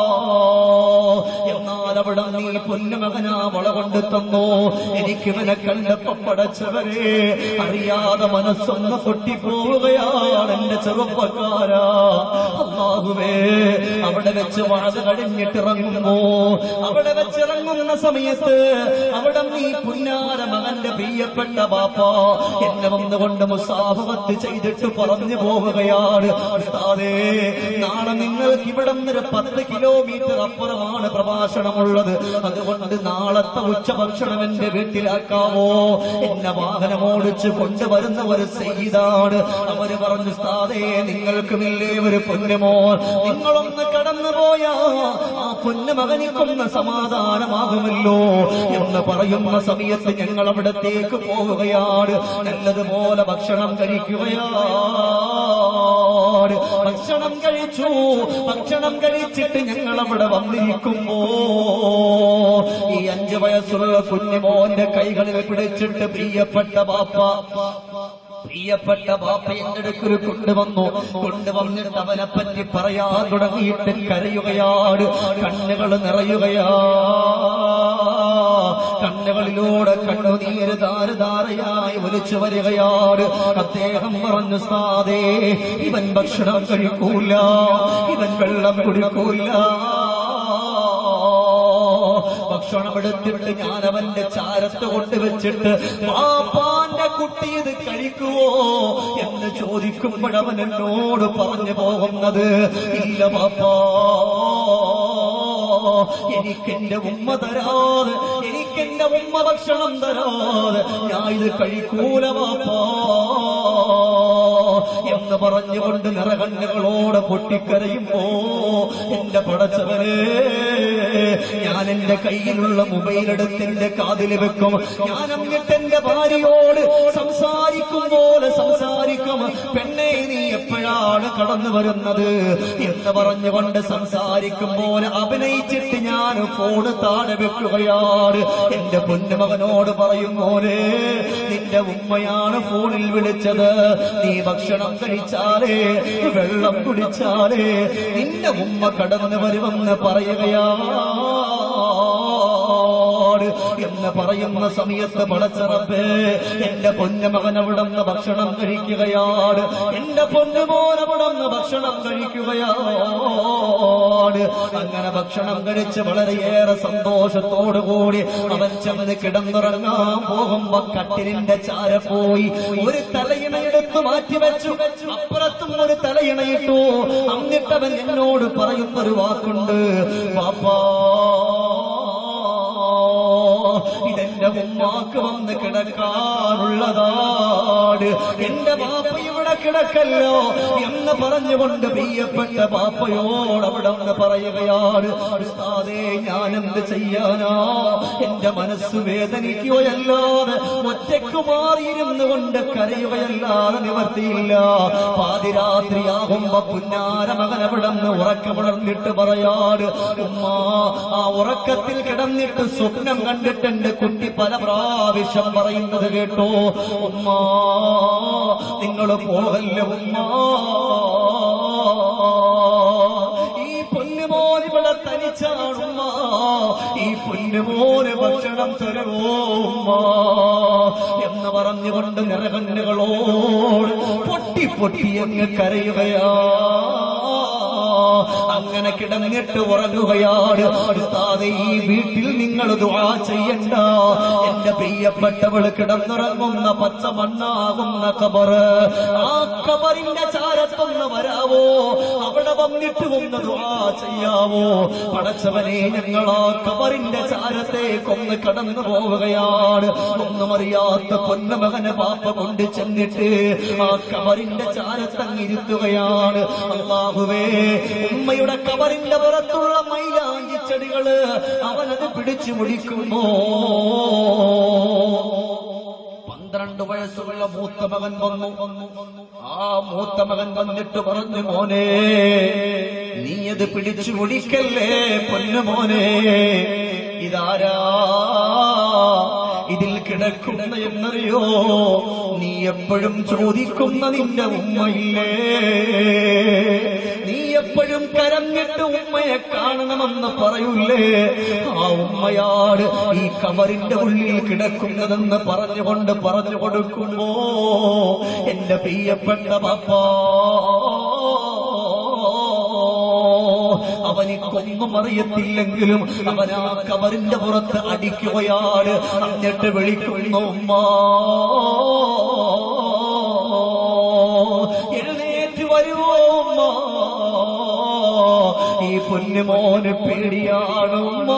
എന്നാൽ അവിടെ നീ പൊന്നുമകനാ വള കൊണ്ട് തന്നു എനിക്ക് ഇവനെ കണ്ടപ്പോ പടച്ചവരെ അറിയാതെ മനസ്സൊന്ന് പൊട്ടിപ്പോവുകയാണ് എന്റെ ചെറുപ്പക്കാരാ അള്ളാഹുവേ അവിടെ വെച്ച് വാഴ കഴിഞ്ഞിട്ടിറങ്ങുമ്പോ അവിടെ വെച്ചിറങ്ങുന്ന സമയത്ത് അവിടെ നീ പുന്നാര മകന്റെ പ്രിയപ്പെട്ട ബാപ്പ എന്നെ വന്നുകൊണ്ട് മുസാഫത്ത് ചെയ്തിട്ട് പറഞ്ഞു പോവുകയാണ് ഉസ്താദേ നാളെ നിങ്ങൾക്ക് ഇവിടെ നിന്നൊരു പത്ത് കിലോമീറ്റർ അപ്പുറമാണ് പ്രഭാഷണമുള്ളത് അതുകൊണ്ട് നാളത്തെ ഉച്ചഭക്ഷണം എന്റെ വീട്ടിലാക്കാവോ എന്നെ വാഹനം ഓടിച്ച് കൊണ്ടുവരുന്ന ഒരു സെയ്താണ് അവര് പറഞ്ഞു ഉസ്താദേ നിങ്ങൾക്കുമില്ലേ ഒരു പൊന്നുമോ നിങ്ങളൊന്ന് കടന്നു പോയാ ആ പൊന്നുമകനിക്കൊന്ന് സമാധാനമാകുമല്ലോ എന്ന് പറയുന്ന സമയത്ത് ഞങ്ങൾ അവിടത്തേക്ക് പോവുകയാണ് നല്ലതുപോലെ ഭക്ഷണം കഴിക്കുകയാണ് ഭക്ഷണം കഴിച്ചു ഭക്ഷണം കഴിച്ചിട്ട് ഞങ്ങൾ അവിടെ വന്നിരിക്കുമ്പോ ഈ അഞ്ചു വയസ്സുള്ള കുഞ്ഞുമോന്റെ കൈകളിൽ പിടിച്ചിട്ട് പ്രിയപ്പെട്ട ബാപ്പ പ്രിയപ്പെട്ട ബാപ്പ എന്റെ അടുക്കൽ കൊണ്ടുവന്നു കൊണ്ടുവന്നിട്ട് അവനെ പറ്റി പറയാൻ തുടങ്ങിയിട്ട് കരയുകയാണ് കണ്ണുകൾ നിറയുകയാ കണ്ണുകളിലൂടെ കണ്ണുനീര് ധാരധാരയായി ഒലിച്ചു വരികയാണ് അദ്ദേഹം പറഞ്ഞു സാധേ ഇവൻ ഭക്ഷണം കഴിക്കൂല ഇവൻ വെള്ളം കുടിക്കൂല ഭക്ഷണം എടുത്തിട്ട് ഞാൻ അവന്റെ ചാരത്ത് കൊണ്ടുവച്ചിട്ട് പാപ്പാന്റെ കുട്ടി ഇത് കഴിക്കുവോ എന്ന് ചോദിക്കുമ്പോഴവൻ എന്നോട് പറഞ്ഞു പോകുന്നത് ഇല്ല പാപ്പാ എനിക്കെന്റെ ഉമ്മ തരാതെ എനിക്കെന്റെ ഉമ്മ ഭക്ഷണം തരാതെ ഞാൻ ഇത് കഴിക്കൂല പാപ്പാ എന്ന് പറഞ്ഞുകൊണ്ട് നിറകണ്ണുകളോടെ പൊട്ടിക്കരയുമ്പോ എന്റെ പടച്ചവനെ ഞാൻ എന്റെ കയ്യിലുള്ള മൊബൈൽ എടുത്ത് എന്റെ കാതിൽ വെക്കും ഞാൻ എന്നിട്ട് എന്റെ ഭാര്യയോട് സംസാരിക്കും പോലെ സംസാരിക്കും പെണ്ണെ നീ എപ്പോഴാണ് കടന്നു വരുന്നത് എന്ന് പറഞ്ഞുകൊണ്ട് സംസാരിക്കും പോലെ അഭിനയിച്ചിട്ട് ഞാൻ ഫോണ് താഴെ വെക്കുകയാണ് എന്റെ പൊന്നുമകനോട് പറയും പോലെ നിന്റെ ഉമ്മയാണ് ഫോണിൽ വിളിച്ചത് നീ ഭക്ഷണം കഴിച്ചാലേ വെള്ളം കുടിച്ചാലേ നിന്റെ ഉമ്മ കടന്നു വരുമെന്ന് പറയുകയാണ് എന്ന് പറയുന്ന സമയത്ത് പടച്ചറപ്പേ എന്റെ പൊന്നുമകൻ അവിടുന്ന് ഭക്ഷണം കഴിക്കുകയാണ് എന്റെ പൊന്നുമോൻ അവിടുന്ന് ഭക്ഷണം കഴിക്കുകയാണ് അങ്ങനെ ഭക്ഷണം കഴിച്ച് വളരെയേറെ സന്തോഷത്തോടുകൂടി അവൻ ചെന്ന് കിടന്നുറങ്ങാൻ പോകുമ്പോ കട്ടിലിന്റെ ചാര പോയി ഒരു തലയിണയെടുത്ത് മാറ്റിവെച്ചു അപ്പുറത്തും ഒരു തലയിണയിട്ടു എന്നിട്ടവൻ എന്നോട് പറയുന്നൊരു വാക്കുണ്ട് പാപ്പാ ഇതെന്റെ ഉമ്മാക്ക് വന്ന് കിടക്കാറുള്ളതാണ് എന്റെ ബാപ്പ ഇവിടെ കിടക്കല്ലോ എന്ന് പറഞ്ഞുകൊണ്ട് പ്രിയപ്പെട്ട ബാപ്പയോട് അവിടെ ഒന്ന് പറയുകയാണ് ഉസ്താദേ ഞാൻ എന്ത് ചെയ്യാനാ എന്റെ മനസ്സ് വേദനിക്കുകയല്ലാതെ ഒറ്റയ്ക്ക് മാറിയിരുന്നു കൊണ്ട് കരയുകയല്ലാതെ നിവർത്തിയില്ല പാതിരാത്രിയാകുമ്പോ പുന്നാര മകൻ അവിടെ നിന്ന് ഉറക്കമുണർന്നിട്ട് പറയാട് ഉമ്മ ആ ഉറക്കത്തിൽ കിടന്നിട്ട് സ്വപ്നം കണ്ടിട്ട് എന്റെ കുട്ടി പല പ്രാവശ്യം പറയുന്നത് കേട്ടോ ഉമ്മ നിങ്ങൾ പോകല്ല ഉമ്മ ഈ പൊന്നുമോൻ ഇവിടെ തനിച്ചാണ് ഉമ്മ പൊന്നുമോന് ഭക്ഷണം തരുമോ ഉമ്മ എന്ന് പറഞ്ഞുകൊണ്ട് നിറകന്നുകളോട് പൊട്ടി പൊട്ടി അങ്ങ് കരയുകയാ അങ്ങനെ കിടന്നിട്ട് ഉറങ്ങുകയാണ് ഉസ്താദേ, ഈ വീട്ടിൽ നിങ്ങൾ ദുആ ചെയ്യണ്ട എന്റെ പ്രിയപ്പെട്ടവൾ കിടന്നുറങ്ങുന്ന പച്ച മണ്ണാകുന്ന കബറ് ആ കബറിന്റെ ചാരത്തൊന്ന് വരാവോ അവിടെ വന്നിട്ട് ഒന്ന് ദുആ ചെയ്യാവോ പടച്ചവനെ ഞങ്ങൾ ആ കബറിന്റെ ചാരത്തേക്കൊന്ന് കടന്നു പോവുകയാണ് ഒന്നും അറിയാത്ത പൊന്നമകനെ പാപ്പ കൊണ്ട് ചെന്നിട്ട് ആ കബറിന്റെ ചാരത്തങ്ങിരുത്തുകയാണ് അള്ളാഹുവേ ഉമ്മയുടെ കബറിന്റെ പുറത്തുള്ള മൈലാഞ്ചി ചെടികള് അവനത് പിടിച്ചു മുടിക്കുമ്പോ പന്ത്രണ്ട് വയസ്സുള്ള മൂത്ത മകൻ വന്നു ആ മൂത്ത മകൻ വന്നിട്ട് പറഞ്ഞു മോനെ നീ അത് പിടിച്ചു മുടിക്കല്ലേ പൊന്നു മോനെ ഇതാരാ ഇതിൽ കിടക്കുന്ന എന്നറിയോ നീ എപ്പോഴും ചോദിക്കുന്ന നിന്റെ ഉമ്മയില്ലേ നീ എപ്പോഴും കരഞ്ഞിട്ട് ഉമ്മയെ കാണണമെന്ന് പറയൂലേ ആ ഉമ്മയാട് ഈ കവറിന്റെ ഉള്ളിൽ കിടക്കുന്നതെന്ന് പറഞ്ഞുകൊണ്ട് പറഞ്ഞു കൊടുക്കുമ്പോ എന്റെ പ്രിയപ്പെട്ട പാപ്പാ അവനിക്കൊന്നും അറിയത്തില്ലെങ്കിലും അവൻ ആ കവറിന്റെ പുറത്ത് അടിക്കുകയാണ് എന്നിട്ട് വിളിക്കുന്നു ഉമ്മ എഴുന്നേറ്റ് വരുമോ ഉമ്മ ഈ പൊന്നുമോന് പേടിയാണ് ഉമ്മ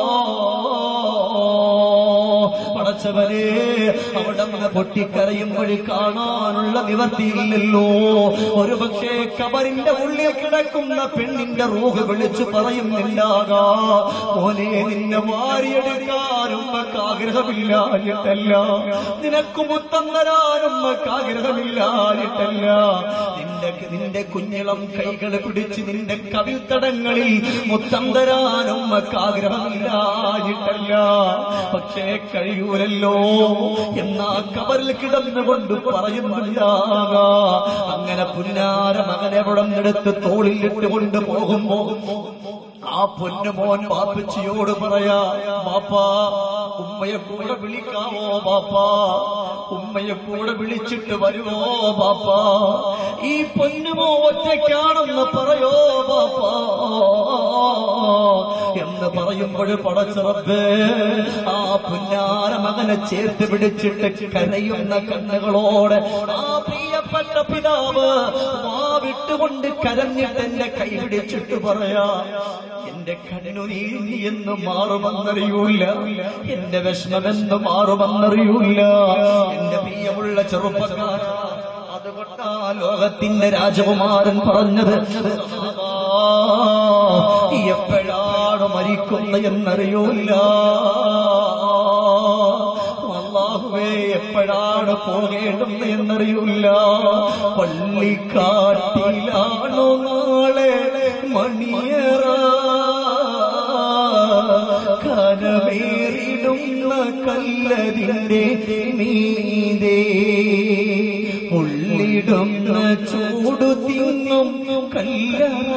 പടച്ചവനെ അവിടെ നിന്ന് പൊട്ടിക്കരയുമ്പോൾ കാണാനുള്ള നിവർത്തിയില്ലല്ലോ ഒരു പക്ഷേ കബറിന്റെ ഉള്ളിൽ കിടക്കുന്ന പെണ്ണിന്റെ റൂഹ് വിളിച്ചു പറയുന്നില്ലാകാ മോനെ നിന്നെ വാരിയെടുക്കാനും ഉമ്മക്ക് ആഗ്രഹമില്ലാഞ്ഞിട്ടല്ല നിനക്ക് മുത്തം തരാനും ഉമ്മക്ക് ആഗ്രഹമില്ലാഞ്ഞിട്ടല്ല നിന്റെ നിന്റെ കുഞ്ഞിളം കൈകൾ പിടിച്ച് നിന്റെ കവിൽത്തടങ്ങളിൽ മുത്തം തരാനും ഉമ്മക്ക് ആഗ്രഹമില്ലാഞ്ഞിട്ടല്ല പക്ഷേ കഴിയൂലല്ലോ എന്നാ കബറിൽ കിടന്നുകൊണ്ട് പറയുന്നില്ലാകാ അങ്ങനെ പുന്നാര മകനെ വിടന്നെടുത്ത് തോളിലിട്ട് കൊണ്ട് പോകുമ്പോ ആ പൊന്നുമോൻ പാപ്പച്ചിയോട് പറയാ ബാപ്പാ ഉമ്മയെ കൂടെ വിളിക്കാവോ ബാപ്പാ ഉമ്മയെ കൂടെ വിളിച്ചിട്ട് വരുമോ ബാപ്പാ ഈ പൊന്നുമോ ഒറ്റയ്ക്കാണെന്ന് പറയോ ബാപ്പാ എന്ന് പറയുമ്പോൾ പടച്ചിറപ്പ് ആ പുന്നാര മകനെ ചേർത്ത് പിടിച്ചിട്ട് കരയുന്ന കണ്ണുകളോടെ ആ പ്രിയപ്പെട്ട പിതാവ് വാ വിട്ടുകൊണ്ട് കരഞ്ഞിട്ട് എന്റെ കൈ പിടിച്ചിട്ട് പറയാ എന്റെ കണ്ണുനീർ നീ എന്ന് മാറുമെന്നറിയൂല എന്റെ വിഷമമെന്ന് മാറുമെന്നറിയൂല എന്റെ പ്രിയമുള്ള ചെറുപ്പക്കാര അതുകൊണ്ടാ ലോകത്തിന്റെ രാജകുമാരൻ പറഞ്ഞത് എപ്പോഴാണ് മരിക്കുന്ന എന്നറിയൂല അള്ളാഹുവേ എപ്പോഴാണ് പോകേണ്ടത് എന്നറിയൂല പള്ളിക്കാട്ടിലാണോ നാളെ മണിയറ കരവേറിടുന്ന കല്ലതിന്റെ മീതേ ഉള്ളിടുന്ന ചൂടു തിന്നും കല്ലറ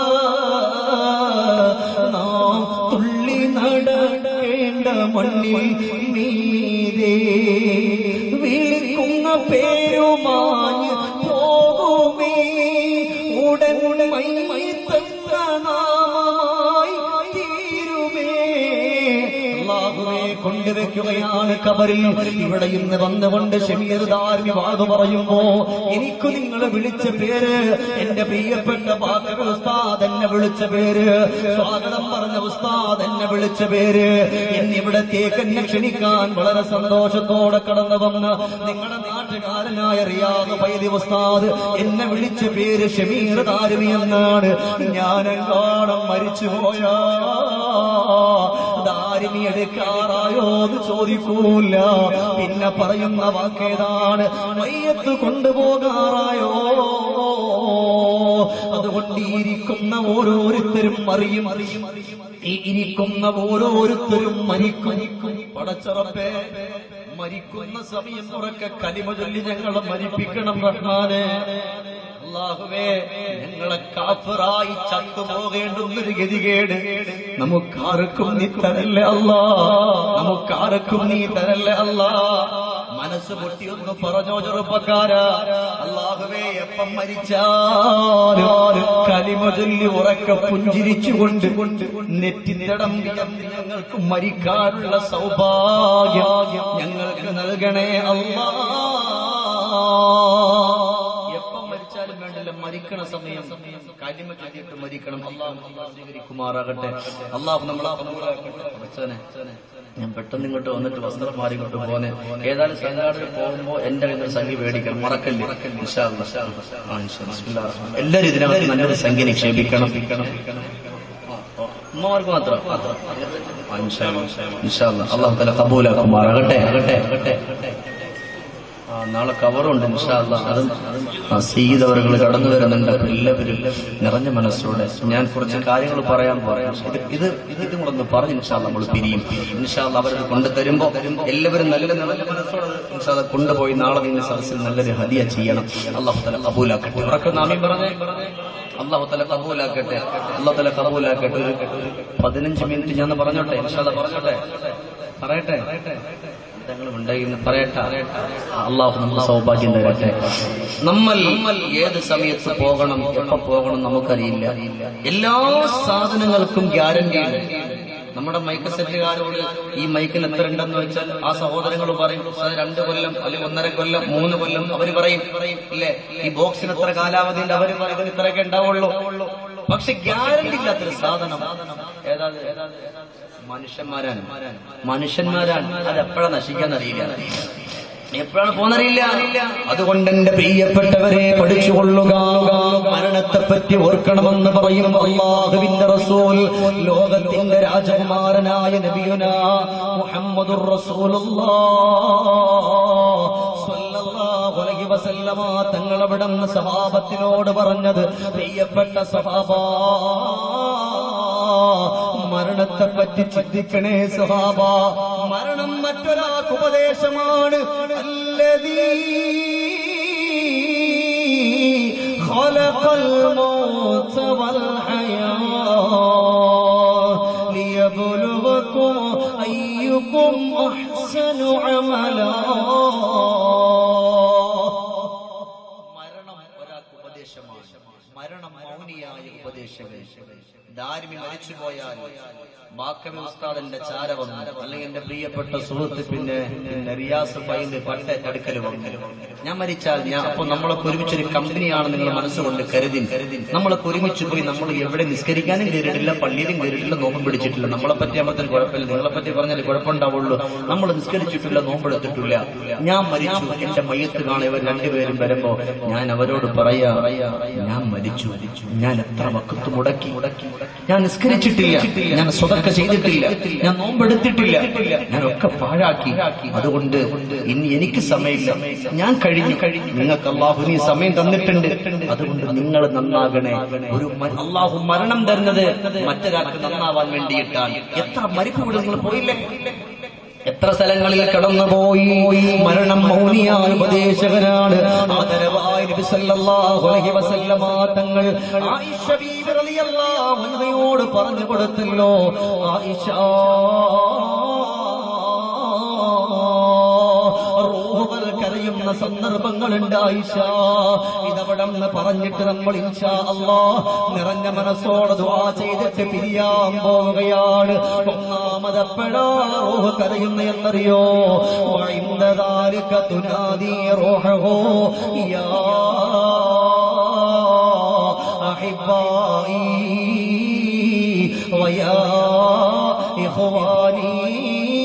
നാം തുള്ളി നടക്കേണ്ട മണ്ണിൽ മീതേ വിളിക്കുന്ന പേരുമാഞ്ഞ് പോകുമേ ഉടൻ മൈ തന്ന നാമമായി തീരുമേ അള്ളാഹുവേ കൊണ്ടുവെക്കുകയാണ് കബറിൽ ഇവിടെ ഇന്ന് വന്നുകൊണ്ട് ഷമീർ ധാർമി വാത് പറയുമ്പോ എനിക്ക് നിങ്ങൾ വിളിച്ച പേര് എന്റെ പ്രിയപ്പെട്ട ബാക്കർ ഉസ്താദ് എന്നെ വിളിച്ച പേര് സ്വാഗതം പറഞ്ഞ ഉസ്താദ് എന്നെ വിളിച്ച പേര് എന്നിവിടത്തേക്ക് എന്നെ ക്ഷണിക്കാൻ വളരെ സന്തോഷത്തോടെ കടന്നു വന്ന് നിങ്ങളുടെ നാട്ടുകാരനായ റിയാദ് പൈതി ഉസ്താദ് എന്നെ വിളിച്ച പേര് ഷമീർ ധാർമി എന്നാണ് ഞാനെങ്ങാണം മരിച്ചുപോയാ ദാരിമി എടുക്കാറായോ എന്ന് ചോദിക്കൂല പിന്നെ പറയുന്ന വാക്കേതാണ് മയ്യത്ത് കൊണ്ടുപോകാറായോ അതുകൊണ്ട് ഈ ഇരിക്കുന്ന ഓരോരുത്തരും അറിയും അറിയും ഈ ഇരിക്കുന്ന ഓരോരുത്തരും മരിക്കും പടച്ചറപ്പേ മരിക്കുന്ന സമയം ഉറക്കെ കലിമ ചൊല്ലി ഞങ്ങളെ മരിപ്പിക്കണം റഹ്മാനെ അള്ളാഹുവേ ഞങ്ങളെ കാഫറായി ചത്തുപോകേണ്ടുന്നൊരു ഗതികേട് നമുക്കാർക്കും നീ തരല്ലേ അല്ലാ നമുക്കാർക്കും നീ തരല്ലേ അല്ലാ മനസ്സ് പൊട്ടിയൊന്ന് പറഞ്ഞോ ചെറുപ്പക്കാരാ അള്ളാഹുവേ എപ്പം മരിച്ചാലും കലിമ ചൊല്ലി ഉറക്കെ പുഞ്ചിരിച്ചുകൊണ്ട് നെറ്റി നിരടം ഞങ്ങൾക്ക് മരിക്കാനുള്ള സൗഭാഗ്യം ഞങ്ങൾക്ക് നൽകണേ അല്ലാ എപ്പം മരിച്ചാലും വേണ്ടില്ല മരിക്കണ സമയം കാര്യം ചൊല്ലിയിട്ട് മരിക്കണം അള്ളാഹു നമ്മളെ സ്വീകരിക്കുമാറാകട്ടെ അള്ളാഹു നമ്മളെ പഠിച്ചവനെ ഞാൻ പെട്ടെന്ന് ഇങ്ങോട്ട് വന്നിട്ട് വസ്ത്രം മാറി ഇങ്ങോട്ട് പോന്നെ ഏതായാലും സംഘാടന പോകുമ്പോ എന്റെ കയ്യിൽ നിന്ന് സംഖ്യ മേടിക്കണം മറക്കല്ലേ ഇൻഷാ അല്ലാ. ആ, ഇൻഷാ അല്ലാ. ബിസ്മില്ലാ റഹ്മാൻ. എല്ലാവരും ഇതിനകത്ത് നല്ലൊരു സംഖ്യ നിക്ഷേപിക്കണം ഉമ്മമാർക്ക് മാത്രം ആ, ഇൻഷാ അല്ലാ. ഇൻഷാ അല്ലാ. അള്ളാഹു തല കബൂലാക്കുമാറാകട്ടെ ആകട്ടെ ആകട്ടെ ആ, നാളെ കവറുണ്ട് ഇൻഷാല്ല അതും സീതവറുകൾ കടന്നു വരുന്നുണ്ട് അപ്പൊ എല്ലാവരും നിറഞ്ഞ മനസ്സോടെ ഞാൻ കുറച്ച് കാര്യങ്ങൾ പറയാൻ പറയാം ഇത് ഇത് ഇതും കൂടെ ഒന്ന് പറഞ്ഞ് ഇൻഷാല്ല നമ്മൾ പിരിയും ഇൻഷാല്ല അവരത് കൊണ്ടുതരുമ്പോ എല്ലാവരും നല്ല നിറഞ്ഞ മനസ്സോടെ ഇൻഷാല്ല കൊണ്ടുപോയി നാളെ നിങ്ങൾ സദസ്സിൽ നല്ലൊരു ഹദിയ ചെയ്യണം അള്ളാഹു തല കബൂലാക്കട്ടെ ഉറക്കെ നാമി പറഞ്ഞേ അള്ളാഹു തല കബൂലാക്കട്ടെ അള്ളാഹു തല കബൂലാക്കട്ടെ ഒരു പതിനഞ്ച് മിനിറ്റ് ഞാൻ പറഞ്ഞോട്ടെ ഇൻഷാല്ല പറഞ്ഞോട്ടെ പറയട്ടെ തങ്ങൾ ഉണ്ടായിരുന്നു പറയട്ടെ അള്ളാഹു നമ്മൾ സൗഭാഗ്യം തരട്ടെ നമ്മൾ ഏത് സമയത്ത് പോകണം എപ്പോ പോകണം നമുക്കറിയില്ല എല്ലാ സാധനങ്ങൾക്കും ഗ്യാരണ്ടി ഉണ്ട് നമ്മുടെ മൈക്ക് സെറ്റുകാരോട് ഈ മൈക്കിൽ എത്ര ഉണ്ടെന്ന് വെച്ചാൽ ആ സഹോദരങ്ങൾ പറയും "സാർ, രണ്ട് കൊല്ലം അല്ലെങ്കിൽ ഒന്നര കൊല്ലം മൂന്ന് കൊല്ലം അവർ പറയും ഇല്ലേ ഈ ബോക്സിന് എത്ര കാലാവധി ഉണ്ട് അവർ പറയും ഇത്രയൊക്കെ ഉണ്ടാവുള്ളൂ പക്ഷെ ഗ്യാരണ്ടി ഇല്ലാത്തൊരു സാധനം ഏതാ മനുഷ്യന്മാരാണ് മനുഷ്യന്മാരാണ് അത് എപ്പോഴാ നശിക്കാൻ അറിയില്ല എപ്പോഴാണ് പോന്നറിയില്ല അതുകൊണ്ട് എന്റെ പ്രിയപ്പെട്ടവരെ പഠിച്ചുകൊള്ളുക മരണത്തെ പറ്റി ഓർക്കണമെന്ന് പറയും അള്ളാഹുവിന്റെ റസൂൽ ലോകത്തിന്റെ രാജകുമാരനായ നബിയുന മുഹമ്മദുർ റസൂലുള്ള തങ്ങൾ അവിടെ സഹാബത്തിനോട് പറഞ്ഞത് പ്രിയപ്പെട്ട സഹാബ മരണത്തെ പറ്റി ചിന്തിക്കണേ സുഹാബ മരണം മറ്റൊരാൾക്ക് ഉപദേശമാണ് അല്ലതീ خلق الموت والحياة ليبلغكم أيكم أحسن عملا മരണം ഒരാൾക്ക് ഉപദേശമാണ് മരണം മൗനിയായ ഉപദേശകൻ ദാരിമി മരിച്ചുപോയാൽ ബാക്കവി ഉസ്താദിന്റെ ചാര വന്നു അല്ലെങ്കിൽ എന്റെ പ്രിയപ്പെട്ട സുഹൃത്ത് പിന്നെ പിന്നെ റിയാസ് ഫൈല് പട്ട അടുക്കൽ വന്നു ഞാൻ മരിച്ചാൽ ഞാൻ അപ്പൊ നമ്മളൊക്കെ ഒരുമിച്ചൊരു കമ്പനിയാണ് നിങ്ങൾ മനസ്സുകൊണ്ട് കരുതി നമ്മളൊക്കെ ഒരുമിച്ച് പോയി നമ്മൾ എവിടെ നിസ്കരിക്കാനും കയറിയിട്ടില്ല പള്ളിയിലും കയറിയിട്ടില്ല നോമ്പ് പിടിച്ചിട്ടില്ല നമ്മളെ പറ്റി അമ്മത്തിന് കുഴപ്പമില്ല നിങ്ങളെ പറ്റി പറഞ്ഞാൽ കുഴപ്പമുണ്ടാവുള്ളൂ നമ്മൾ നിസ്കരിച്ചിട്ടില്ല നോമ്പെടുത്തിട്ടില്ല ഞാൻ മരിച്ചു എന്റെ മയ്യത്ത് കാണാൻ ഇവർ രണ്ടുപേരും വരുമ്പോ ഞാൻ അവരോട് പറയാ ഞാൻ മരിച്ചു ഞാൻ എത്ര വക്കത്ത് മുടക്കി ഞാൻ നിസ്കരിച്ചിട്ടില്ല ഞാൻ സ്വതക്ക ചെയ്തിട്ടില്ല ഞാൻ നോമ്പെടുത്തിട്ടില്ല ഞാൻ ഒക്കെ പാഴാക്കി അതുകൊണ്ട് ഇനി എനിക്ക് സമയമില്ല ഞാൻ കഴിഞ്ഞു കഴിഞ്ഞു നിങ്ങൾക്ക് അള്ളാഹു നീ സമയം തന്നിട്ടുണ്ട് അതുകൊണ്ട് നിങ്ങൾ നന്നാകണേ ഒരു മ- അള്ളാഹു മരണം തരുന്നത് മറ്റൊരാൾക്ക് നന്നാവാൻ വേണ്ടിയിട്ടാണ് എത്ര മരിപ്പ് നിങ്ങൾ പോയില്ലേ എത്ര സ്ഥലങ്ങളിൽ കടന്നുപോയി മരണം മൗനിയായ ഉപദേശകനാണ് ആദരവായ നബി സല്ലല്ലാഹു അലൈഹി വസല്ലമ തങ്ങൾ ആയിഷ ബീബി റളിയല്ലാഹു അൻഹയോട് പറഞ്ഞു കൊടുത്തല്ലോ ആയിഷ റൂഹുകൾ കരയുന്ന സന്ദർഭങ്ങളുണ്ട് ആയിഷ ഇതവിടെ നിന്ന് പറഞ്ഞിട്ട് നമ്മൾ ഇൻഷാ അല്ലാ നിറഞ്ഞ മനസ്സോടെ ദുആ ചെയ്തിട്ട് പിരിയാൻ പോവുകയാണ് ഒന്നാമതെപ്പോഴാ റൂഹ് കരയുന്ന എന്നറിയോ وعند ذلك تنادي روحه يا أحبائي ويا إخواني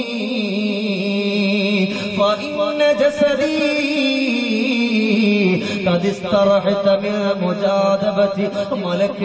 فإن جسدي قد استرحت من مجاذبة ملك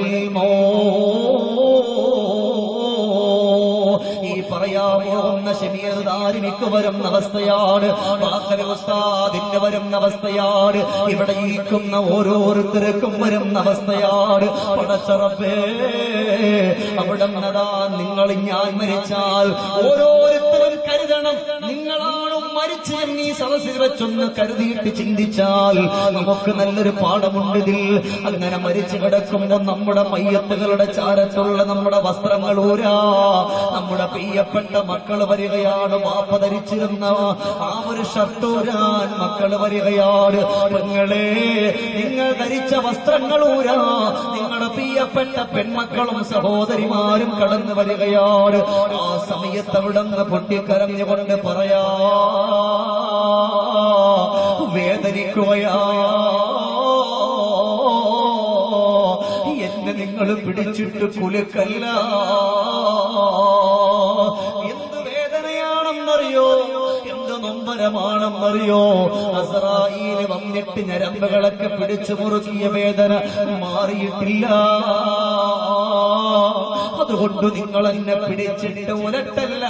الموت ഈ പറയാൻ പോകുന്ന ഷമീർ ദാരിമിക്ക് വരുന്ന അവസ്ഥയാണ് വാക്കവി ഉസ്താദിന് വരുന്ന അവസ്ഥയാണ് ഇവിടെ ഇരിക്കുന്ന ഓരോരുത്തർക്കും വരുന്ന അവസ്ഥയാണ് പടച്ചറപ്പേ അവിടെ നടാ നിങ്ങൾ ഞാൻ മരിച്ചാൽ ഓരോരുത്തരും കരുതണം നിങ്ങളാണ് ഉമ്മ മരിച്ച് എന്ന് ഈ സദസ്സിൽ വെച്ചൊന്ന് കരുതിയിട്ട് ചിന്തിച്ചാൽ നമുക്ക് നല്ലൊരു പാഠമുണ്ട് ഇതിൽ അങ്ങനെ മരിച്ചു കിടക്കുമ്പോൾ നമ്മുടെ മയ്യത്തുകളുടെ ചാരത്തുള്ള നമ്മുടെ വസ്ത്രങ്ങൾ ഊരാ നമ്മുടെ പ്രിയപ്പെട്ട മക്കൾ വരികയാണ് വാപ്പ ധരിച്ചിരുന്ന ആ ഒരു ഷർട്ട് ഊരാൻ മക്കൾ വരികയാണ് പെങ്ങളെ നിങ്ങൾ ധരിച്ച വസ്ത്രങ്ങൾ ഊരാ നിങ്ങളുടെ പ്രിയപ്പെട്ട പെൺമക്കളും സഹോദരിമാരും കടന്നു വരികയാണ് ആ സമയത്ത് അവിടെ നിന്ന് പൊട്ടിക്കരഞ്ഞുകൊണ്ട് പറയാ വേദനിക്കുകയാ എന്നെ നിങ്ങൾ പിടിച്ചിട്ട് കുലുക്കല്ല എന്ത് വേദനയാണെന്നറിയോ എന്ത് നൊമ്പരമാണെന്നറിയോ അസറായിൽ വന്നിട്ട് ഞരമ്പുകളൊക്കെ പിടിച്ചു മുറുക്കിയ വേദന മാറിയിട്ടില്ല അതുകൊണ്ട് നിങ്ങൾ എന്നെ പിടിച്ചിട്ട് ഉലട്ടല്ല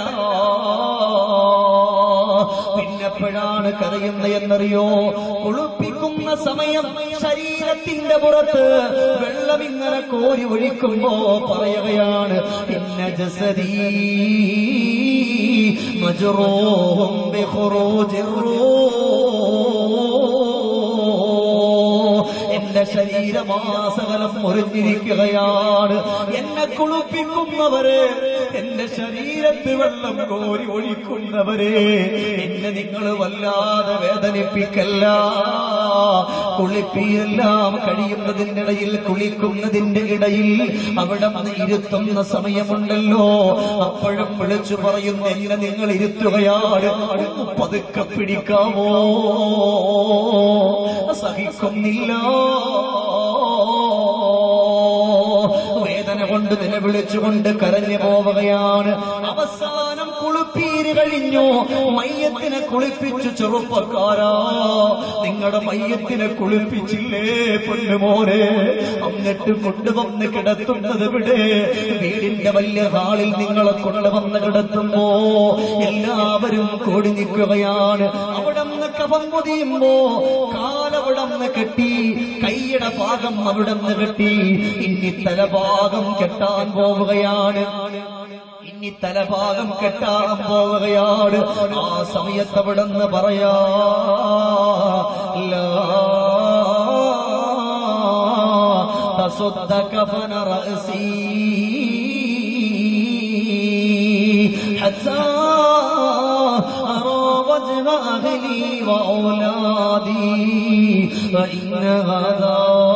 പിന്നെപ്പോഴാണ് കരയുന്ന എന്നറിയോ കുളിപ്പിക്കുന്ന സമയം ശരീരത്തിന്റെ പുറത്ത് വെള്ളം ഇങ്ങനെ കോരി ഒഴിക്കുമ്പോ പറയുകയാണ് പിന്നെ ജസദീ മജറൂഹും ബിഖുറൂജിർ റൂഹ്. എന്റെ ശരീരമാസകലം മുറിഞ്ഞിരിക്കുകയാണ് എന്നെ കുളിപ്പിക്കുന്നവരെ എന്റെ ശരീരത്ത് വെള്ളം കോരി ഒഴിക്കുന്നവരെ എന്നെ നിങ്ങൾ വല്ലാതെ വേദനിപ്പിക്കല്ല കുളിപ്പിയെല്ലാം കഴിയുന്നതിന്റെ ഇടയിൽ കുളിക്കുന്നതിന്റെ ഇടയിൽ അവിടെ വന്ന് ഇരുത്തുന്ന സമയമുണ്ടല്ലോ അപ്പോഴും വിളിച്ചു പറയുന്ന എന്നെ നിങ്ങൾ ഇരുത്തുകയാണ് ഒന്ന് പതുക്കെ പിടിക്കാമോ സഹിക്കുന്നില്ല വേദന കൊണ്ട് നിലവിളിച്ചുകൊണ്ട് കരഞ്ഞു പോവുകയാണ് അവസാനം കുളിപ്പീര് കഴിഞ്ഞു മയ്യത്തിനെ കുളിപ്പിച്ചു ചെറുപ്പക്കാരാ നിങ്ങളുടെ മയ്യത്തിനെ കുളിപ്പിച്ചില്ലേ പൊന്നുമോനെ എന്നിട്ട് കൊണ്ടുവന്ന് കിടത്തുന്നത് ഇവിടെ വീടിന്റെ വലിയ ഹാളിൽ നിങ്ങളെ കൊണ്ടുവന്ന് കിടത്തുമ്പോ എല്ലാവരും കൂടി നിൽക്കുകയാണ് അവിടെ നിന്ന് കഫം പൊതിയുമ്പോ കാലവിടെ നിന്ന് കെട്ടി കൈയുടെ ഭാഗം അവിടെ നിന്ന് കെട്ടി ഇനി തലഭാഗം കെട്ടാൻ പോവുകയാണ് ഇനി തലഭാഗം കെട്ടാൻ പോവുകയാണ് ആ സമയത്ത് അവിടെ നിന്ന് പറയാ ലാ تصد كفن رأسي حتى أرى وجه أهلي وأولادي فإن هذا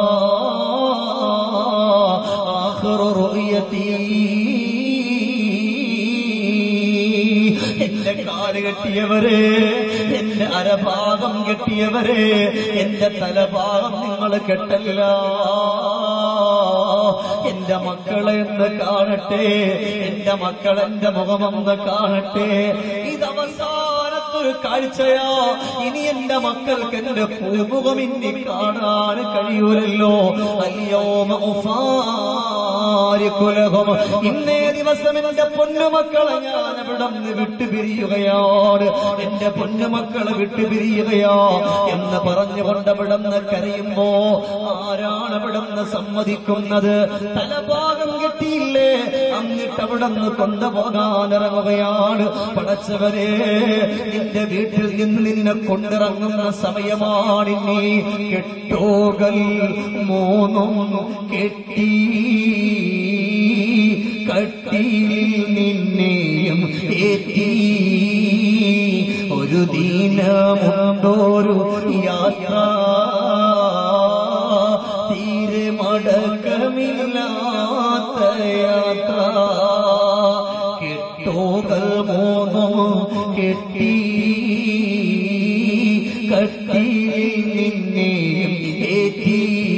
آخر رؤيتي എന്റെ കാല് കെട്ടിയവരെ എന്റെ അരഭാഗം കെട്ടിയവരെ എന്റെ തലഭാഗം നിങ്ങൾ കെട്ടല്ല എന്റെ മക്കളെ എന്ന് കാണട്ടെ എന്റെ മക്കളെന്റെ മുഖമൊന്ന് കാണട്ടെ ഇതവസാനത്തൊരു കാഴ്ചയാ ഇനി എന്റെ മക്കൾക്ക് എന്റെ പൂമുഖം ഇനി കാണാൻ കഴിയൂലല്ലോ അല്ലയോമ ഉഫാരിക്കുലഹും ഇന്നേ ദിവസം എന്റെ പൊന്നുമക്കളെ ഞാൻ അവിടെ നിന്ന് വിട്ടുപിരിയുകയാണ് എന്റെ പൊന്നുമക്കളെ വിട്ടുപിരിയുകയാ എന്ന് പറഞ്ഞുകൊണ്ട് അവിടെ നിന്ന് കരയുമ്പോ ആരാണ് അവിടെ നിന്ന് സമ്മതിക്കുന്നത് തലഭാഗം കെട്ടിയില്ലേ എന്നിട്ട് അവിടെ നിന്ന് കൊണ്ടുപോകാൻ ഇറങ്ങുകയാണ് പടച്ചവരെ നിന്റെ വീട്ടിൽ നിന്ന് നിന്നെ കൊണ്ടിറങ്ങുന്ന സമയമാണിനി കെട്ടോകൽ മൂന്നും കെട്ടി കട്ടിയിൽ നിന്നെയും ഏറ്റി ഒരു ദീനമുണ്ടോരു യാത്ര തീരെ മടക്കമില്ലാത്ത യാത്ര കെട്ടോകൾ മൂന്നും കെട്ടി കട്ടിയിൽ നിന്നെയും ഏറ്റി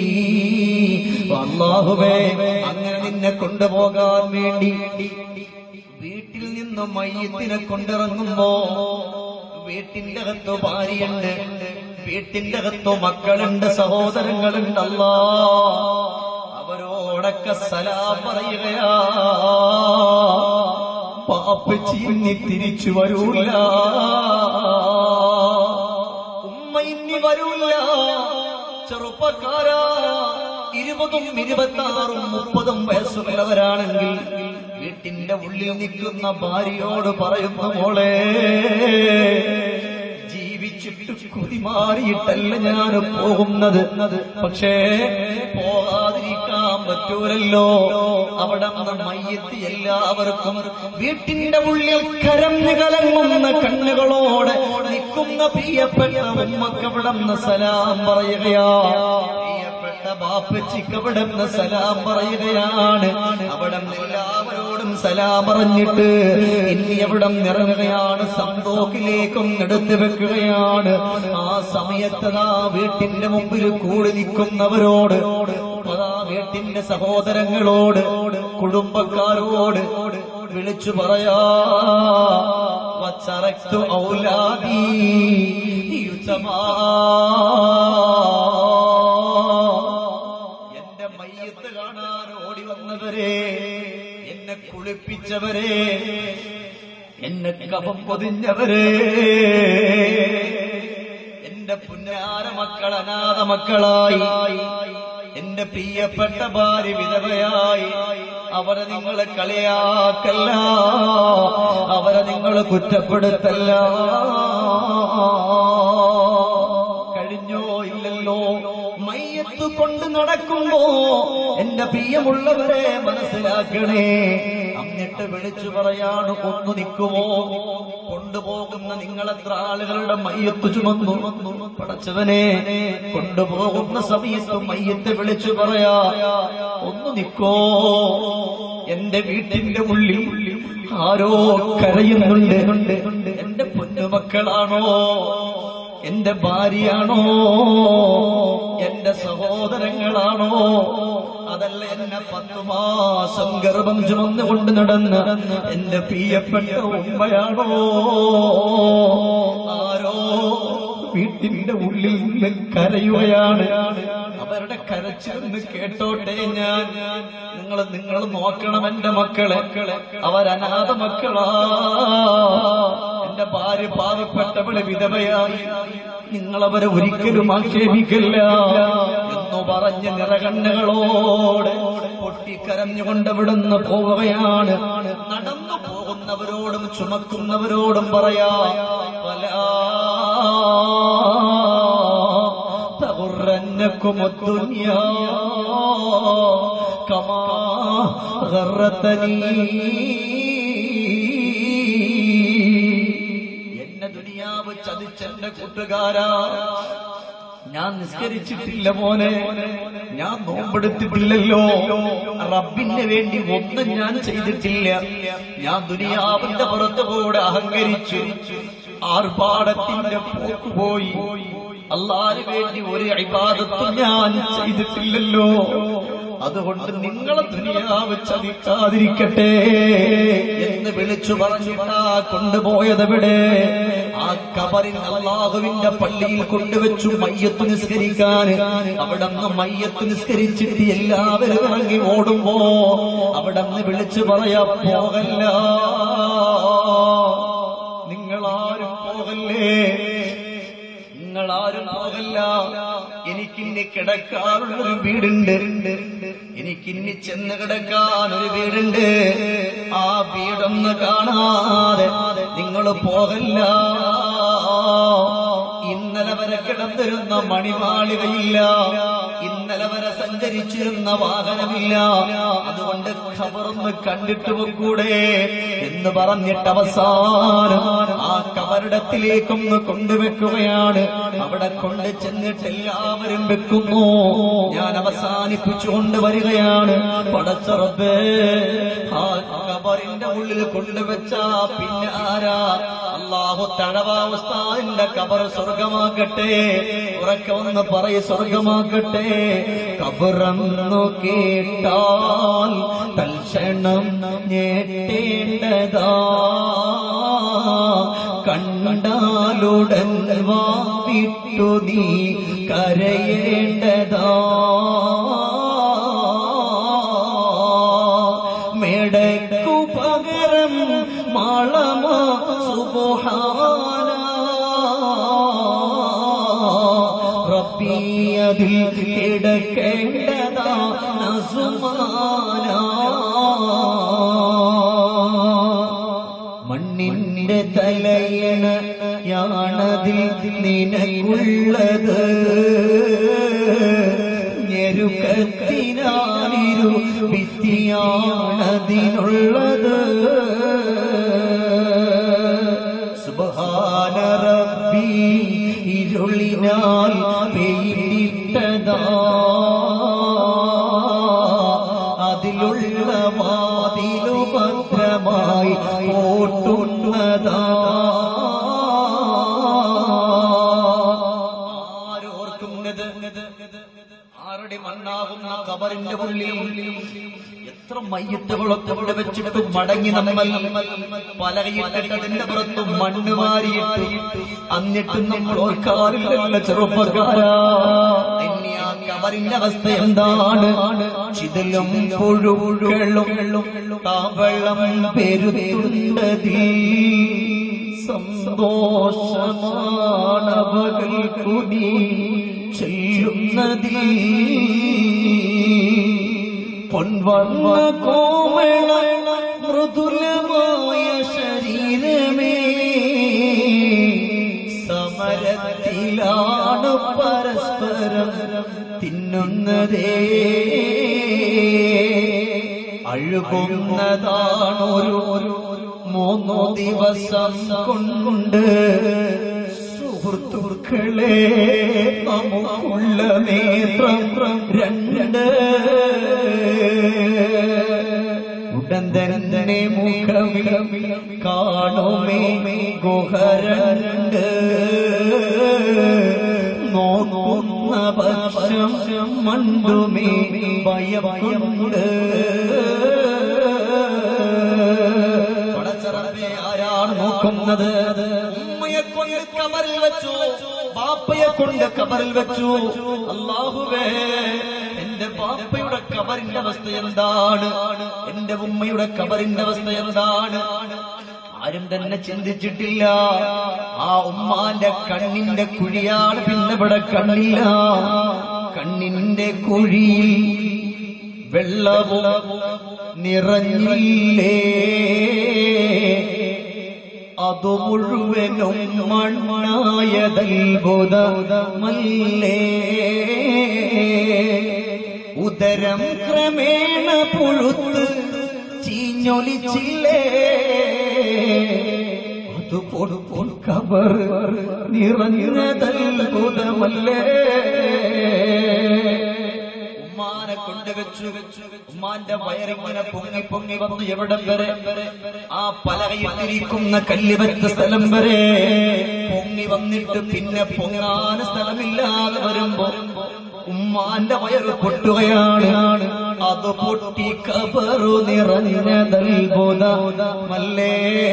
അള്ളാഹുവേ അങ്ങനെ നിന്നെ കൊണ്ടുപോകാൻ വേണ്ടി വീട്ടിൽ നിന്ന് മയ്യത്തിനെ കൊണ്ടിറങ്ങുമ്പോ വീട്ടിന്റെ അകത്തോ ഭാര്യയുണ്ട് വീട്ടിന്റെ അകത്തോ മക്കളുണ്ട് സഹോദരങ്ങളുണ്ട് അല്ലാ അവരോടൊക്കെ സലാം പറയുകയാ പാപ്പച്ചി ഇനി തിരിച്ചു വരൂല ഉമ്മ ഇനി വരൂല ചെറുപ്പക്കാരാ ഇരുപതും ഇരുപത്താറും മുപ്പതും വയസ്സുള്ളവരാണെങ്കിൽ വീട്ടിന്റെ ഉള്ളിൽ നിൽക്കുന്ന ഭാര്യയോട് പറയുന്ന മോളെ കുതിമാറിയിട്ടല്ല ഞാൻ പോകുന്നത് പക്ഷേ പോകാതിരിക്കാൻ പറ്റൂലല്ലോ അവിടെ മയ്യത്ത് എല്ലാവർക്കും വീട്ടിന്റെ ഉള്ളിൽ കരഞ്ഞു കലങ്ങുന്ന കണ്ണുകളോടെ നിൽക്കുന്ന പ്രിയപ്പെട്ട ഉമ്മക്ക് അവിടെ നിന്ന് സലാം പറയുകയാ പ്രിയപ്പെട്ട ബാപ്പച്ചിക്ക് അവിടെ നിന്ന് സലാം പറയുകയാണ് അവിടെ നിന്ന് എല്ലാവരോടും സലാം പറഞ്ഞിട്ട് ഇനി അവിടെ നിറങ്ങുകയാണ് സന്തോക്കിലേക്കും എടുത്തു വെക്കുകയാണ് ആ സമയത്ത് ആ വീട്ടിന്റെ മുമ്പിൽ കൂടി നിൽക്കുന്നവരോട് അതാ വീട്ടിന്റെ സഹോദരങ്ങളോട് കുടുംബക്കാരോട് വിളിച്ചു പറയാ വച്ചറക്തു ഔലാദി യുതമാ എന്റെ മയ്യത്ത് കാണാൻ ഓടി വന്നവരെ എന്നെ കുളിപ്പിച്ചവരെ എന്നെ കഫം പൊതിഞ്ഞവരെ എന്റെ പുന്നാര മക്കൾ അനാഥ മക്കളായി എന്റെ പ്രിയപ്പെട്ട ഭാര്യ വിധവയായി അവരെ നിങ്ങൾ കളിയാക്കല്ല അവരെ നിങ്ങൾ കുറ്റപ്പെടുത്തല്ല കഴിഞ്ഞോ ഇല്ലല്ലോ മയ്യത്ത് കൊണ്ട് നടക്കുമ്പോ എന്റെ പ്രിയമുള്ളവരെ മനസ്സിലാക്കണേ എന്നിട്ട് വിളിച്ചു പറയാണ് ഒന്ന് നിൽക്കുമോ കൊണ്ടുപോകുന്ന നിങ്ങളെത്ര ആളുകളുടെ മയ്യത്ത് ചുമന്നു പടച്ചവനെ കൊണ്ടുപോകുന്ന സമയത്ത് മയ്യത്ത് വിളിച്ചു പറയാ ഒന്ന് നിൽക്കോ എന്റെ വീട്ടിന്റെ ഉള്ളിൽ ആരോ കരയുന്നുണ്ട് എന്റെ പൊന്നുമക്കളാണോ എന്റെ ഭാര്യയാണോ എന്റെ സഹോദരങ്ങളാണോ അതല്ല എന്നെ പത്തു മാസം ഗർഭം ചുമന്നുകൊണ്ട് നടന്ന് എന്റെ പ്രിയപ്പെട്ട ഉമ്മയാണോ ആരോ വീട്ടിന്റെ ഉള്ളിൽ നിന്ന് കരയുകയാണ് അവരുടെ കരച്ചിലൊന്ന് കേട്ടോട്ടെ ഞാൻ നിങ്ങൾ നിങ്ങൾ നോക്കണം എന്റെ മക്കളെ അവരനാഥ മക്കളാ എന്റെ ഭാര്യ പാവപ്പെട്ടവളെ വിധവയായി നിങ്ങൾ അവരെ ഒരിക്കലും ആക്ഷേപിക്കില്ല എന്നു പറഞ്ഞ് നിറകണ്ണുകളോടെ പൊട്ടിക്കരഞ്ഞുകൊണ്ട് അവിടുന്ന് പോവുകയാണ് നടന്നു പോകുന്നവരോടും ചുമക്കുന്നവരോടും പറയാ പല تغرنكم الدنيا كما غرتني എന്നെ ദുനിയാവ് ചതിച്ചെന്റെ കൂട്ടുകാരാ ഞാൻ നിസ്കരിച്ചിട്ടില്ല മോനെ ഞാൻ നോമ്പെടുത്തിട്ടില്ലല്ലോ റബ്ബിന് വേണ്ടി ഒന്നും ഞാൻ ചെയ്തിട്ടില്ല ഞാൻ ദുനിയാവിന്റെ പുറത്തുകൂടെ അഹങ്കരിച്ചു ആർഭാടത്തിന്റെ പോക്കുപോയി അള്ളാഹിന് വേണ്ടി ഒരു അഭിബാധത്തും ഞാൻ ചെയ്തിട്ടില്ലല്ലോ അതുകൊണ്ട് നിങ്ങളെ ദുനിയാവ് ചതിക്കാതിരിക്കട്ടെ എന്ന് വിളിച്ചു പറഞ്ഞിട്ടാ കൊണ്ടുപോയതെവിടെ ആ കബറിൻ അള്ളാഹുവിന്റെ പള്ളിയിൽ കൊണ്ടുവച്ചു മയ്യത്ത് നിസ്കരിക്കാൻ അവിടെ നിന്ന് മയ്യത്ത് നിസ്കരിച്ചിട്ട് എല്ലാവരും ഇറങ്ങി ഓടുമ്പോ അവിടെ നിന്ന് വിളിച്ചു പറയാ പോകല്ല നിങ്ങളാരും പോകല്ലേ നിങ്ങളാരും പോകല്ല എനിക്കിന്നി കിടക്കാനുള്ളൊരു വീടുണ്ട് എനിക്കിന്നി ചെന്ന് കിടക്കാൻ ഒരു വീടുണ്ട് ആ വീടൊന്ന് കാണാതെ നിങ്ങൾ പോകല്ല ഇന്നലെ വരെ കിടന്നിരുന്ന മണിമാളികയില്ല ഇന്നലെ വരെ സഞ്ചരിച്ചിരുന്ന വാഹനമില്ല അതുകൊണ്ട് ഖബറൊന്ന് കണ്ടിട്ട് പോകൂടെ എന്ന് പറഞ്ഞിട്ട് അവസാനം ആ കബറിടത്തിലേക്കൊന്ന് കൊണ്ടുവെക്കുകയാണ് അവിടെ കൊണ്ട് ചെന്നിട്ട് എല്ലാവരും വെക്കുന്നു ഞാൻ അവസാനിപ്പിച്ചു കൊണ്ടുവരികയാണ് പടച്ചറബേ ആ കബറിന്റെ ഉള്ളിൽ കൊണ്ടുവച്ച പിന്നെ ആരാ അള്ളാഹു തഴവാവസ്ഥാന്റെ കബർ സ്വർഗമാക്കട്ടെ ഉറക്കെ ഒന്ന് പറയ സ്വർഗമാക്കട്ടെ കബറന്നു കേട്ടാൽ തൽക്ഷണം ഞെട്ടേണ്ടതാ കണ്ടാലുടൻ വാവിട്ടു നീ കരയേണ്ടതാ മേടക്കു പകരം മാളമ സുബഹാന റബ്ബിയതിൽ കിടക്കേണ്ടതാ നസുമാന മണ്ണിന്റെ തലയണ യാണതിൽ നിനക്കുള്ളതില്ല നിനക്കുള്ളത് ഞെരുക്കത്തിനാലിരു ഭിത്തിയാണതിനുള്ളത് സുബഹാന റബ്ബി ഇരുളിനാൽ പെയ്തിട്ടതാ അതിലുള്ള വാതിലു ഭദ്രമായി ഓട്ടുന്നതാ ആരോർക്കുന്നത് ആരുടെ മണ്ണാകുന്ന കബറിന്റെ ഉള്ളിൽ എത്ര മയ്യത്തുകളൊക്കെ ഇവിടെ വെച്ചിട്ട് മടങ്ങി നമ്മൾ പലകയിട്ടതിന്റെ പുറത്ത് മണ്ണ് വാരിയിട്ട് എന്നിട്ടും നമ്മൾ ഓർക്കാറില്ല ചെറുപ്പക്കാരാ ഇനി ആ കബറിന്റെ അവസ്ഥ എന്താണ് ചിതലും പുഴുകളും താവളം പെരുത്തുണ്ടതിൽ സന്തോഷമാണവകൾക്കു നീ ചെല്ലുന്നതിൽ പൊൻവർണ്ണ കോമള മൃദുലമായ ശരീരമേ സമരത്തിലാണ് പരസ്പരം തിന്നുന്നതേ അഴുകുന്നതാണൊരു മൂന്നു ദിവസം കൊണ്ട് സുഹൃത്തുക്കളെ നമുക്കുള്ള നേത്രം രണ്ട് ഉടൻ തന്നെ മുഖമിൽ കാണുമേ ഗുഹരണ്ട് നോക്കുന്ന പക്ഷം മണ്ടുമേ ഭയമുണ്ട് പടച്ചറബേ ആരാണ് നോക്കുന്നത് ഉമ്മയെ കൊണ്ട് കബറിൽ വെച്ചു ബാപ്പയെ കൊണ്ട് കബറിൽ വെച്ചു അള്ളാഹുവേ എന്റെ ബാപ്പയുടെ കബറിന്റെ അവസ്ഥ എന്താണ് എന്റെ ഉമ്മയുടെ കബറിന്റെ അവസ്ഥ എന്താണ് ആരും തന്നെ ചിന്തിച്ചിട്ടില്ല ആ ഉമ്മാന്റെ കണ്ണിന്റെ കുഴിയാണ് പിന്നെ ഇവിടെ കണ്ണില്ല കണ്ണിന്റെ കുഴിയിൽ വെള്ളവും നിറഞ്ഞില്ലേ അതു മുഴുവനും മണ്ണായതൽബുധമല്ലേ ഉദരം ക്രമേണ പുഴുത്ത് ചീഞ്ഞൊലിച്ചില്ലേ അത് പൊടുപ്പൊടു കബർ നിറഞ്ഞതൽബുധമല്ലേ ഉമ്മാനെ കൊണ്ടുവച്ചു ഉമ്മാന്റെ വയറിങ്ങനെ പൊങ്ങി പൊങ്ങി വന്നു എവിടം വരെ ആ പലകയിട്ടിരിക്കുന്ന കല്ല് വെച്ച സ്ഥലം വരെ പൊങ്ങി വന്നിട്ട് പിന്നെ പൊങ്ങാൻ സ്ഥലമില്ലാതെ വരുമ്പോ ഉമ്മാന്റെ വയറ് പൊട്ടുകയാണ് അത് പൊട്ടി കബറു നിറഞ്ഞതൽബോധമല്ലേ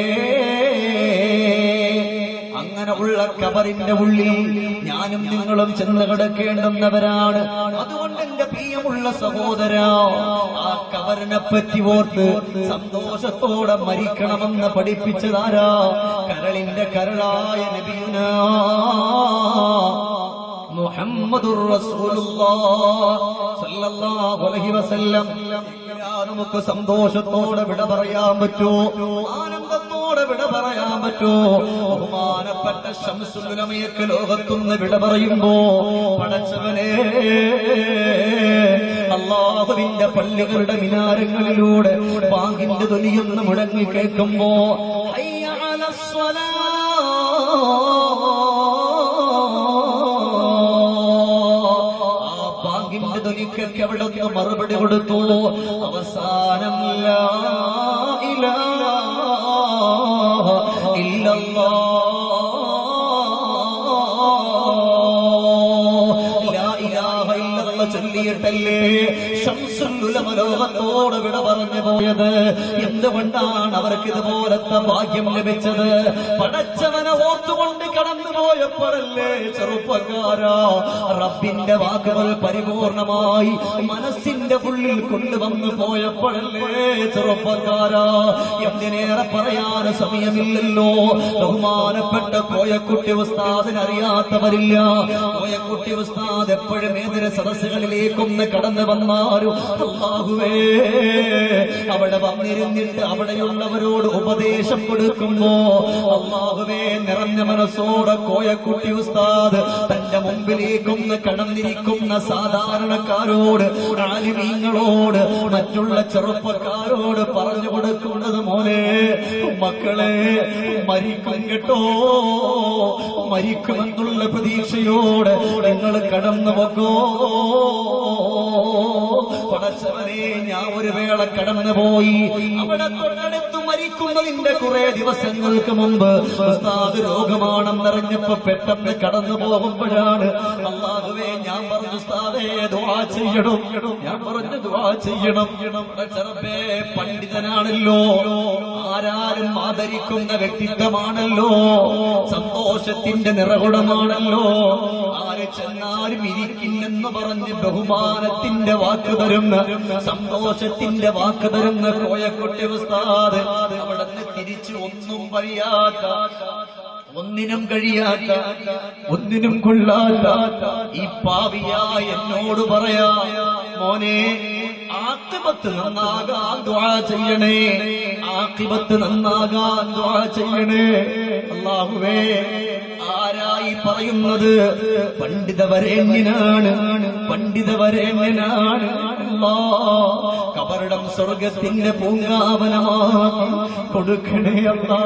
അങ്ങനെ ഉള്ള കബറിന്റെ ഉള്ളിൽ ഞാനും നിങ്ങളും ചെന്ന് കിടക്കേണ്ടുന്നവരാണ് അതുകൊണ്ട് എന്റെ പ്രിയമുള്ള സഹോദര ആ കബറിനെ പറ്റി ഓർത്ത് സന്തോഷത്തോടെ മരിക്കണമെന്ന് പഠിപ്പിച്ചതാരാ കരളിന്റെ കരളായ നബിയുന മുഹമ്മദുർ റസൂലുള്ളാഹ് സല്ലല്ലാഹു അലൈഹി വസല്ലം ഞാൻ നമുക്ക് സന്തോഷത്തോടെ വിട പറയാൻ പറ്റുമോ ആനന്ദത്തോടെ വിട പറയാൻ പറ്റുമോ ബഹുമാനപ്പെട്ട ശംസുലമയൊക്കെ ലോകത്തുനിന്ന് വിട പറയുമ്പോ പടച്ചവനെ അള്ളാഹുവിന്റെ പള്ളികളുടെ മിനാരങ്ങളിലൂടെ ബാങ്കിന്റെ തൊലിയൊന്ന് മുടങ്ങി കേൾക്കുമ്പോ ഹയ്യ ആ ബാങ്കിന്റെ തൊലിക്കൊക്കെ അവിടെ ഒന്ന് മറുപടി കൊടുത്തു അവസാനം ലാ ഇലാഹ ഇല്ലല്ലാഹ്. ലാ ഇലാഹ ഇല്ലല്ലാഹ് ചൊല്ലിയിട്ടല്ലേ ശംസുൽ ഉലമ ലോകത്തോട് വിട പറഞ്ഞു പോയത് എന്തുകൊണ്ടാണ് അവർക്ക് ഇതുപോലത്തെ ഭാഗ്യം ലഭിച്ചത് പടച്ചവനെ ഓർത്തുകൊണ്ട് കടന്നു പോയപ്പോഴല്ലേ ചെറുപ്പക്കാരാ റബ്ബിന്റെ വാക്കുകൾ പരിപൂർണമായി മനസ്സിന്റെ ഉള്ളിൽ കൊണ്ടുവന്നു പോയപ്പോഴല്ലേ ചെറുപ്പക്കാരാ എന്തിനേറെ പറയാൻ സമയമില്ലല്ലോ ബഹുമാനപ്പെട്ട കോയക്കുട്ടി ഉസ്താദിന് അറിയാത്തവരില്ല കോയക്കുട്ടി ഉസ്താദ് എപ്പോഴും ഏതൊരു സദസ്സ് സദസ്സുകളിലേക്കൊന്ന് കടന്നു വന്നാലും അള്ളാഹുവേ അവിടെ വന്നിരുന്നിട്ട് അവിടെയുള്ളവരോട് ഉപദേശം കൊടുക്കുമ്പോ അള്ളാഹുവേ നിറഞ്ഞ മനസ്സോടെ കോയക്കുട്ടി ഉസ്താദ് തന്റെ മുമ്പിലേക്കൊന്ന് കടന്നിരിക്കുന്ന സാധാരണക്കാരോട് ആലിമീങ്ങളോട് മറ്റുള്ള ചെറുപ്പക്കാരോട് പറഞ്ഞു കൊടുക്കുന്നത് മോനെ മക്കളെ മരിക്കും കേട്ടോ മരിക്കുമെന്നുള്ള പ്രതീക്ഷയോട് നിങ്ങൾ കടന്നു പോകോ പടച്ചവനെ ഞാൻ ഒരു വേള കടന്നു പോയി അവിടെ തൊട്ടടുത്ത് മരിക്കുന്നതിന്റെ കുറെ ദിവസങ്ങൾക്ക് മുമ്പ് ഉസ്താദ് രോഗമാണെന്നറിഞ്ഞപ്പോ പെട്ടെന്ന് കടന്നു പോകുമ്പോഴാണ് അള്ളാഹുവേ ഞാൻ പറഞ്ഞു ഉസ്താദേ ദുആ ചെയ്യണം ഞാൻ പറഞ്ഞു ദുആ ചെയ്യണം ചെറുപ്പേ പണ്ഡിതനാണല്ലോ ആരാരും ആദരിക്കുന്ന വ്യക്തിത്വമാണല്ലോ സന്തോഷത്തിന്റെ നിറകുടമാണല്ലോ ആര് ചെന്നാലും ഇരിക്കില്ലെന്ന് പറഞ്ഞ് ബഹുമാനത്തിന്റെ വാക്ക് തരുന്ന സന്തോഷത്തിന്റെ വാക്ക് തരുന്ന കോയക്കുട്ടി ഉസ്താദ് അവിടെ നിന്ന് തിരിച്ചു ഒന്നും പറയാത്ത ഒന്നിനും കഴിയാത്ത ഒന്നിനും കൊള്ളാത്ത ഈ പാവിയായ എന്നോട് പറയാ മോനെ ആക്കിബത്ത് നന്നാകാൻ ദ്വാ ചെയ്യണേ ആക്കിബത്ത് നന്നാകാൻ ദ്വാ ചെയ്യണേ അള്ളാഹുവേ ആരായി പറയുന്നത് പണ്ഡിതവരേണ്യനാണ് പണ്ഡിതവരേണ്യനാണ് അല്ലാ കബറിടം സ്വർഗത്തിന്റെ പൂങ്കാവനമാക്കി കൊടുക്കണേ അല്ലാ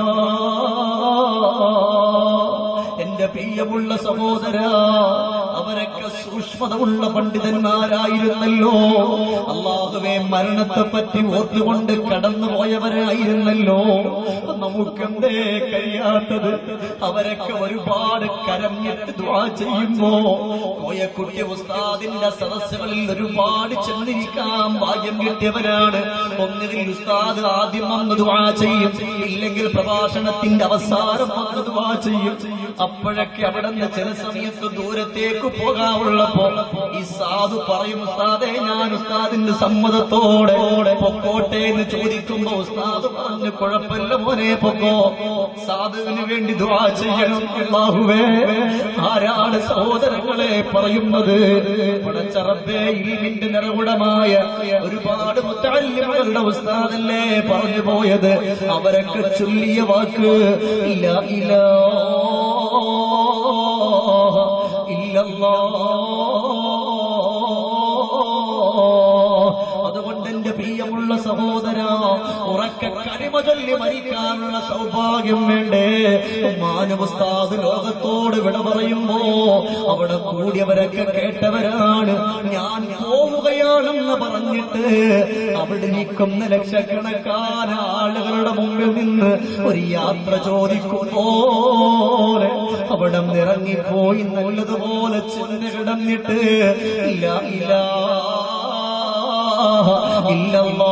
എന്റെ പ്രിയമുള്ള സഹോദര അവരൊക്കെ സൂക്ഷ്മതമുള്ള പണ്ഡിതന്മാരായിരുന്നല്ലോ അള്ളാഹുവെ മരണത്തെ പറ്റി ഓർത്തുകൊണ്ട് കടന്നു പോയവരായിരുന്നല്ലോ നമുക്കെന്തേ കഴിയാത്തത് അവരൊക്കെ ഒരുപാട് കരഞ്ഞിട്ട് ദ്വാ ചെയ്യുമ്പോ കോയക്കുട്ടി ഉസ്താദിന്റെ സദസ്സുകളിൽ ഒരുപാട് ചെന്നിരിക്കാൻ ഭാഗ്യം കിട്ടിയവരാണ് ഒന്നുകിൽ ഉസ്താദ് ആദ്യം വന്ന് ദ്വാ ചെയ്യും ഇല്ലെങ്കിൽ പ്രഭാഷണത്തിന്റെ അവസാനം വന്ന് ദ്വാ ചെയ്യും അപ്പോഴൊക്കെ അവിടെ നിന്ന് ചില സമയത്ത് ദൂരത്തേക്ക് പോകാവുള്ളപ്പോ ഈ സാധു പറയും ഉസ്താദെ ഞാൻ ഉസ്താദിന്റെ സമ്മതത്തോടെ പൊക്കോട്ടെ എന്ന് ചോദിക്കുമ്പോ ഉസ്താദ് പറഞ്ഞു കുഴപ്പമില്ല മോനെ പൊക്കോ സാധുവിന് വേണ്ടി ദ്വാ ചെയ്യണം അല്ലാഹുവേ ആരാണ് സഹോദരങ്ങളെ പറയുന്നത് പടച്ചറബേ ഇൽമിന്റെ നിറകുടമായ ഒരുപാട് മുത്തല്ലിമകളുടെ ഉസ്താദല്ലേ പറഞ്ഞു പോയത് അവരൊക്കെ ചൊല്ലിയ വാക്ക് ഇല്ല ഇല്ല അതുകൊണ്ട് എന്റെ പ്രിയമുള്ള സഹോദര ഉറക്ക കരിമ ചൊല്ലി മരിക്കാനുള്ള സൗഭാഗ്യം വേണ്ടേ മാനവസ്ഥാത് ലോകത്തോട് വിട പറയുമ്പോ അവിടെ കൂടിയവരൊക്കെ കേട്ടവരാണ് ഞാൻ പോവുകയാണെന്ന് പറഞ്ഞിട്ട് അവിടെ നിൽക്കുന്ന ലക്ഷക്കണക്കാന ആളുകളുടെ മുമ്പിൽ നിന്ന് ഒരു യാത്ര ചോദിക്കുമ്പോൾ അവിടെ ഇറങ്ങിപ്പോയി നല്ലതുപോലെ ചെന്ന് കിടന്നിട്ട് ഇല്ല ഇല്ല ഇല്ലല്ലാ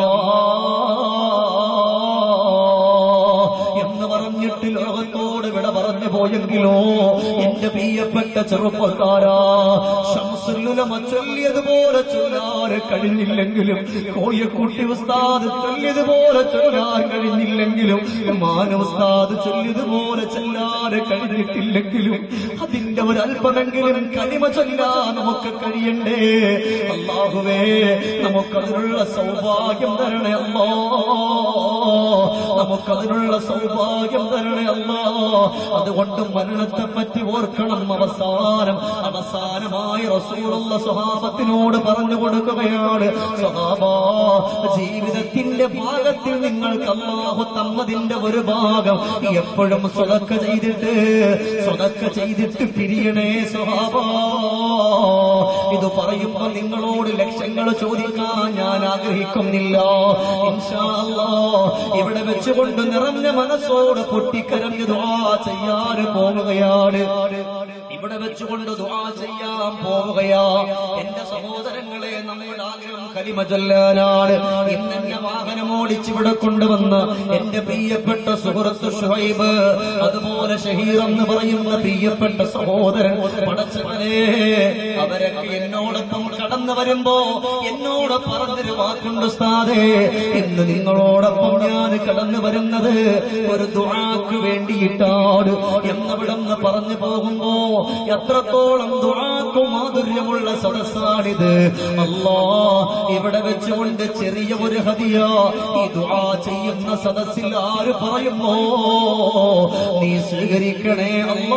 എന്ന് പറഞ്ഞിട്ട് ലോകത്തോട് വിട പറഞ്ഞു പോയെങ്കിലോ എന്റെ പ്രിയപ്പെട്ട ചെറുപ്പക്കാരാ ശംസുലുലമ ചൊല്ലിയതുപോലെ ചൊല്ലാൻ കഴിഞ്ഞില്ലെങ്കിലും കോയക്കുട്ടി ഉസ്താദ് ചൊല്ലിയതുപോലെ ചൊല്ലാൻ കഴിഞ്ഞില്ലെങ്കിലും മാനവ ഉസ്താദ് ചൊല്ലിയതുപോലെ ചൊല്ലാൻ കഴിഞ്ഞിട്ടില്ലെങ്കിലും അതിന്റെ ഒരു അല്പമെങ്കിലും കനിമ ചൊല്ലാൻ നമുക്ക് കഴിയണ്ടേ അള്ളാഹുവേ നമുക്കതിനുള്ള സൗഭാഗ്യം തരണേ അല്ലോ നമുക്കതിനുള്ള സൗഭാഗ്യം തരണേ അല്ലോ അതുകൊണ്ട് മരണത്തെ പറ്റി ഓർക്കണം അവസാനം അവസാനമായി റസൂലുള്ള സ്വഭാവത്തിനോട് പറഞ്ഞു കൊടുക്കുകയാണ് സ്വഭാവ ജീവിതത്തിന്റെ ഭാഗത്തിൽ നിങ്ങൾക്ക് അള്ളാഹു തന്നതിന്റെ ഒരു ഭാഗം എപ്പോഴും സ്വതക്ക ചെയ്തിട്ട് സ്വതക്ക ചെയ്തിട്ട് പിരിയണേ സ്വഭാവ ഇത് പറയുമ്പോൾ നിങ്ങളോട് ലക്ഷങ്ങൾ ചോദിക്കാൻ ഞാൻ ആഗ്രഹിക്കുന്നില്ല ഇൻഷാ അല്ലാ ഇവിടെ വെച്ചുകൊണ്ട് നിറഞ്ഞ മനസ്സോട് പൊട്ടിക്കരഞ്ഞ് ദുആ ചെയ്യാൻ പോവുകയാണ് ഇവിടെ വെച്ചുകൊണ്ട് ദുആ ചെയ്യാൻ പോവുകയാ എന്റെ സഹോദരങ്ങളെ നമ്മുടെ ആഗ്രഹം കലിമ ചൊല്ലാനാണ് ഇന്ന് എന്നെ വാഹനം ഓടിച്ച് ഇവിടെ കൊണ്ടുവന്ന് എന്റെ പ്രിയപ്പെട്ട സുഹൃത്ത് ഷുഹൈബ് അതുപോലെ ഷഹീർ എന്ന് പറയുന്ന പ്രിയപ്പെട്ട സഹോദരൻ പടച്ചവനെ അവരൊക്കെ എന്നോടൊപ്പം കടന്നു വരുമ്പോ എന്നോട് പറഞ്ഞൊരു വാക്കുണ്ട് സ്ഥാതെ ഇന്ന് നിങ്ങളോടൊപ്പം ഞാൻ കടന്നു വരുന്നത് ഒരു ദുആക്ക് വേണ്ടിയിട്ടാണ് എന്നവിടെന്ന് പറഞ്ഞു പോകുമ്പോ എത്രത്തോളം ദുആക്ക് മാധുര്യമുള്ള സദസ്സാണിത് അല്ലാ ഇവിടെ വെച്ചുകൊണ്ട് ചെറിയ ഒരു ഹദിയ ഈ ദുആ ചെയ്യുന്ന സദസ്സിൽ ആര് പറയുമോ നീ സ്വീകരിക്കണേ അല്ലാ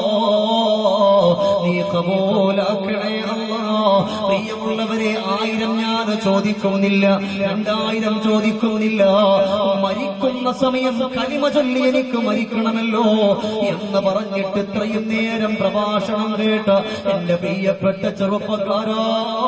നീ കബൂലാക്കണേ അല്ലാ പ്രിയമുള്ളവരെ ആയിരം ഞാൻ ചോദിക്കുന്നില്ല രണ്ടായിരം ചോദിക്കുന്നില്ല മരിക്കുന്ന സമയം കലിമ ചൊല്ലി എനിക്ക് മരിക്കണമല്ലോ എന്ന് പറഞ്ഞിട്ട് ഇത്രയും നേരം പ്രഭാഷണം കേട്ട എന്റെ പ്രിയപ്പെട്ട ചെറുപ്പക്കാരാ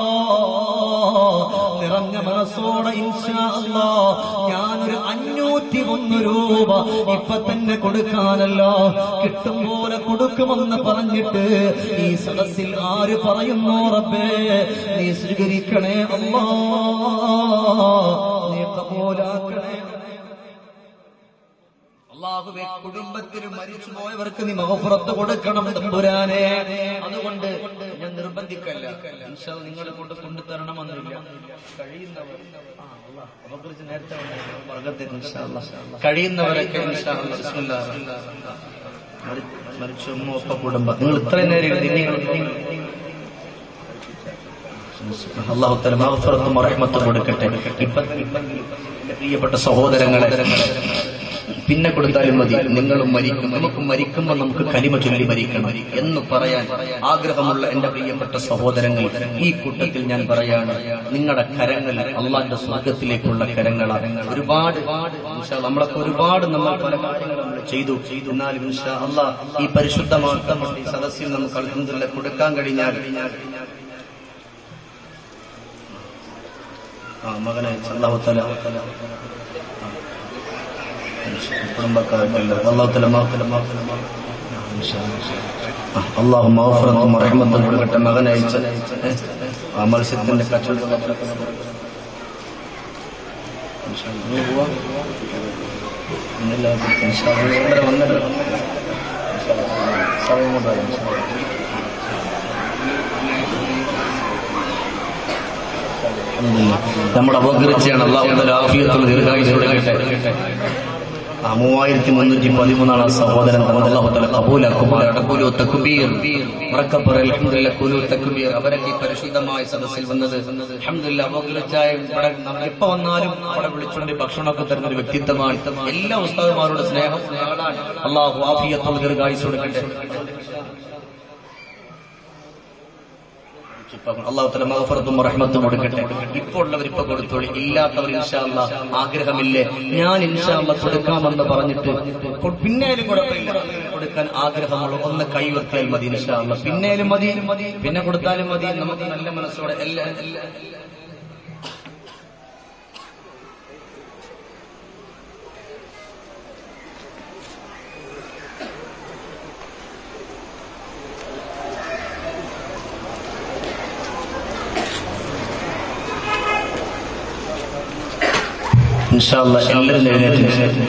നിറഞ്ഞ മനസ്സോടെ ഇൻഷാ അല്ലാ ഞാനൊരു അഞ്ഞൂറ്റി ഒന്ന് രൂപ ഇപ്പൊ തന്നെ കൊടുക്കാനല്ല കിട്ടും പോലെ കൊടുക്കുമെന്ന് പറഞ്ഞിട്ട് ഈ സദസ്സിൽ ആര് പറയുന്നു റബ്ബേ നീ സ്വീകരിക്കണേ അല്ലാ നീ കബൂലാക്കണേ അള്ളാഹുവെ കുടുംബത്തിൽ മരിച്ചു പോയവർക്ക് നീ മഹഫുറത്ത് കൊടുക്കണം തമ്പുരാനെ അതുകൊണ്ട് ഞാൻ നിർബന്ധിക്കല്ല ഇൻഷാ അല്ലാ നിങ്ങൾ കൊണ്ട് കൊണ്ടുതരണമെന്നില്ല കഴിയുന്നവർ ആ, അല്ലാ, അവയെക്കുറിച്ച് നേരത്തെ ഉണ്ടായിരുന്നു. വർഗ്ഗത്തിൽ ഇൻഷാ അല്ലാ. കഴിയുന്നവരൊക്കെ ഇൻഷാ അല്ലാ, ബിസ്മില്ലാ. മരി- മരിച്ച ഉമ്മ ഒപ്പ കുടുംബം നിങ്ങൾ ഇത്രയും നേരം എഴുതി നിങ്ങൾ അള്ളാഹു തല മഹഫുറത്തും റഹ്മത്തും കൊടുക്കട്ടെ ഇപ്പൊ ഇപ്പൊ എന്റെ പ്രിയപ്പെട്ട സഹോദരങ്ങളെ പിന്നെ കൊടുത്താലും മതി നിങ്ങളും മരിക്കും നമുക്ക് മരിക്കുമ്പോൾ നമുക്ക് കലിമ ചൊല്ലി മരിക്കണം എന്ന് പറയാൻ ആഗ്രഹമുള്ള എന്റെ പ്രിയപ്പെട്ട സഹോദരങ്ങൾ ഈ കൂട്ടത്തിൽ ഞാൻ പറയാണ് നിങ്ങളുടെ കരങ്ങൾ അള്ളാന്റെ സ്വർഗത്തിലേക്കുള്ള കരങ്ങളാണ് ഒരുപാട് ഇൻഷാ അല്ലാ, നമ്മളൊക്കെ ഒരുപാട് നമ്മൾ പല കാര്യങ്ങളും നമ്മൾ ചെയ്തു എന്നാലും ഇൻഷാ അള്ളാ ഈ പരിശുദ്ധമാക്കപ്പെട്ട ഈ സദസ്സിൽ നമുക്ക് അൽഹംദുലില്ലാ കൊടുക്കാൻ കഴിഞ്ഞാൽ ആ മകനെ അള്ളാഹു തല കുടുംബക്കാർക്കല്ല അള്ളാഹു തല മാഫല മാഫല അള്ളാഹു മാഫറത്തും റഹ്മത്തും കൊടുക്കട്ടെ മകനെ അയച്ച ആ മത്സ്യത്തിന്റെ കച്ചവടം വന്നത് സമയം കൊണ്ടായി നമ്മുടെ അപഗ്രഹിച്ചാണ് അള്ളാഹുന്റെ ആഫിയത്തുള്ള ദീർഘായുസോടെ കേട്ടെ ആ മൂവായിരത്തി മുന്നൂറ്റി പതിമൂന്നാണ് ആ സഹോദരൻ അള്ളാഹുത്തല കബൂലാക്കുമാർ തക്കുബീർ ഉറക്കപ്പറ അലഹമുല്ല കുലു തക്കുബീർ അവരൊക്കെ ഈ പരിശുദ്ധമായ സദസ്സിൽ വന്നത് അലഹമുല്ല അപഗ്രഹിച്ചായ ഇവിടെ നമ്മൾ എപ്പോ വന്നാലും അവിടെ വിളിച്ചുകൊണ്ട് ഭക്ഷണമൊക്കെ തരുന്ന ഒരു വ്യക്തിത്വമാണ് എല്ലാ ഉസ്താദുമാരുടെ സ്നേഹം നേടാൻ അള്ളാഹു ആഫിയത്തുള്ള ദീർഘായുസോടെ കേട്ടെ അള്ളാഹു തല മഹഫറത്തും റഹ്മത്തും കൊടുക്കട്ടെ ഇപ്പോൾ ഉള്ളവർ ഇപ്പൊ കൊടുത്തോളി ഇല്ലാത്തവർ ഇൻഷാല്ല ആഗ്രഹമില്ലേ ഞാൻ ഇൻഷാല്ല കൊടുക്കാമെന്ന് പറഞ്ഞിട്ട് കൊ- പിന്നേലും കുഴപ്പമില്ല കൊടുക്കാൻ ആഗ്രഹമുള്ള ഒന്ന് കൈവെത്താൽ മതി ഇൻഷാല്ല പിന്നേലും മതി മതി പിന്നെ കൊടുത്താലും മതി നമുക്ക് നല്ല മനസ്സോടെ എല്ലാ എല്ലാ ഇൻഷാല്ല എല്ലാവരും എഴുന്നേറ്റ്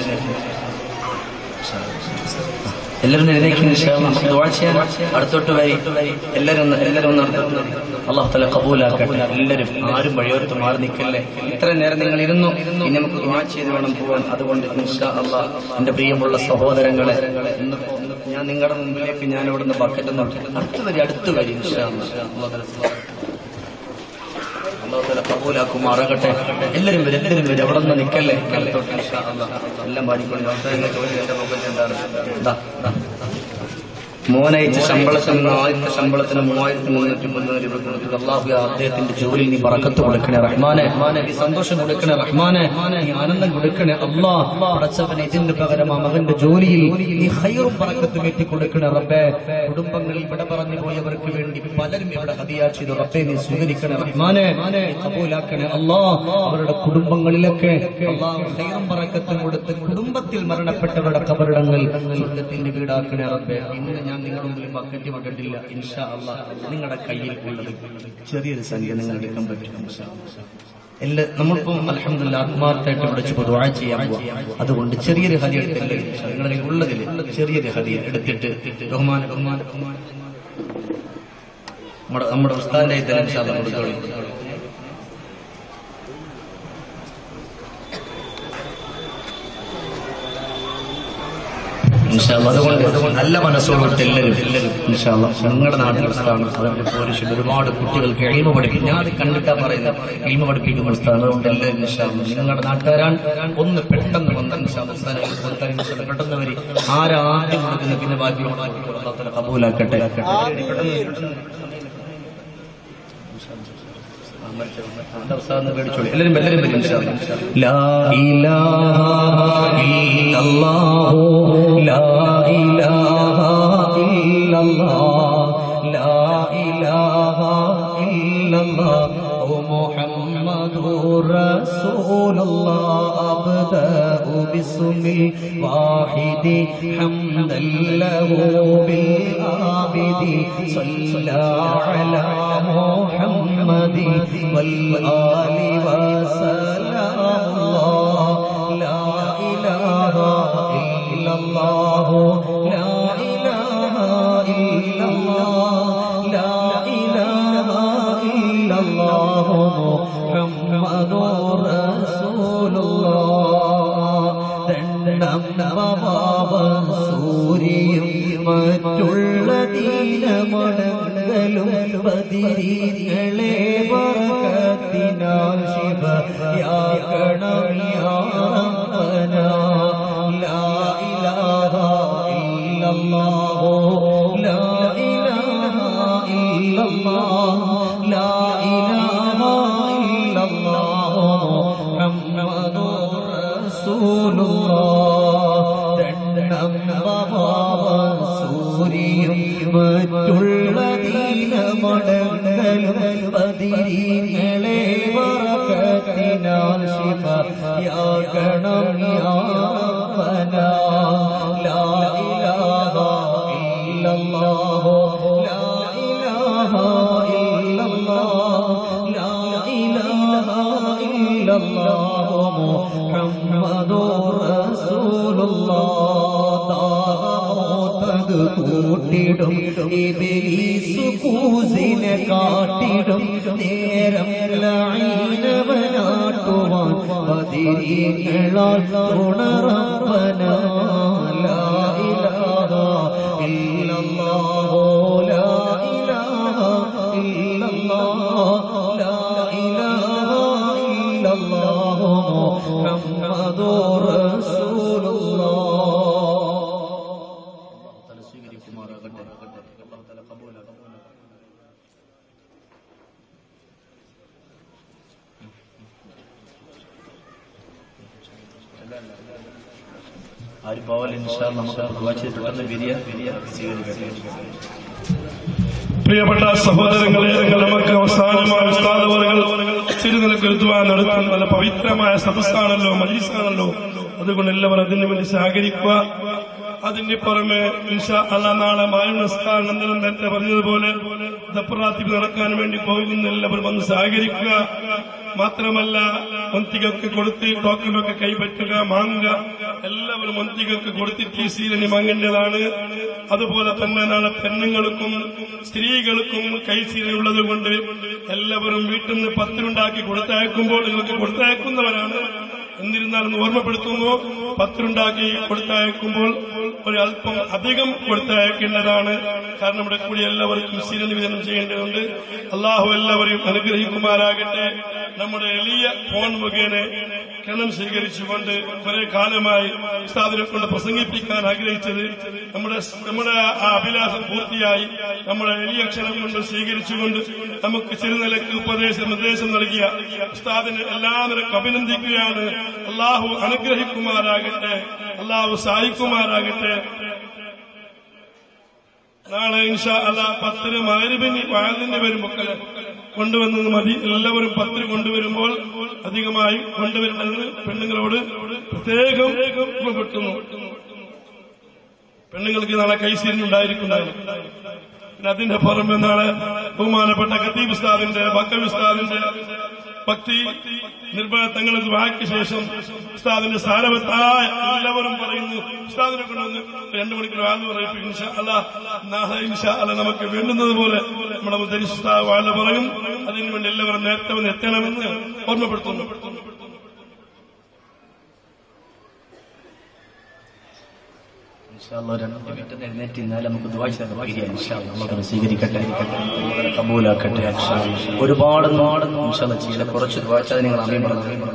എല്ലാവരും എഴുന്നേക്കും ഇൻഷാല്ലാ. നമുക്ക് ദുആ ചെയ്യാൻ അടുത്തോട്ട് വരി എല്ലാവരും ഒന്ന് എല്ലാവരും ഒന്ന് അടുത്തോട്ട് വരി. അള്ളാഹു തല കബൂലാക്കട്ടെ എല്ലാവരും ആരും വഴിയോരത്ത് മാറി നിൽക്കല്ലേ ഇത്ര നേരം നിങ്ങൾ ഇരുന്നു ഇനി നമുക്ക് ദുആ ചെയ്ത് വേണം പോവാൻ അതുകൊണ്ട് ഇൻഷാ അള്ളാ എന്റെ പ്രിയമുള്ള സഹോദരങ്ങളെ ഇന്നിപ്പോ ഞാൻ നിങ്ങളുടെ മുമ്പിലേക്ക് ഞാൻ ഇവിടുന്ന് ബക്കറ്റ് നോക്കി അടുത്ത് വരി അടുത്ത് വരി ഇൻഷാ അള്ളാ. അള്ളാഹു തആല സഹായിക്കട്ടെ. അള്ളാഹുതല കബൂലാക്കുമാറാകട്ടെ എല്ലാവരും വരും എല്ലാവരും വരും അവിടെ നിന്ന് നിൽക്കല്ലേ കാലത്തോട്ട് ഇൻഷാ അല്ലാ. എല്ലാം പാടിക്കൊണ്ട് അവസാനം ജോലി എന്റെ മുഖത്ത് എന്താണ് ദാ, ദാ. മോനയച്ച ശമ്പളത്തിൽ നിന്ന് ആദ്യത്തെ ശമ്പളത്തിന് മൂവായിരത്തി മുന്നൂറ്റി മുന്നൂറ് രൂപ കൊടുത്തത് അള്ളാഹു ആ അദ്ദേഹത്തിന്റെ ജോലിയിൽ നീ പറക്കത്ത് കൊടുക്കണേ റഹ്മാനെ നീ സന്തോഷം കൊടുക്കണേ റഹ്മാനെ നീ ആനന്ദം കൊടുക്കണേ അള്ളാ പടച്ചവന് ഇതിന്റെ പകരം ആ മകന്റെ ജോലിയിൽ നീ ഹൈറും പറക്കത്തും എത്തി കൊടുക്കണേ റബ്ബേ കുടുംബങ്ങളിൽ ഇവിടെ പറഞ്ഞു പോയവർക്ക് വേണ്ടി പലരും ഇവിടെ ഹദിയാ ചെയ്തു റബ്ബേ നീ സ്വീകരിക്കണേ റഹ്മാനെ നീ കബൂലാക്കണേ അള്ളാ അവരുടെ കുടുംബങ്ങളിലൊക്കെ അള്ളാഹു ഹൈറും പറക്കത്തും കൊടുത്ത് കുടുംബത്തിൽ മരണപ്പെട്ടവരുടെ കബറിടങ്ങൾ സ്വർഗത്തിന്റെ വീടാക്കണേ റബ്ബേ ഇന്ന് ഞാൻ നിങ്ങളുടെ മുമ്പിൽ ബക്കറ്റ് വകട്ടില്ല ഇൻഷാ അള്ളാ നിങ്ങളുടെ കയ്യിൽ ഉള്ളത് ചെറിയൊരു സംഖ്യ നിങ്ങൾ എടുക്കാൻ പറ്റും ഇൻഷാ അല്ലാ. എല്ലാ നമ്മളിപ്പം അലഹമില്ല ആത്മാർത്ഥമായിട്ട് വിളിച്ച് ദുആ ചെയ്യാൻ പോവാം അതുകൊണ്ട് ചെറിയൊരു ഹരി എടുത്തില്ലേ നിങ്ങളുടെ കയ്യിൽ ഉള്ളതിൽ ചെറിയൊരു ഹരി എടുത്തിട്ട് ബഹുമാന ബഹുമാന ബഹുമാന നമ്മുടെ നമ്മുടെ ഉസ്താദിന്റെ ഇതിൽ ഇൻഷാ അല്ലാ കൊടുത്തോളൂ ഇൻഷാല്ലാ. അതുകൊണ്ട് നല്ല മനസ്സോടുകൂടി എല്ലാവരും ഇൻഷാല്ലാ, നിങ്ങളുടെ നാട്ടിലെ സ്ഥലമാണ് അതിന്റെ പോലീസിൽ ഒരുപാട് കുട്ടികൾക്ക് എളിമ പഠിക്കും ഞാൻ അത് കണ്ടിട്ടാ പറയുന്നത് എളിമ പഠിപ്പിക്കുന്ന സ്ഥലം അതുകൊണ്ട് എല്ലാവരും ഇൻഷാല്ലാ, നിങ്ങളുടെ നാട്ടുകാരാൻ ഒന്ന് പെട്ടെന്ന് വന്ന് ഇൻഷാല്ലാ, സ്ഥലങ്ങൾ കൊടുത്താൽ ഇൻഷാല്ലാ, പെട്ടെന്ന് വരി ആരാദ്യം കൊടുക്കുന്ന പിന്നെ ബാക്കി കബൂലാക്കട്ടെ പെട്ടെന്ന് എല്ലാവരും എല്ലാവരും വരും ഇൻഷാല്ലാ. ലാ ഇലാഹ ഇല്ലല്ലാഹു ലാ ഇലാഹ ഇല്ലല്ലാഹ് ലാ ഇലാഹ ഇല്ലല്ലാഹു മുഹമ്മദുർ റസൂലുള്ളാഹ് അബ്ദഉ ബിസ്മിൽ വാഹിദി ഹംദൻ ലഹു ബിൽ ആബിദി സല്ലല്ലാ അലാ മുഹമ്മദി വൽ ആലി വസലാമുല്ലാഹ് ലാ ഇലാഹ ഇല്ലല്ലാഹു ലാ ഇലാഹ ഇല്ലല്ലാഹ് ലാ ഇലാഹ ഇല്ലല്ലാഹു മുഹമ്മദുർ റസൂലുള്ളാഹ് ദണ്ഡം നവമാവ സൂര്യയും മറ്റുള്ള ദീനമടങ്ങലും ബദിരീങ്ങളെ വർക്കത്തിനാൽ ശിവയാകണം യാ റബ്ബനാ ലാ ഇലാഹ ഇല്ലല്ലാഹു ലാ ഇലാഹ ഇല്ലല്ലാഹ് ലാ ഇലാഹ ഇല്ലല്ലാഹു മുഹമ്മദുർ റസൂലുള്ളാഹ് ദണ്ഡം നവമാവ സൂര്യയും മറ്റുള്ള ദീനമടങ്ങലും ബദിരീങ്ങളെ വറക്കത്തിനാൽ ശിഫയാകണം യാ റബ്ബനാ ലാ ഇലാഹ ഇല്ലല്ലാഹു ലാ ഇലാഹ ഇല്ലല്ലാഹ് ലാ ഇലാഹ ഇല്ലല്ലാഹു മുഹമ്മദുർ റസൂലുള്ളാഹ് താമോത്തത് കൂട്ടിടും ഇബ്ലീസ് കൂസിനെ കാട്ടിടും നേരം ലഈനവനാട്ടുവാൻ ബദിരീങ്ങളാൽ ഉണറപ്പന ലാ ഇലാഹ ഇല്ലല്ലാഹു ലാ ഇലാഹ ഇല്ലല്ലാഹ് ലാ ഇലാഹ ഇല്ലല്ലാഹു മുഹമ്മദുർ റസൂലുള്ളാഹ് ആരും പോവല്ല ഇൻഷാ നമുക്ക് ദുആ ചെയ്ത് പെട്ടെന്ന് വിരിയ വിരിയ സ്വീകരിക്കട്ടെ പ്രിയപ്പെട്ട സഹോദരങ്ങളെ നമുക്ക് അവസാനമായ ഉസ്താദവറുകൾ തിരുനിലക്കെഴുത്തുവാൻ നടത്തുന്ന നല്ല പവിത്രമായ സദസ്സാണല്ലോ മജീസാണല്ലോ അതുകൊണ്ട് എല്ലാവരും അതിനു വേണ്ടി സഹകരിക്കുക അതിന് പുറമെ ഇൻഷാ അല്ല നാളെ മായുനസ്കാരം നന്ദനം നേരത്തെ പറഞ്ഞതുപോലെ ദപ്രാത്തിപ്പ് നടക്കാൻ വേണ്ടി പോകുന്ന എല്ലാവരും വന്ന് സഹകരിക്കുക മാത്രമല്ല മന്തികൾക്ക് കൊടുത്ത് ടോക്കണൊക്കെ കൈപ്പറ്റുക മാങ്ങുക എല്ലാവരും മന്തികൾക്ക് കൊടുത്തിട്ട് ഈ സീരണി വാങ്ങേണ്ടതാണ് അതുപോലെ തന്നെ നാളെ പെണ്ണുങ്ങൾക്കും സ്ത്രീകൾക്കും കൈസീലുള്ളത് കൊണ്ട് എല്ലാവരും വീട്ടിൽ നിന്ന് പത്തിനുണ്ടാക്കി കൊടുത്തയക്കുമ്പോൾ നിങ്ങൾക്ക് കൊടുത്തയക്കുന്നവരാണ് എന്നിരുന്നാലും ഓർമ്മപ്പെടുത്തുന്നു പത്തിനുണ്ടാക്കി കൊടുത്തയക്കുമ്പോൾ ഒരു അല്പം അധികം കൊടുത്തയക്കേണ്ടതാണ് കാരണം ഇവിടെ കൂടി എല്ലാവർക്കും സ്ഥിര നിവേദനം ചെയ്യേണ്ടതുണ്ട് അള്ളാഹു എല്ലാവരെയും അനുഗ്രഹിക്കുമാരാകട്ടെ നമ്മുടെ എളിയ ഫോൺ മുഖേന ക്ഷണം സ്വീകരിച്ചുകൊണ്ട് കുറെ കാലമായി ഉസ്താദിനെ കൊണ്ട് പ്രസംഗിപ്പിക്കാൻ ആഗ്രഹിച്ചത് നമ്മുടെ നമ്മുടെ ആ അഭിലാഷം പൂർത്തിയായി നമ്മുടെ എളിയ ക്ഷണം കൊണ്ട് സ്വീകരിച്ചുകൊണ്ട് നമുക്ക് ചെറുനിലക്ക് ഉപദേശം നിർദ്ദേശം നൽകിയ ഉസ്താദിനെ എല്ലാവരും അഭിനന്ദിക്കുകയാണ് അള്ളാഹു അനുഗ്രഹിക്കുമാറാകട്ടെ അള്ളാഹു സഹായിക്കുമാറാകട്ടെ നാളെ ഇൻഷാ അല്ല പത്തിന് മകരുവിന് വാതിന് വരുമ്പോൾ കൊണ്ടുവന്നത് മതി എല്ലാവരും പത്തിന് കൊണ്ടുവരുമ്പോൾ അധികമായി കൊണ്ടുവരേണ്ടതെന്ന് പെണ്ണുങ്ങളോട് പ്രത്യേകം ഓർമ്മപ്പെടുത്തുന്നു പെണ്ണുങ്ങൾക്ക് നാളെ കൈസീരിനുണ്ടായിരിക്കുന്നതാണ് പിന്നെ അതിന്റെ പുറമെ നാളെ ബഹുമാനപ്പെട്ട ഖത്തീബ് ഉസ്താദിന്റെ ബക്കർ ഉസ്താദിന്റെ ഭക്തി നിർഭയത്തങ്ങൾ വാക്ക് ശേഷം ഉസ്താദിന്റെ സ്ഥാനവത്തായ എല്ലാവരും പറയുന്നു ഉസ്താദിനെ കൊണ്ടുവന്ന് രണ്ടു മണിക്കൂർ ആദ്യം പറയിപ്പിക്കും ഇൻഷാ അല്ലാ നാളെ ഇൻഷാ അല്ല നമുക്ക് വേണ്ടുന്നത് പോലെ നമ്മുടെ മുദ്ദരി ഉസ്താദ് വാഴ പറയും അതിനുവേണ്ടി എല്ലാവരും നേരത്തെ വന്ന് എത്തണമെന്ന് ഓർമ്മപ്പെടുത്തുന്നു രണ്ട് മിനിറ്റ് എഴുന്നേറ്റ് ഇന്നാലും നമുക്ക് നമുക്ക് സ്വീകരിക്കട്ടെ നമ്മളെ കബൂലാക്കട്ടെ ഒരുപാട് നാട് ചെയ്യല കുറച്ച് ദ്വാച്ചാൽ നിങ്ങൾ അമീൻ പറഞ്ഞു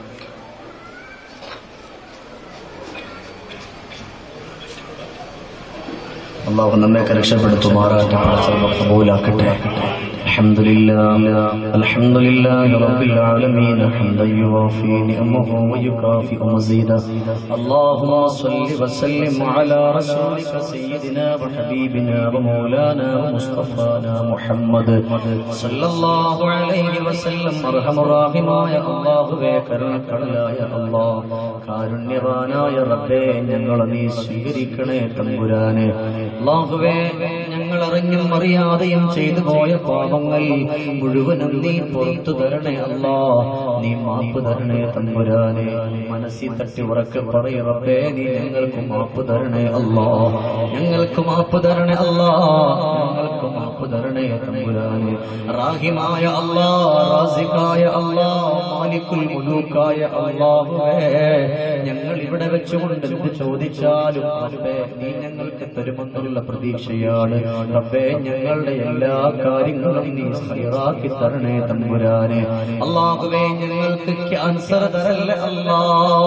അള്ളാഹു നമ്മയൊക്കെ രക്ഷപ്പെടുത്തുമാറാകട്ടെ പ്രാർത്ഥന കബൂലാക്കട്ടെ الحمد لله الحمد لله رب العالمين حمدا يوافي نعمه ويكافئ مزيدا اللهم صل وسلم على رسولك سيدنا وحبيبنا ومولانا ومصطفانا محمد صلى الله عليه وسلم ارحم الراحمമായ അള്ളാഹുവേ കരുണക്കടലായ അള്ളാഹ് കാരുണ്യവാനായ റബ്ബേ ഞങ്ങളെ നീ സ്വീകരിക്കണേ തമ്പുരാനെ അള്ളാഹുവേ ഞങ്ങൾ അറിഞ്ഞും അറിയാതെയും ചെയ്തു പോയ പാപങ്ങൾ മുഴുവനും നീ പുറത്തു തരണേ അല്ലാ നീ മാപ്പ് തരണേ തമ്പുരാനെ മനസ്സിൽ തട്ടി ഉറക്കെ പറയ റബ്ബേ നീ ഞങ്ങൾക്ക് മാപ്പ് തരണേ അല്ലാ ഞങ്ങൾക്ക് മാപ്പ് തരണേ അല്ലാ ഞങ്ങൾക്ക് മാപ്പ് തരണേ തമ്പുരാനെ റാഹിമായ അല്ലാ റാസിഖായ അല്ലാ മാലിക്കുൽ മുലൂക്കായ അല്ലാഹുവേ ഞങ്ങൾ ഇവിടെ വെച്ചുകൊണ്ട് എന്ത് ചോദിച്ചാലും റബ്ബേ നീ ഞങ്ങൾക്ക് തരുമെന്നുള്ള പ്രതീക്ഷയാണ് റബ്ബേ ഞങ്ങളുടെ എല്ലാ കാര്യങ്ങളും നീ ഹൈറാക്കി തരണേ തമ്പുരാനെ അള്ളാഹുവേ ഞങ്ങൾക്ക് ക്യാൻസർ തരല്ല അല്ലാ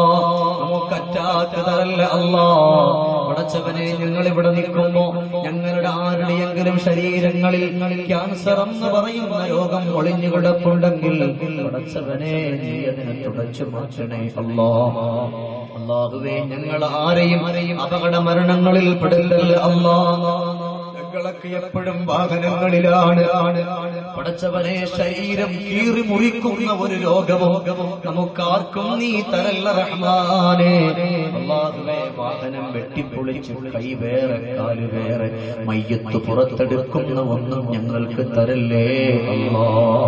നമുക്ക് അറ്റാക്ക് തരല്ല അല്ലാ പടച്ചവനെ ഞങ്ങൾ ഇവിടെ നിൽക്കുമ്പോ ഞങ്ങളുടെ ആരുടെയെങ്കിലും ശരീരങ്ങളിൽ ക്യാൻസർ എന്ന് പറയുന്ന രോഗം ഒളിഞ്ഞു കിടപ്പുണ്ടെങ്കിൽ പടച്ചവനെ നീ അതിനെ തുടച്ചു മാറ്റണേ അല്ലാ അള്ളാഹുവേ ഞങ്ങൾ ആരെയും അപകട മരണങ്ങളിൽ പെടുത്തല്ല അല്ലാ ഞങ്ങളൊക്കെ എപ്പോഴും വാഹനങ്ങളിലാണ് പടച്ചവനെ ശരീരം കീറി മുറിക്കുന്ന ഒരു രോഗമോ നമുക്കാർക്കും നീ തരല്ല റഹ്മാനെ അള്ളാഹുവേ വാഹനം വെട്ടിപ്പൊളിച്ച് കൈ വേറെ കാല് വേറെ മയ്യത്ത് പുറത്തെടുക്കുന്ന ഒന്നും ഞങ്ങൾക്ക് തരല്ലേ അല്ലാ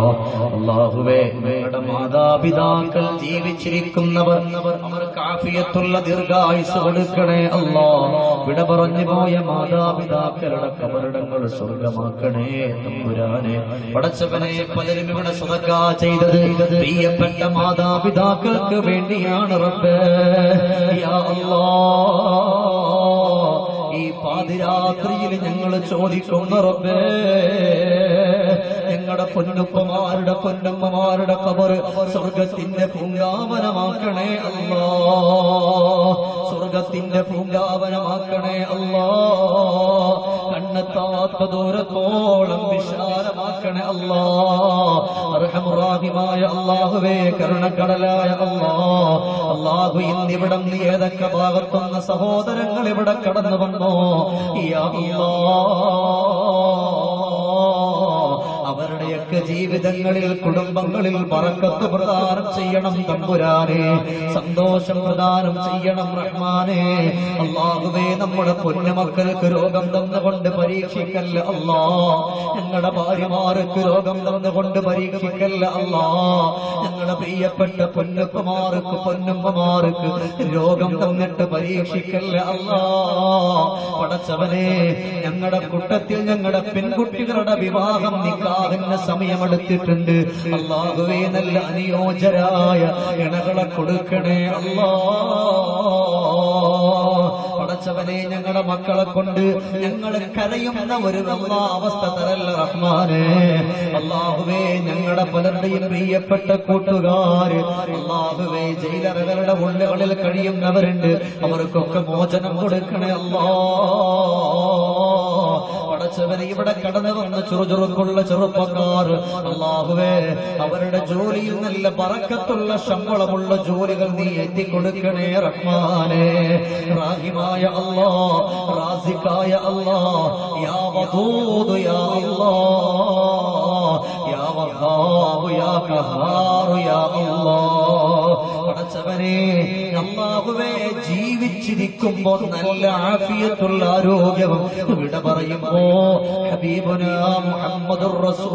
അള്ളാഹുവേ ഞങ്ങളുടെ മാതാപിതാക്കൾ ജീവിച്ചിരിക്കുന്നവർ അവർക്ക് ആഫിയത്തുള്ള ദീർഘായുസ് കൊടുക്കണേ അല്ലാ വിട പറഞ്ഞു പോയ മാതാപിതാക്കളുടെ കബറിടങ്ങൾ സ്വർഗമാക്കണേ തമ്പുരാനെ പടച്ചവനെ പലരും ഇവിടെ സ്വതക്ക ചെയ്തത് പ്രിയപ്പെട്ട മാതാപിതാക്കൾക്ക് വേണ്ടിയാണ് റബ്ബേ യാ അല്ലാ ഈ പാതിരാത്രിയിൽ ഞങ്ങൾ ചോദിക്കുന്ന റബ്ബേ ഞങ്ങളുടെ പൊന്നുപ്പമാരുടെ പൊന്നമ്മമാരുടെ കബർ സ്വർഗത്തിന്റെ പൂങ്കാവനമാക്കണേ അല്ലാ സ്വർഗത്തിന്റെ പൂങ്കാവനമാക്കണേ അല്ലാ കണ്ണെത്താത്ത ദൂരത്തോളം വിശാലമാക്കണേ അല്ലാ അർഹമുറാഹിമായ അള്ളാഹുവേ കരുണക്കടലായ അല്ലാ അള്ളാഹു ഇന്നിവിടം നീ ഏതൊക്കെ ഭാഗത്തുന്ന സഹോദരങ്ങൾ ഇവിടെ കടന്നു വന്നോ യാ അല്ലാ അവരുടെയൊക്കെ ജീവിതങ്ങളിൽ കുടുംബങ്ങളിൽ പറക്കത്ത് പ്രദാനം ചെയ്യണം തമ്പുരാനെ സന്തോഷം പ്രദാനം ചെയ്യണം റഹ്മാനെ അള്ളാഹുവേ നമ്മുടെ പൊന്നുമക്കൾക്ക് രോഗം തന്നുകൊണ്ട് പരീക്ഷിക്കല്ല അല്ലാ ഞങ്ങളുടെ ഭാര്യമാർക്ക് രോഗം തന്നുകൊണ്ട് പരീക്ഷിക്കല്ല അല്ലാ ഞങ്ങളുടെ പ്രിയപ്പെട്ട പൊന്നുപ്പമാർക്ക് പൊന്നുമ്മമാർക്ക് രോഗം തന്നിട്ട് പരീക്ഷിക്കല്ല അല്ലാ പടച്ചവനെ ഞങ്ങളുടെ കൂട്ടത്തിൽ ഞങ്ങളുടെ പെൺകുട്ടികളുടെ വിവാഹം നിക്കാഹിന് സമയമെടുത്തിട്ടുണ്ട് അള്ളാഹുവേ നല്ല അനുയോജ്യരായ ഇണകളെ കൊടുക്കണേ അല്ലാ പടച്ചവനെ ഞങ്ങളുടെ മക്കളെ കൊണ്ട് ഞങ്ങൾ കരയുന്ന ഒരു നല്ല അവസ്ഥ തരല്ല റഹ്മാനെ അള്ളാഹുവേ ഞങ്ങളുടെ പലരുടെയും പ്രിയപ്പെട്ട കൂട്ടുകാര് അള്ളാഹുവേ ജയിലറകളുടെ ഉള്ളുകളിൽ കഴിയുന്നവരുണ്ട് അവർക്കൊക്കെ മോചനം കൊടുക്കണേ അല്ലാ പടച്ചവനെ ഇവിടെ കടന്നു വന്ന ചുറുചുറുക്കുള്ള ചെറുപ്പക്കാർ അള്ളാഹുവേ അവരുടെ ജോലിയിൽ നല്ല പറക്കത്തുള്ള ശമ്പളമുള്ള ജോലികൾ നീ എത്തിക്കൊടുക്കണേ റഹ്മാനെ റാഹിമായ അല്ലാ റാസിക്കായ അല്ലാ യാ വദൂദ് യാ അല്ലാ യാ വഹാബ് യാ ഖഹാർ യാ അല്ലാ പടച്ചവനെ അള്ളാഹുവേ ജീവിച്ചിരിക്കുമ്പോ നല്ല ആഫിയത്തുള്ള ആരോഗ്യവും വിട പറയുമ്പോ ഹബീബുന മുഹമ്മദുർ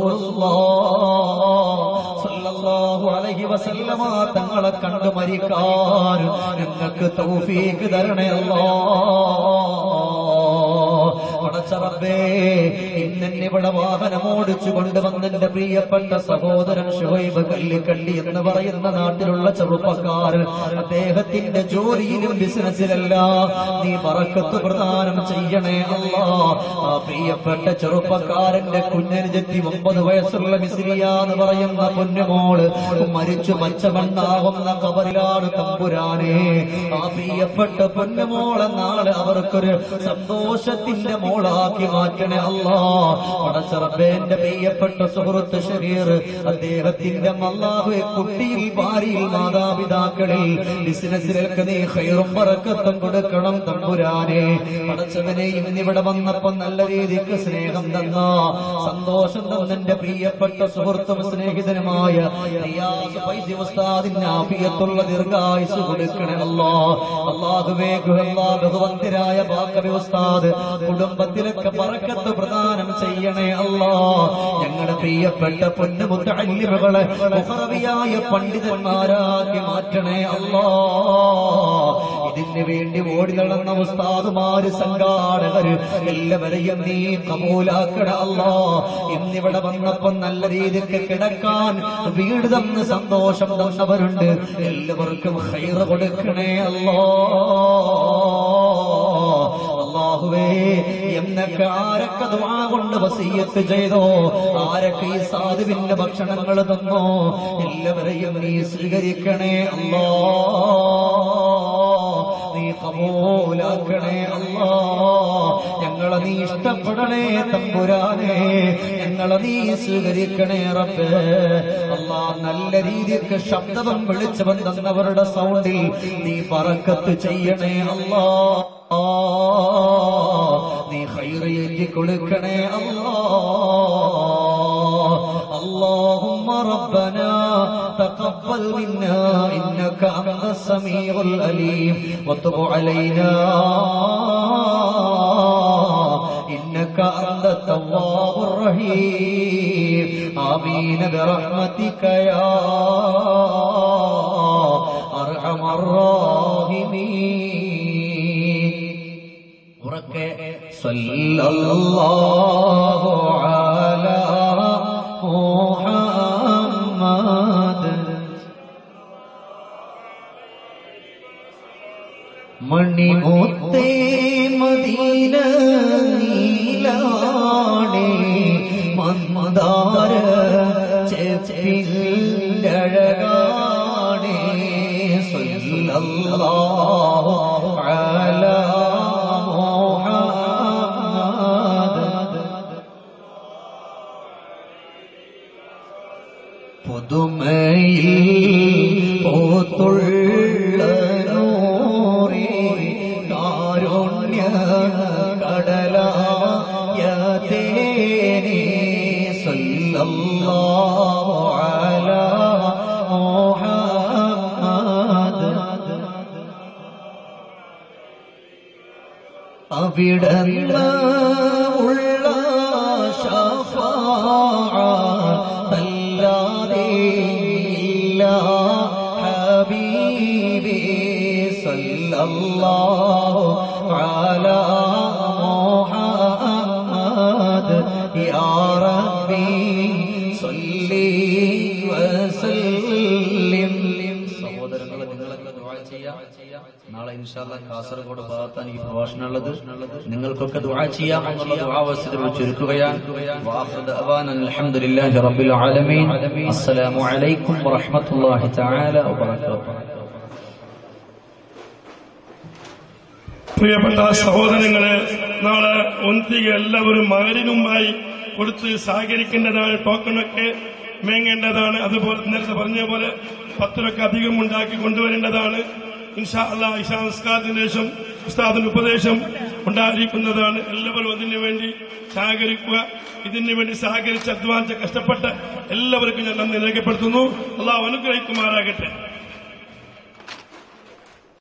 റസൂലുള്ളാഹി അലൈഹി വസല്ലമ തങ്ങളെ കണ്ടു മരിക്കാൻ ഞങ്ങൾക്ക് തൗഫീക്ക് തരണേ അല്ലാ പടച്ചറബേ ഇന്നിവിടെ വാഹനം ഓടിച്ചു കൊണ്ടുവന്ന എന്റെ പ്രിയപ്പെട്ട സഹോദരൻ ഷുഹൈബ് കല്ലിക്കള്ളി എന്ന് പറയുന്ന നാട്ടിലുള്ള ചെറുപ്പക്കാരൻ അദ്ദേഹത്തിന്റെ ജോലിയിലും ബിസിനസ്സിലല്ല നീ പറക്കത്ത് പ്രദാനം ചെയ്യണേ അല്ലാ ആ പ്രിയപ്പെട്ട ചെറുപ്പക്കാരന്റെ കുഞ്ഞനുജത്തി ഒമ്പത് വയസ്സുള്ള മിസിരിയ എന്ന് പറയുന്ന പൊന്നുമോള് മരിച്ചു മച്ചമണ്ണാകുന്ന കബറിലാണ് തമ്പുരാനെ ആ പ്രിയപ്പെട്ട പൊന്നുമോളെ നാളെ അവർക്കൊരു സന്തോഷത്തിന്റെ മോളാക്കി മാറ്റണേ അല്ലാ പടച്ചറബേന്റെ പ്രിയപ്പെട്ട സുഹൃത്ത് ഷരീർ അദ്ദേഹത്തിന്റെ മല്ലാഹുവെ കുട്ടിയിൽ ഭാര്യയിൽ മാതാപിതാക്കളിൽ ബിസിനസ്സിലേക്ക് നീ ഹൈറും പറക്കത്തും കൊടുക്കണം തമ്പുരാനെ പടച്ചവനെ ഇന്നിവിടെ വന്നപ്പോ നല്ല രീതിക്ക് സ്നേഹം തന്ന സന്തോഷം തന്നെന്റെ പ്രിയപ്പെട്ട സുഹൃത്തും സ്നേഹിതനുമായ റിയാസ് ഫൈസി ഉസ്താദിന് ആഫിയത്തുള്ള ദീർഘായുസ് കൊടുക്കണമല്ലോ അള്ളാഹുവേ ഗുഹല്ലാ ബഹുവന്തിരായ ബാക്കബി ഉസ്താദ് കുടുംബത്തിലൊക്കെ പറക്കത്ത് പ്രദാനം ചെയ്യണേ അല്ലാ ഞങ്ങളുടെ പ്രിയപ്പെട്ട പൊന്നുമുത്തല്ലിമകളെ മുഹറവിയായ പണ്ഡിതന്മാരാക്കി മാറ്റണേ അല്ലാ ഇതിന് വേണ്ടി ഓടി നടന്ന ഉസ്താദുമാര് സംഘാടകര് എല്ലാവരെയും നീ കമൂലാക്കണ അല്ലാ ഇന്നിവിടെ വന്നപ്പോ നല്ല രീതിക്ക് കിടക്കാൻ വീട് തന്ന് സന്തോഷം തന്നവരുണ്ട് എല്ലാവർക്കും ഹൈറ കൊടുക്കണേ അല്ലോ അള്ളാഹുവേ എന്നൊക്കെ ആരൊക്കെ ദുആ കൊണ്ട് വസീയത്ത് ചെയ്തോ ആരൊക്കെ ഈ സാധുവിന്റെ ഭക്ഷണങ്ങൾ തന്നോ എല്ലാവരെയും നീ സ്വീകരിക്കണേ അല്ലോ നീ കബൂലാക്കണേ അല്ലാ ഞങ്ങളെ നീ ഇഷ്ടപ്പെടണേ തമ്പുരാനെ ഞങ്ങളെ നീ സ്വീകരിക്കണേ റബ്ബേ അല്ലാ നല്ല രീതിക്ക് ശബ്ദവും വിളിച്ചവൻ തന്നവരുടെ സൗണ്ടിൽ നീ പറക്കത്ത് ചെയ്യണേ അല്ലാ നീ ഹൈറേറ്റി കൊടുക്കണേ അല്ലാ اللهم ربنا تقبل منا إنك أنت السميع الأليم وتب علينا إنك أنت التواب الرحيم آمين برحمتك يا أرحم الراحمين ഉറക്കെ സല്ലല്ലാഹു അലാ മുഹമ്മദ് മണിമുത്തേ മദീന നീലാണേ മന്ദാര ചെപ്പിലഴകാണേ സല്ലല്ലാഹു അലാ മുഹമ്മദ് പുതുമയിൽ പോത്തുള്ള നൂറേ കാരുണ്യ കടലായ തേനേ സല്ലല്ലാഹു അലാ മുഹമ്മദ് അവിടന്ന് ഉള്ള ശഫാഅത്തല്ലാതെ ഇല്ല ഹബീബി സല്ലല്ലാഹു അലാ മുഹമ്മദ് യാ റബ്ബി സല്ലി വസല്ലിം സഹോദരങ്ങളെ നിങ്ങളൊക്കെ ദുആ ചെയ്യാം നാളെ ഇൻഷാല്ല കാസർഗോഡ് ഭാഗത്താണ് ഈ പ്രഭാഷണം ഉള്ളത് നിങ്ങൾക്കൊക്കെ ദുആ ചെയ്യാം എന്നുള്ള ദുആവസത്തിൽ ചുരുക്കുകയാണ് വാഖിറു ദഅവാന അൽഹംദുലില്ലാഹി റബ്ബിൽ ആലമീൻ അസ്സലാമു അലൈക്കും വറഹ്മത്തുള്ളാഹി തആല വബറകാതുഹു പ്രിയപ്പെട്ട സഹോദരങ്ങളെ നാളെ ഒന്തിക എല്ലാവരും മകരിനുമായി കൊടുത്ത് സഹകരിക്കേണ്ടതാണ് ടോക്കണൊക്കെ മേങ്ങേണ്ടതാണ് അതുപോലെ നേരത്തെ പറഞ്ഞ പോലെ പത്തിലൊക്കെ അധികം ഉണ്ടാക്കി കൊണ്ടുവരേണ്ടതാണ് ഇൻഷാ അല്ലാ ഇഷാ നമസ്കാരത്തിന് ശേഷം ഉസ്താദിന്റെ ഉപദേശം ഉണ്ടായിരിക്കുന്നതാണ് എല്ലാവരും അതിനു വേണ്ടി സഹകരിക്കുക ഇതിനു വേണ്ടി സഹകരിച്ച് അധ്വാനിച്ച് കഷ്ടപ്പെട്ട എല്ലാവർക്കും ഞാൻ നന്ദി രേഖപ്പെടുത്തുന്നു അള്ളാഹ് അനുഗ്രഹിക്കുമാറാകട്ടെ